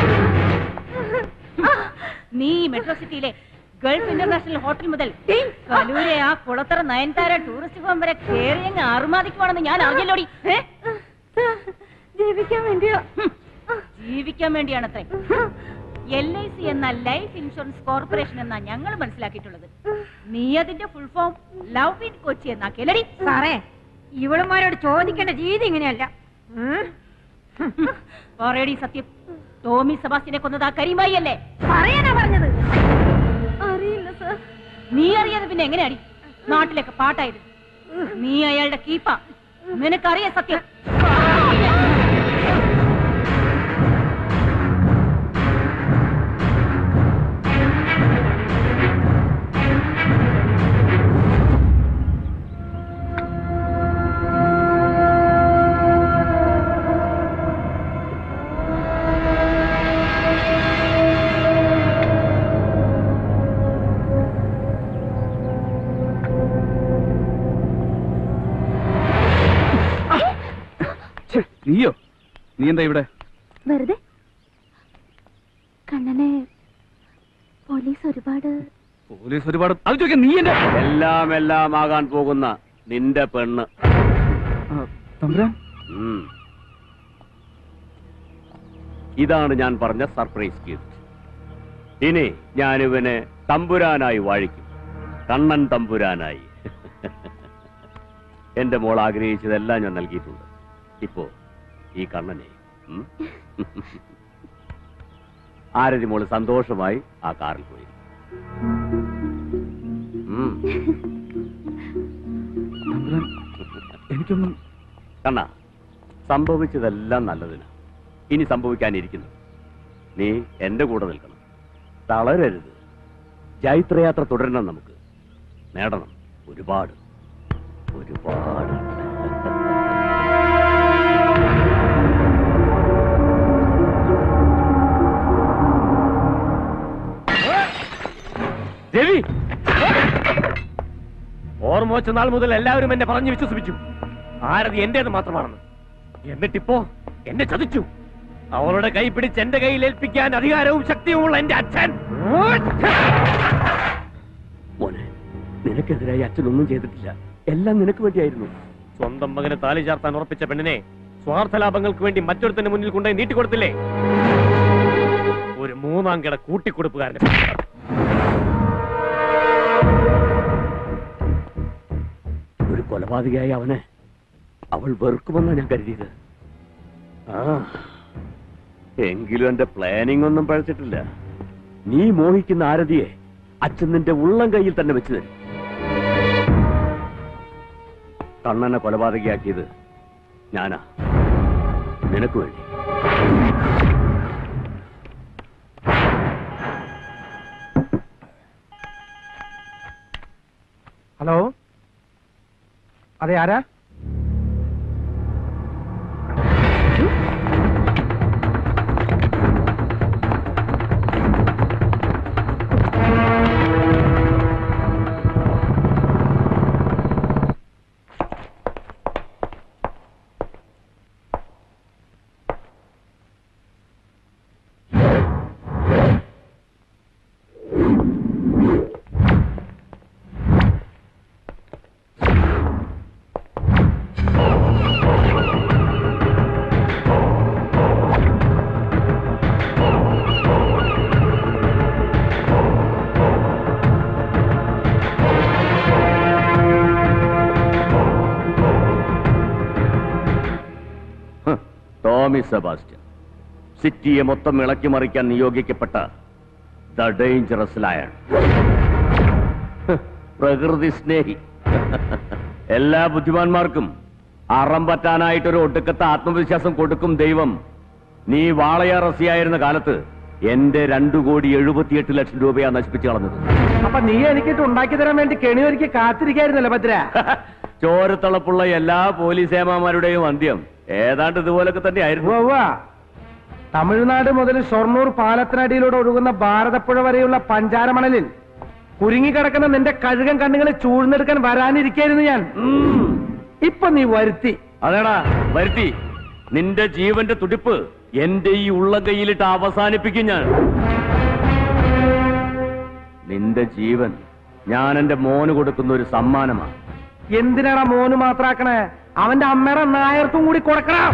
നീ ഈ മെട്രോ സിറ്റിയിലെ ഗൾഫ് ഇന്റർനാഷണൽ ഹോട്ടൽ മുതൽ കലൂരെ ആ കുളത്തറ നയൻതാര ടൂറിസ്റ്റ് ഹോം വരെ കേറിയങ്ങ് അറുമാദിക്കുവാണെന്ന് ഞാൻ അറിഞ്ഞല്ലോടി ഏ? ജീവിക്കാൻ വേണ്ടിയോ ജീവിക്കാൻ വേണ്ടിയാണത്രേ എൽ ഐ സി എന്ന ലൈഫ് ഇൻഷുറൻസ് കോർപ്പറേഷൻ എന്നാ ഞങ്ങൾ മനസ്സിലാക്കിയിട്ടുള്ളത് നീ അതിന്റെ full form love in Kochi എന്നാക്കിയല്ലടി സാറേ ഇവളുമാരോട് ചോദിക്കേണ്ട രീതി ഇങ്ങനെയല്ല പറയടി സത്യം ടോമി സെബാസ്റ്റിനെ കൊന്നത് ആ കരിമായി അല്ലേ പറയാനാ പറഞ്ഞത് അറിയില്ല സർ നീ അറിയാതെ പിന്നെ എങ്ങനെയാടി നാട്ടിലൊക്കെ പാട്ടായത് നീ അയാളുടെ കീപ്പ നിനക്കറിയാം സത്യം ഛെ, നീയോ നീ എന്താ ഇവിടെ വെറുതെ കണ്ണനെ പോലീസ് ഒരുപാട് പോലീസ് ഒരുപാട് അത് ചോദിക്കാൻ നീ എന്റെ എല്ലാം എല്ലാം ആകാൻ പോകുന്ന നിന്റെ പെണ്ണ് തമ്പുരാൻ ഉം. ഇതാണ് ഞാൻ പറഞ്ഞ സർപ്രൈസ് ഗിഫ്റ്റ് ഇനി ഞാനിവനെ തമ്പുരാനായി വാഴിക്കും കണ്ണൻ തമ്പുരാനായി എന്റെ മോൾ ആഗ്രഹിച്ചതെല്ലാം ഞാൻ നൽകിയിട്ടുണ്ട് ഇപ്പോ ഈ കണ്ണനെ ഉം? ആരതി മോള് സന്തോഷമായി ആ കാറിൽ പോയി ഉം. എനിക്കൊന്നും കണ്ണ സംഭവിച്ചതെല്ലാം നല്ലതിന് ഇനി സംഭവിക്കാനിരിക്കുന്നു നീ എന്റെ കൂടെ നിൽക്കണം തളരരുത് ജൈത്രയാത്ര തുടരണം നമുക്ക് നേടണം ഒരുപാട് ഒരുപാട് രവി ഓർമ്മ വെച്ച നാൾ മുതൽ എല്ലാവരും എന്നെ പറഞ്ഞു വിശ്വസിപ്പിച്ചു ആരതി എന്റേത് മാത്രമാണെന്ന് എന്നിട്ടിപ്പോ എന്നെ ചതിച്ചു അവളുടെ കൈ പിടിച്ച് എന്റെ കയ്യിൽ ഏൽപ്പിക്കാൻ അധികാരവും ശക്തിയുമുള്ള എന്റെ അച്ഛൻ മോനെ നിനക്കെതിരായി അച്ഛനൊന്നും ചെയ്തിട്ടില്ല എല്ലാം നിനക്ക് വേണ്ടിയായിരുന്നു സ്വന്തം മകനെ താലി ചാർത്താൻ ഉറപ്പിച്ച പെണ്ണിനെ സ്വാർത്ഥ ലാഭങ്ങൾക്ക് വേണ്ടി മറ്റൊരുത്തന്റെ മുന്നിൽ കൊണ്ടുപോയി നീട്ടിക്കൊടുത്തില്ലേ ഒരു മൂന്നാം കിട കൂട്ടിക്കൊടുപ്പുകാരനെ ഒരു കൊലപാതകയായ അവനെ അവൾ വെറുക്കുമെന്നാ ഞാൻ കരുതിയത് ആ എങ്കിലും എന്റെ പ്ലാനിംഗ് ഒന്നും പഴച്ചിട്ടില്ല നീ മോഹിക്കുന്ന ആരതിയെ അച്ഛൻ നിന്റെ ഉള്ളം കയ്യിൽ തന്നെ വെച്ച് തരും കണ്ണനെ കൊലപാതകയാക്കിയത് ഞാനാ നിനക്ക് വേണ്ടി ഹലോ അതെ ആരാ ടോമി സെബാസ്റ്റ്യൻ സിറ്റിയെ മൊത്തം ഇളക്കി മറിക്കാൻ നിയോഗിക്കപ്പെട്ട ദ ഡേഞ്ചറസ് ലയൺ പ്രകൃതി സ്നേഹി എല്ലാ ബുദ്ധിമാന്മാർക്കും അറം പറ്റാനായിട്ടൊരു ഒടുക്കത്തെ ആത്മവിശ്വാസം കൊടുക്കും ദൈവം നീ വാളയാറസിയായിരുന്ന കാലത്ത് എന്റെ രണ്ടു കോടി എഴുപത്തിയെട്ട് ലക്ഷം രൂപയാ നശിപ്പിച്ചു കളഞ്ഞത് അപ്പൊ നീ എനിക്കിട്ട് ഉണ്ടാക്കി തരാൻ വേണ്ടി കെണിയൊരുക്കി കാത്തിരിക്കായിരുന്നല്ലേ ഭദ്ര ചോരത്തളപ്പുള്ള എല്ലാ പോലീസ് ഏമാമാരുടെയും അന്ത്യം ഏതാണ്ട് ഇതുപോലൊക്കെ തന്നെയായിരുന്നു ഉവ്വ. തമിഴ്നാട് മുതൽ ഷൊർണൂർ പാലത്തിനടിയിലൂടെ ഒഴുകുന്ന ഭാരതപ്പുഴ വരെയുള്ള പഞ്ചാരമണലിൽ കുരുങ്ങിക്കിടക്കുന്ന നിന്റെ കഴുകൻ കണ്ണുകളെ ചൂഴ്ന്നെടുക്കാൻ വരാനിരിക്കായിരുന്നു ഞാൻ ഇപ്പൊ നീ വരുത്തി അതേടാ വരുത്തി നിന്റെ ജീവന്റെ തുടിപ്പ് എന്റെ ഈ ഉള്ള കൈയിലിട്ട് അവസാനിപ്പിക്കും ഞാൻ നിന്റെ ജീവൻ ഞാൻ എന്റെ മോന് കൊടുക്കുന്ന ഒരു സമ്മാനമാണ് എന്തിനാടാ മോന് മാത്രാക്കണേ അവന്റെ അമ്മയുടെ നായർക്കും കൂടി കൊടുക്കണം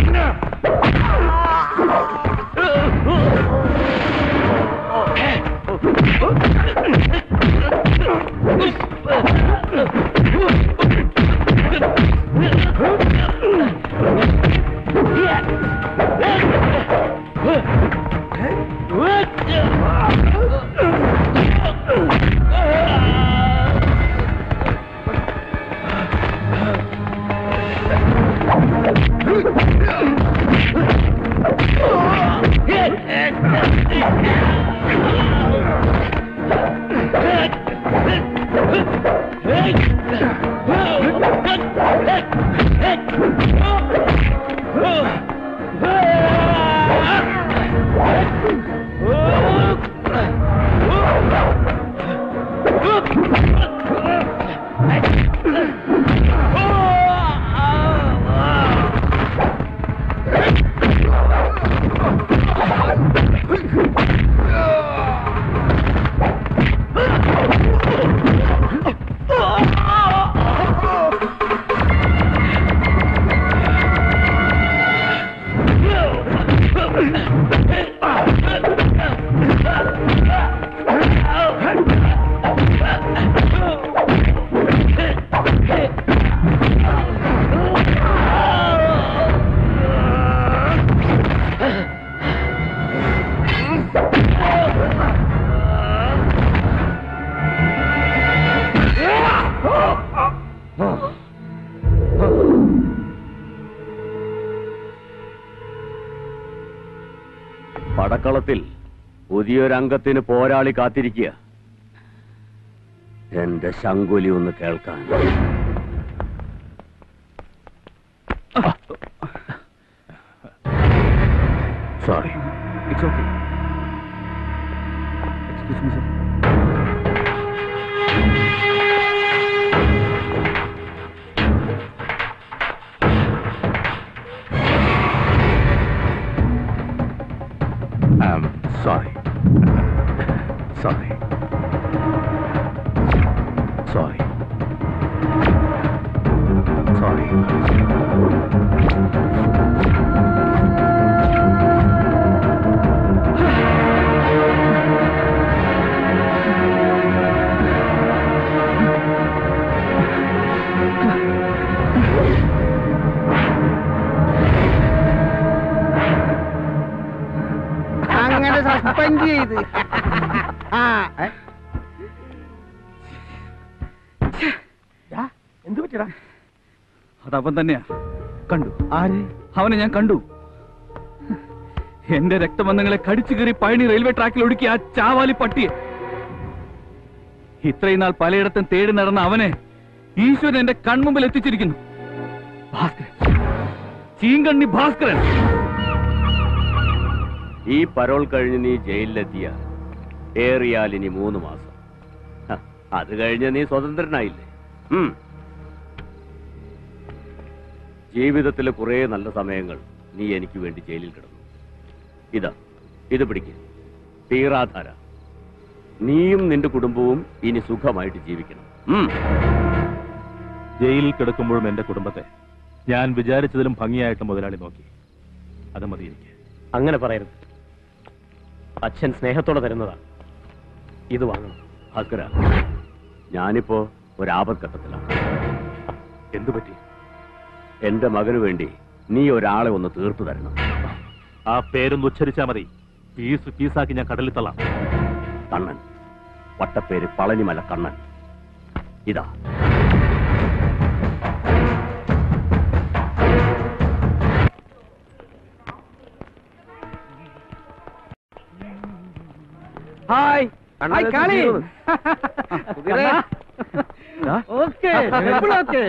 പടക്കളത്തിൽ പുതിയൊരംഗത്തിന് പോരാളി കാത്തിരിക്കുക എന്റെ ശങ്കുലി ഒന്ന് കേൾക്കാൻ sorry it's okay excuse me sir I'm sorry. Sorry. Sorry. Sorry. അങ്ങനെ സസ്പെൻഡ് ചെയ്ത് ആ ഏ? എന്ത് പറ്റിയടാ അതവൻ തന്നെയാ കണ്ടു ആര് അവനെ ഞാൻ കണ്ടു എന്റെ രക്തബന്ധങ്ങളെ കടിച്ചു കയറി പഴനി റെയിൽവേ ട്രാക്കിൽ ഒടുക്കി ആ ചാവാലി പട്ടിയെ ഇത്രയും നാൾ പലയിടത്തും തേടി നടന്ന അവനെ ഈശ്വരൻ എന്റെ കൺമുമ്പിൽ എത്തിച്ചിരിക്കുന്നു ഭാസ്കരൻ ചീങ്കണ്ണി ഭാസ്കരൻ ഈ പരോൾ കഴിഞ്ഞ് നീ ജയിലിലെത്തിയ ഏറിയാൽ ഇനി മൂന്ന് മാസം ഹ, അത് കഴിഞ്ഞ് നീ സ്വതന്ത്രനായില്ലേ ഉം. ജീവിതത്തിലെ കുറെ നല്ല സമയങ്ങൾ നീ എനിക്ക് വേണ്ടി ജയിലിൽ കിടന്നു ഇതാ ഇത് പിടിക്ക് തീറാധാര നീയും നിന്റെ കുടുംബവും ഇനി സുഖമായിട്ട് ജീവിക്കണം ഉം. ജയിലിൽ കിടക്കുമ്പോഴും എന്റെ കുടുംബത്തെ ഞാൻ വിചാരിച്ചതിലും ഭംഗിയായിട്ട് മുതലാളി നോക്കി അത് മതി എനിക്ക് അങ്ങനെ പറയരുത് അച്ഛൻ സ്നേഹത്തോടെ തരുന്നതാ ഇത് വാങ്ങണം ഭാസ്കര ഞാനിപ്പോ ഒരാപത്ഘട്ടത്തിലാണ് എന്തു പറ്റി എന്റെ മകന് വേണ്ടി നീ ഒരാളെ ഒന്ന് തീർത്തു തരണം ആ പേരൊന്ന് ഉച്ചരിച്ചാ മതി പീസ് പീസാക്കി ഞാൻ കടലിൽ തള്ളാം കണ്ണൻ വട്ടപ്പേര് പളനിമല കണ്ണൻ ഇതാ ഹായ് കണ്ണാ, ഹായ് കാളി തീർന്നു. കുതിരേ. ഓക്കേ എപ്പോഴും ഓക്കേ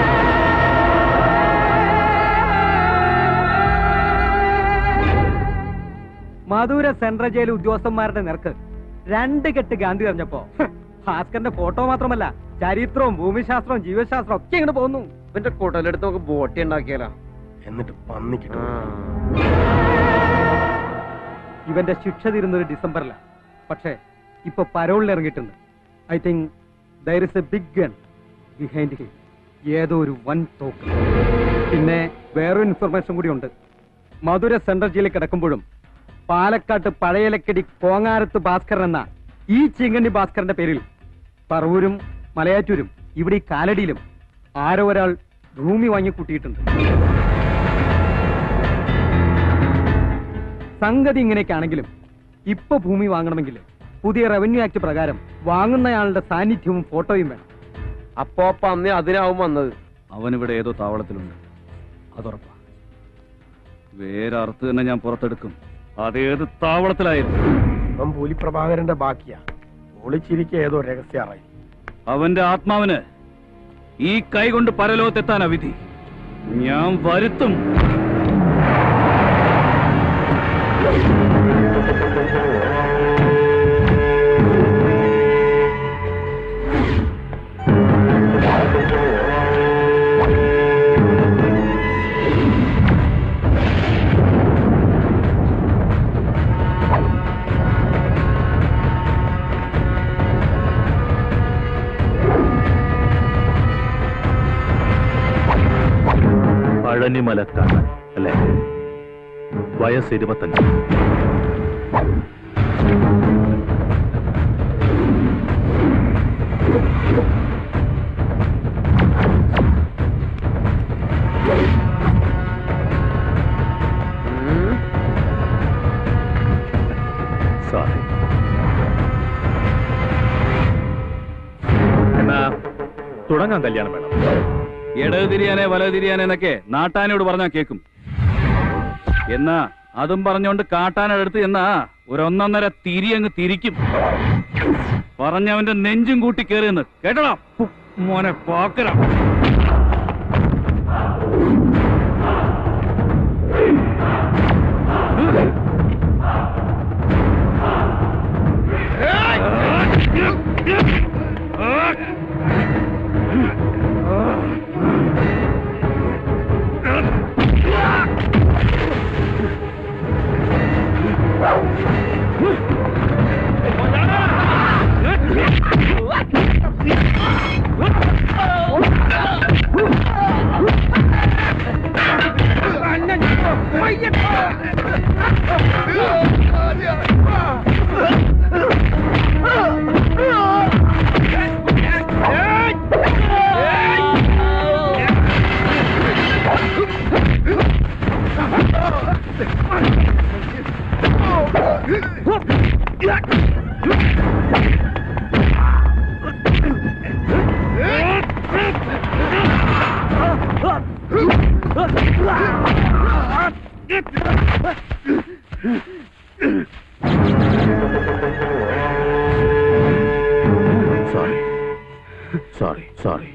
മധുര സെൻട്രൽ ജയിൽ ഉദ്യോഗസ്ഥന്മാരുടെ നിരക്ക് രണ്ട് കെട്ട് ഗാന്ധി എറിഞ്ഞപ്പോ ഹ്, ഭാസ്കറിന്റെ ഫോട്ടോ മാത്രമല്ല ചരിത്രവും ഭൂമിശാസ്ത്രവും ജീവശാസ്ത്രവും ഒക്കെ ഇങ്ങോട്ട് പോകുന്നു ഇവന്റെ കുടലെടുത്ത് നമുക്ക് ബോട്ടി ഉണ്ടാക്കിയാലോ എന്നിട്ട് പന്നിക്കിട്ടു ഇവന്റെ ശിക്ഷ തീരുന്നത് ഡിസംബറിലാണ് പക്ഷേ ഇപ്പൊ പരോളിൽ ഇറങ്ങിയിട്ടുണ്ട് I think there is a big gun behind him ഏതോ ഒരു വൻ തോക്ക് പിന്നെ വേറൊരു ഇൻഫർമേഷൻ കൂടി ഉണ്ട് മധുര സെൻട്രൽ ജയിലിൽ കിടക്കുമ്പോഴും പാലക്കാട്ട് പഴയലക്കടി കോങ്ങാരത്ത് ഭാസ്കരൻ എന്ന ഈ ചീങ്കണ്ണി ഭാസ്കരന്റെ പേരിൽ പറവൂരും മലയാറ്റൂരും ഇവിടെ ഈ കാലടിയിലും ആരോ ഒരാൾ ഭൂമി വാങ്ങി കൂട്ടിയിട്ടുണ്ട് സംഗതി ഇങ്ങനെയൊക്കെ ആണെങ്കിലും ഇപ്പൊ ഭൂമി വാങ്ങണമെങ്കിൽ പുതിയ റവന്യൂ ആക്ട് പ്രകാരം വാങ്ങുന്നയാളുടെ സാന്നിധ്യവും ഫോട്ടോയും വേണം അപ്പോ പന്നി അതിനാവും വന്നത് അവനിവിടെ ഏതോ താവളത്തിലുണ്ട് അതുറപ്പാ വേറെ അറുത്ത് തന്നെ ഞാൻ പുറത്തെടുക്കും അതേത് താവളത്തിലായിരുന്നു ഇപ്പം പുലി പ്രഭാകരന്റെ ബാക്കിയാ ഒളിച്ചിരിക്കുക ഏതോ രഹസ്യ അറയിൽ അവന്റെ ആത്മാവിന് ഈ കൈ കൊണ്ട് പരലോകത്തെത്താനാ വിധി ഞാൻ വരുത്തും പഴനിമലക്കാരൻ അല്ലേ വയസ്സ് ഇരുപത്തഞ്ച് സോറി എന്നാ തുടങ്ങാൻ കല്യാണം വേണം ഇടത് തിരിയാനെ വലത് തിരിയാനെ എന്നൊക്കെ നാട്ടാനോട് പറഞ്ഞാ കേക്കും എന്നാ അതും പറഞ്ഞോണ്ട് കാട്ടാനടുത്ത് എന്നാ ഒരു ഒന്നൊന്നര തിരി അങ്ങ് തിരിക്കും പറഞ്ഞവന്റെ നെഞ്ചും കൂട്ടി കയറിയെന്ന് കേട്ടടാ പു- മോനെ പാക്കര സോറി സോറി സോറി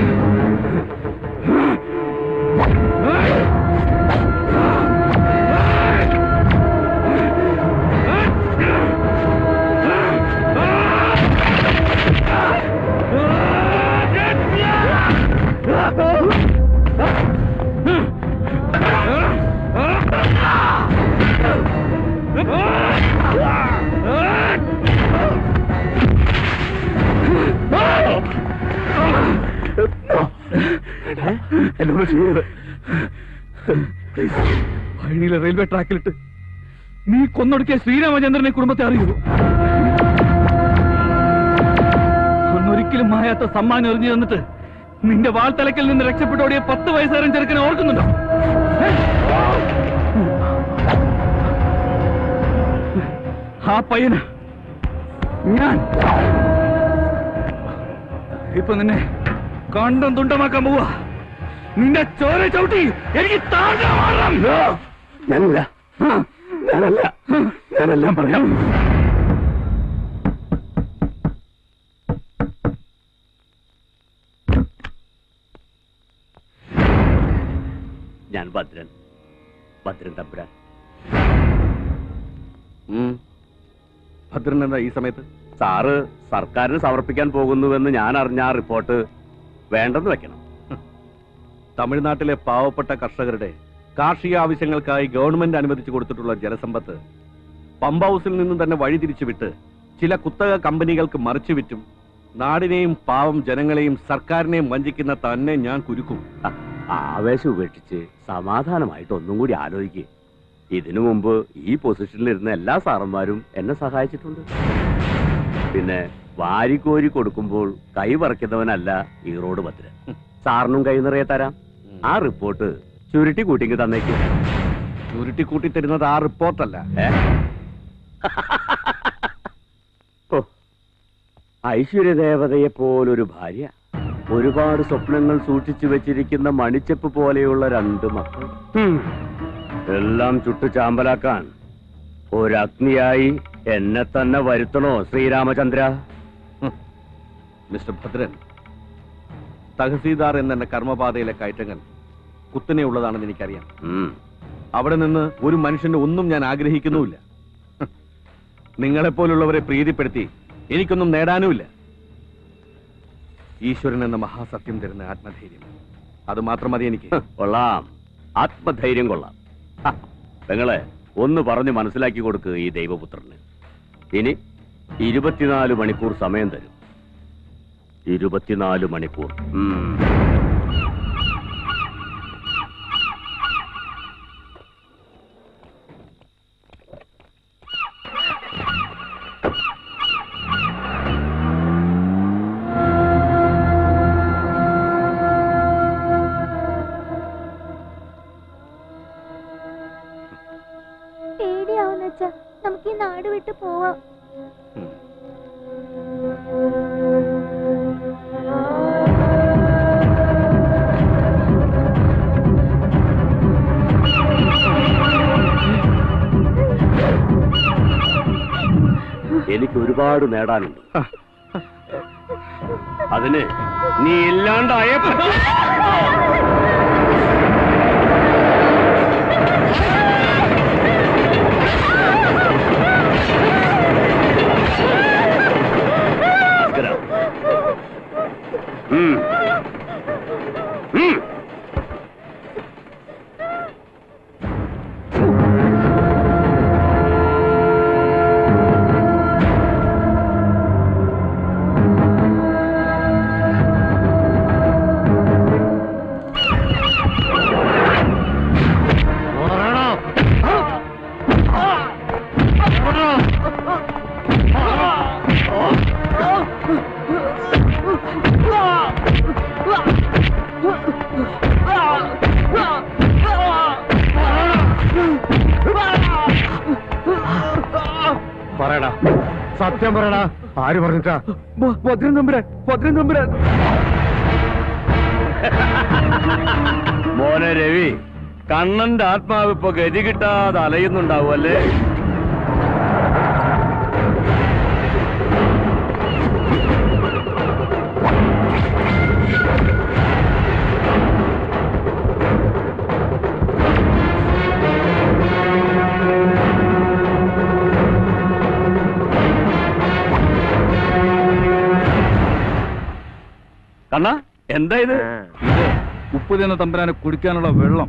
എന്നൊന്നും ചെയ്യരുത് വഴിയിലെ റെയിൽവേ ട്രാക്കിലിട്ട് നീ കൊന്നൊടുക്കിയ ശ്രീരാമചന്ദ്രനെ കുടുംബത്തെ അറിയൂ അന്നൊരിക്കലും മായാത്ത സമ്മാനം എറിഞ്ഞു തന്നിട്ട് നിന്റെ വാൾത്തലക്കിൽ നിന്ന് രക്ഷപ്പെട്ടോടിയ പത്ത് വയസ്സുകാരൻ ചെറുക്കനെ ഓർക്കുന്നുണ്ടോ ആ പയ്യന് ഞാൻ ഇപ്പൊ നിന്നെ കണ്ടും തുണ്ടമാക്കാൻ പോവാ നിന്റെ ചോര ചവിട്ടി എനിക്ക് താഴെ മാറണം ഞാനല്ല ഞാനല്ല ഞാനെല്ലാം പറയാം ഞാൻ ഭദ്രൻ ഭദ്രൻ തമ്പുരാൻ ഭദ്രൻ എന്താ ഈ സമയത്ത് സാറ് സർക്കാരിന് സമർപ്പിക്കാൻ പോകുന്നുവെന്ന് ഞാൻ അറിഞ്ഞ ആ റിപ്പോർട്ട് വേണ്ടെന്ന് വെക്കണം തമിഴ്നാട്ടിലെ പാവപ്പെട്ട കർഷകരുടെ കാർഷിക ആവശ്യങ്ങൾക്കായി ഗവൺമെന്റ് അനുവദിച്ചു കൊടുത്തിട്ടുള്ള ജലസമ്പത്ത് പമ്പ് ഹൗസിൽ നിന്നും തന്നെ വഴിതിരിച്ചു വിട്ട് ചില കുത്തക കമ്പനികൾക്ക് മറിച്ചു വിറ്റും നാടിനെയും പാവം ജനങ്ങളെയും സർക്കാരിനെയും വഞ്ചിക്കുന്ന തന്നെ ഞാൻ കുരുക്കും ആവേശം ഉപേക്ഷിച്ച് സമാധാനമായിട്ട് ഒന്നും കൂടി ആലോചിക്കുക ഇതിനു മുമ്പ് ഈ പൊസിഷനിലിരുന്ന എല്ലാ സാറന്മാരും എന്നെ സഹായിച്ചിട്ടുണ്ട് പിന്നെ വാരിക്കോരി കൊടുക്കുമ്പോൾ കൈ പറിക്കുന്നവനല്ല ഈ റോഡ് ഭദ്രൻ സാറിനും കൈ നിറയെ തരാം ആ റിപ്പോർട്ട് ചുരുട്ടി കൂട്ടിങ്ങ് തന്നേക്കും ചുരുട്ടി കൂട്ടി തരുന്നത് ആ റിപ്പോർട്ടല്ല ഓ ഐശ്വര്യദേവതയെ പോലൊരു ഭാര്യ ഒരുപാട് സ്വപ്നങ്ങൾ സൂക്ഷിച്ചു വെച്ചിരിക്കുന്ന മണിച്ചപ്പ് പോലെയുള്ള രണ്ട് മക്കൾ ഹും. എല്ലാം ചുട്ടു ചാമ്പലാക്കാൻ ഒരഗ്നിയായി എന്നെ തന്നെ വരുത്തണോ ശ്രീരാമചന്ദ്ര മിസ്റ്റർ ഭദ്രൻ തഹസീൽദാർ എന്ന കർമ്മപാതയിലെ കയറ്റങ്ങൾ കുത്തനെയുള്ളതാണെന്ന് എനിക്കറിയാം അവിടെ നിന്ന് ഒരു മനുഷ്യന്റെ ഒന്നും ഞാൻ ആഗ്രഹിക്കുന്നുമില്ല നിങ്ങളെപ്പോലുള്ളവരെ പ്രീതിപ്പെടുത്തി എനിക്കൊന്നും നേടാനുമില്ല ഈശ്വരൻ എന്ന മഹാസത്യം തരുന്ന ആത്മധൈര്യം അത് മാത്രം മതി എനിക്ക് കൊള്ളാം ആത്മധൈര്യം കൊള്ളാം ഹ, പെങ്ങളെ ഒന്ന് പറഞ്ഞു മനസ്സിലാക്കി കൊടുക്കുക ഈ ദൈവപുത്രന് ഇനി ഇരുപത്തിനാല് മണിക്കൂർ സമയം തരും ഇരുപത്തിനാല് മണിക്കൂർ ഉം. പേടിയാവുന്ന അച്ഛാ നമുക്ക് ഈ നാട് വിട്ട് പോവാം എനിക്ക് ഒരുപാട് നേടാനുണ്ട് അതിന് നീ ഇല്ലാണ്ടായ ഉം. ഉം. പറയടാ സത്യം പറയടാ ആര് പറഞ്ഞിട്ടാ ഭദ്രൻ തമ്പുരാൻ ഭദ്രൻ തമ്പുരാൻ മോനെ രവി കണ്ണന്റെ ആത്മാവ് ഇപ്പൊ ഗതി കിട്ടാതെ അലയുന്നുണ്ടാവും അല്ലേ കണ്ണ എന്താ ഇത് ഇത് ഉപ്പ് തിന്ന തമ്പുരാനെ കുടിക്കാനുള്ള വെള്ളം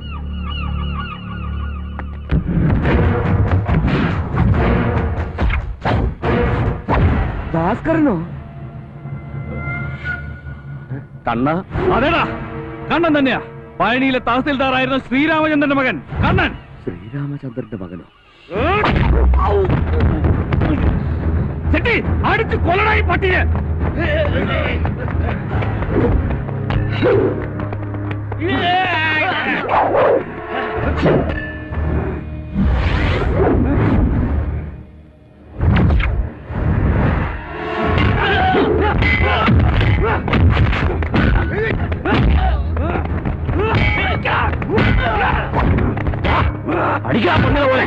ഭാസ്കരനോ കണ്ണ അതേടാ കണ്ണൻ തന്നെയാ പഴനിയിലെ തഹസിൽദാറായിരുന്ന ശ്രീരാമചന്ദ്രന്റെ മകൻ കണ്ണൻ ശ്രീരാമചന്ദ്രന്റെ മകനോ ചെട്ടി അടിച്ച് കൊല്ലടായി പട്ടിയെ അടിക്കാ പൊന്നിനെ പോലെ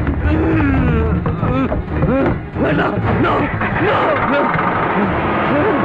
No, no, no, no.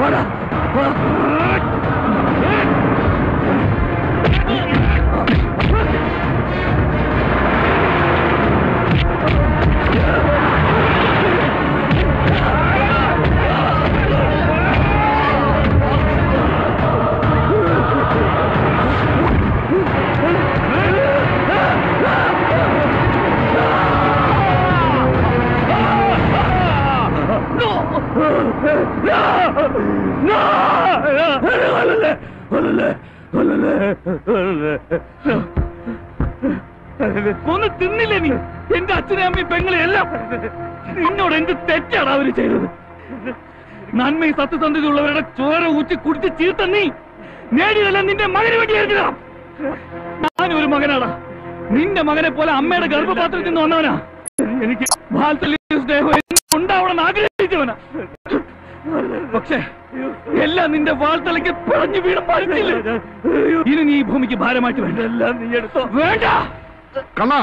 കൊന്ന് തിന്നില്ലേ നീ എന്റെ അച്ഛനെ അമ്മയും പെങ്ങളെ എല്ലാം നിന്നോട് എന്ത് തെറ്റാണ് അവര് ചെയ്തത് നന്മയും സത്യസന്ധത ഉള്ളവരുടെ ചോര ഊറ്റി കുടിച്ച് ചീർത്ത നീ നേടിയതെല്ലാം നിന്റെ മകന് വേണ്ടിയായിരിക്കണം ഞാനൊരു മകനാടാ നിന്റെ മകനെ പോലെ അമ്മയുടെ ഗർഭപാത്രത്തിൽ നിന്ന് വന്നവനാ എനിക്ക് വാത്സല്യ സ്നേഹം എന്നും ഉണ്ടാവണമെന്ന് ആഗ്രഹിച്ചവനാ പക്ഷേ എല്ലാം നിന്റെ വാൾത്തലയ്ക്ക് പിറഞ്ഞു വീണ് മരിച്ചില്ലേ ഇനി നീ ഈ ഭൂമിക്ക് ഭാരമായിട്ട് വേണ്ട എല്ലാം നീ എടുത്തോ വേണ്ട കണ്ണാ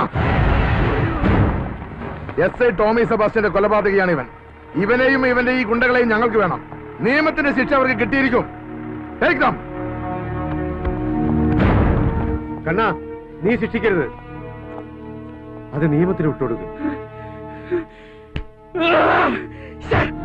എസ് ഐ ടോമി സെബാസ്റ്റ്യന്റെ കൊലപാതകയാണ് ഇവൻ ഇവനെയും ഇവന്റെ ഈ ഗുണ്ടകളെയും ഞങ്ങൾക്ക് വേണം നിയമത്തിന്റെ ശിക്ഷ അവർക്ക് കിട്ടിയിരിക്കും Take them. കണ്ണാ നീ ശിക്ഷിക്കരുത് അത് നിയമത്തിന് വിട്ടുകൊടുക്കും Ah!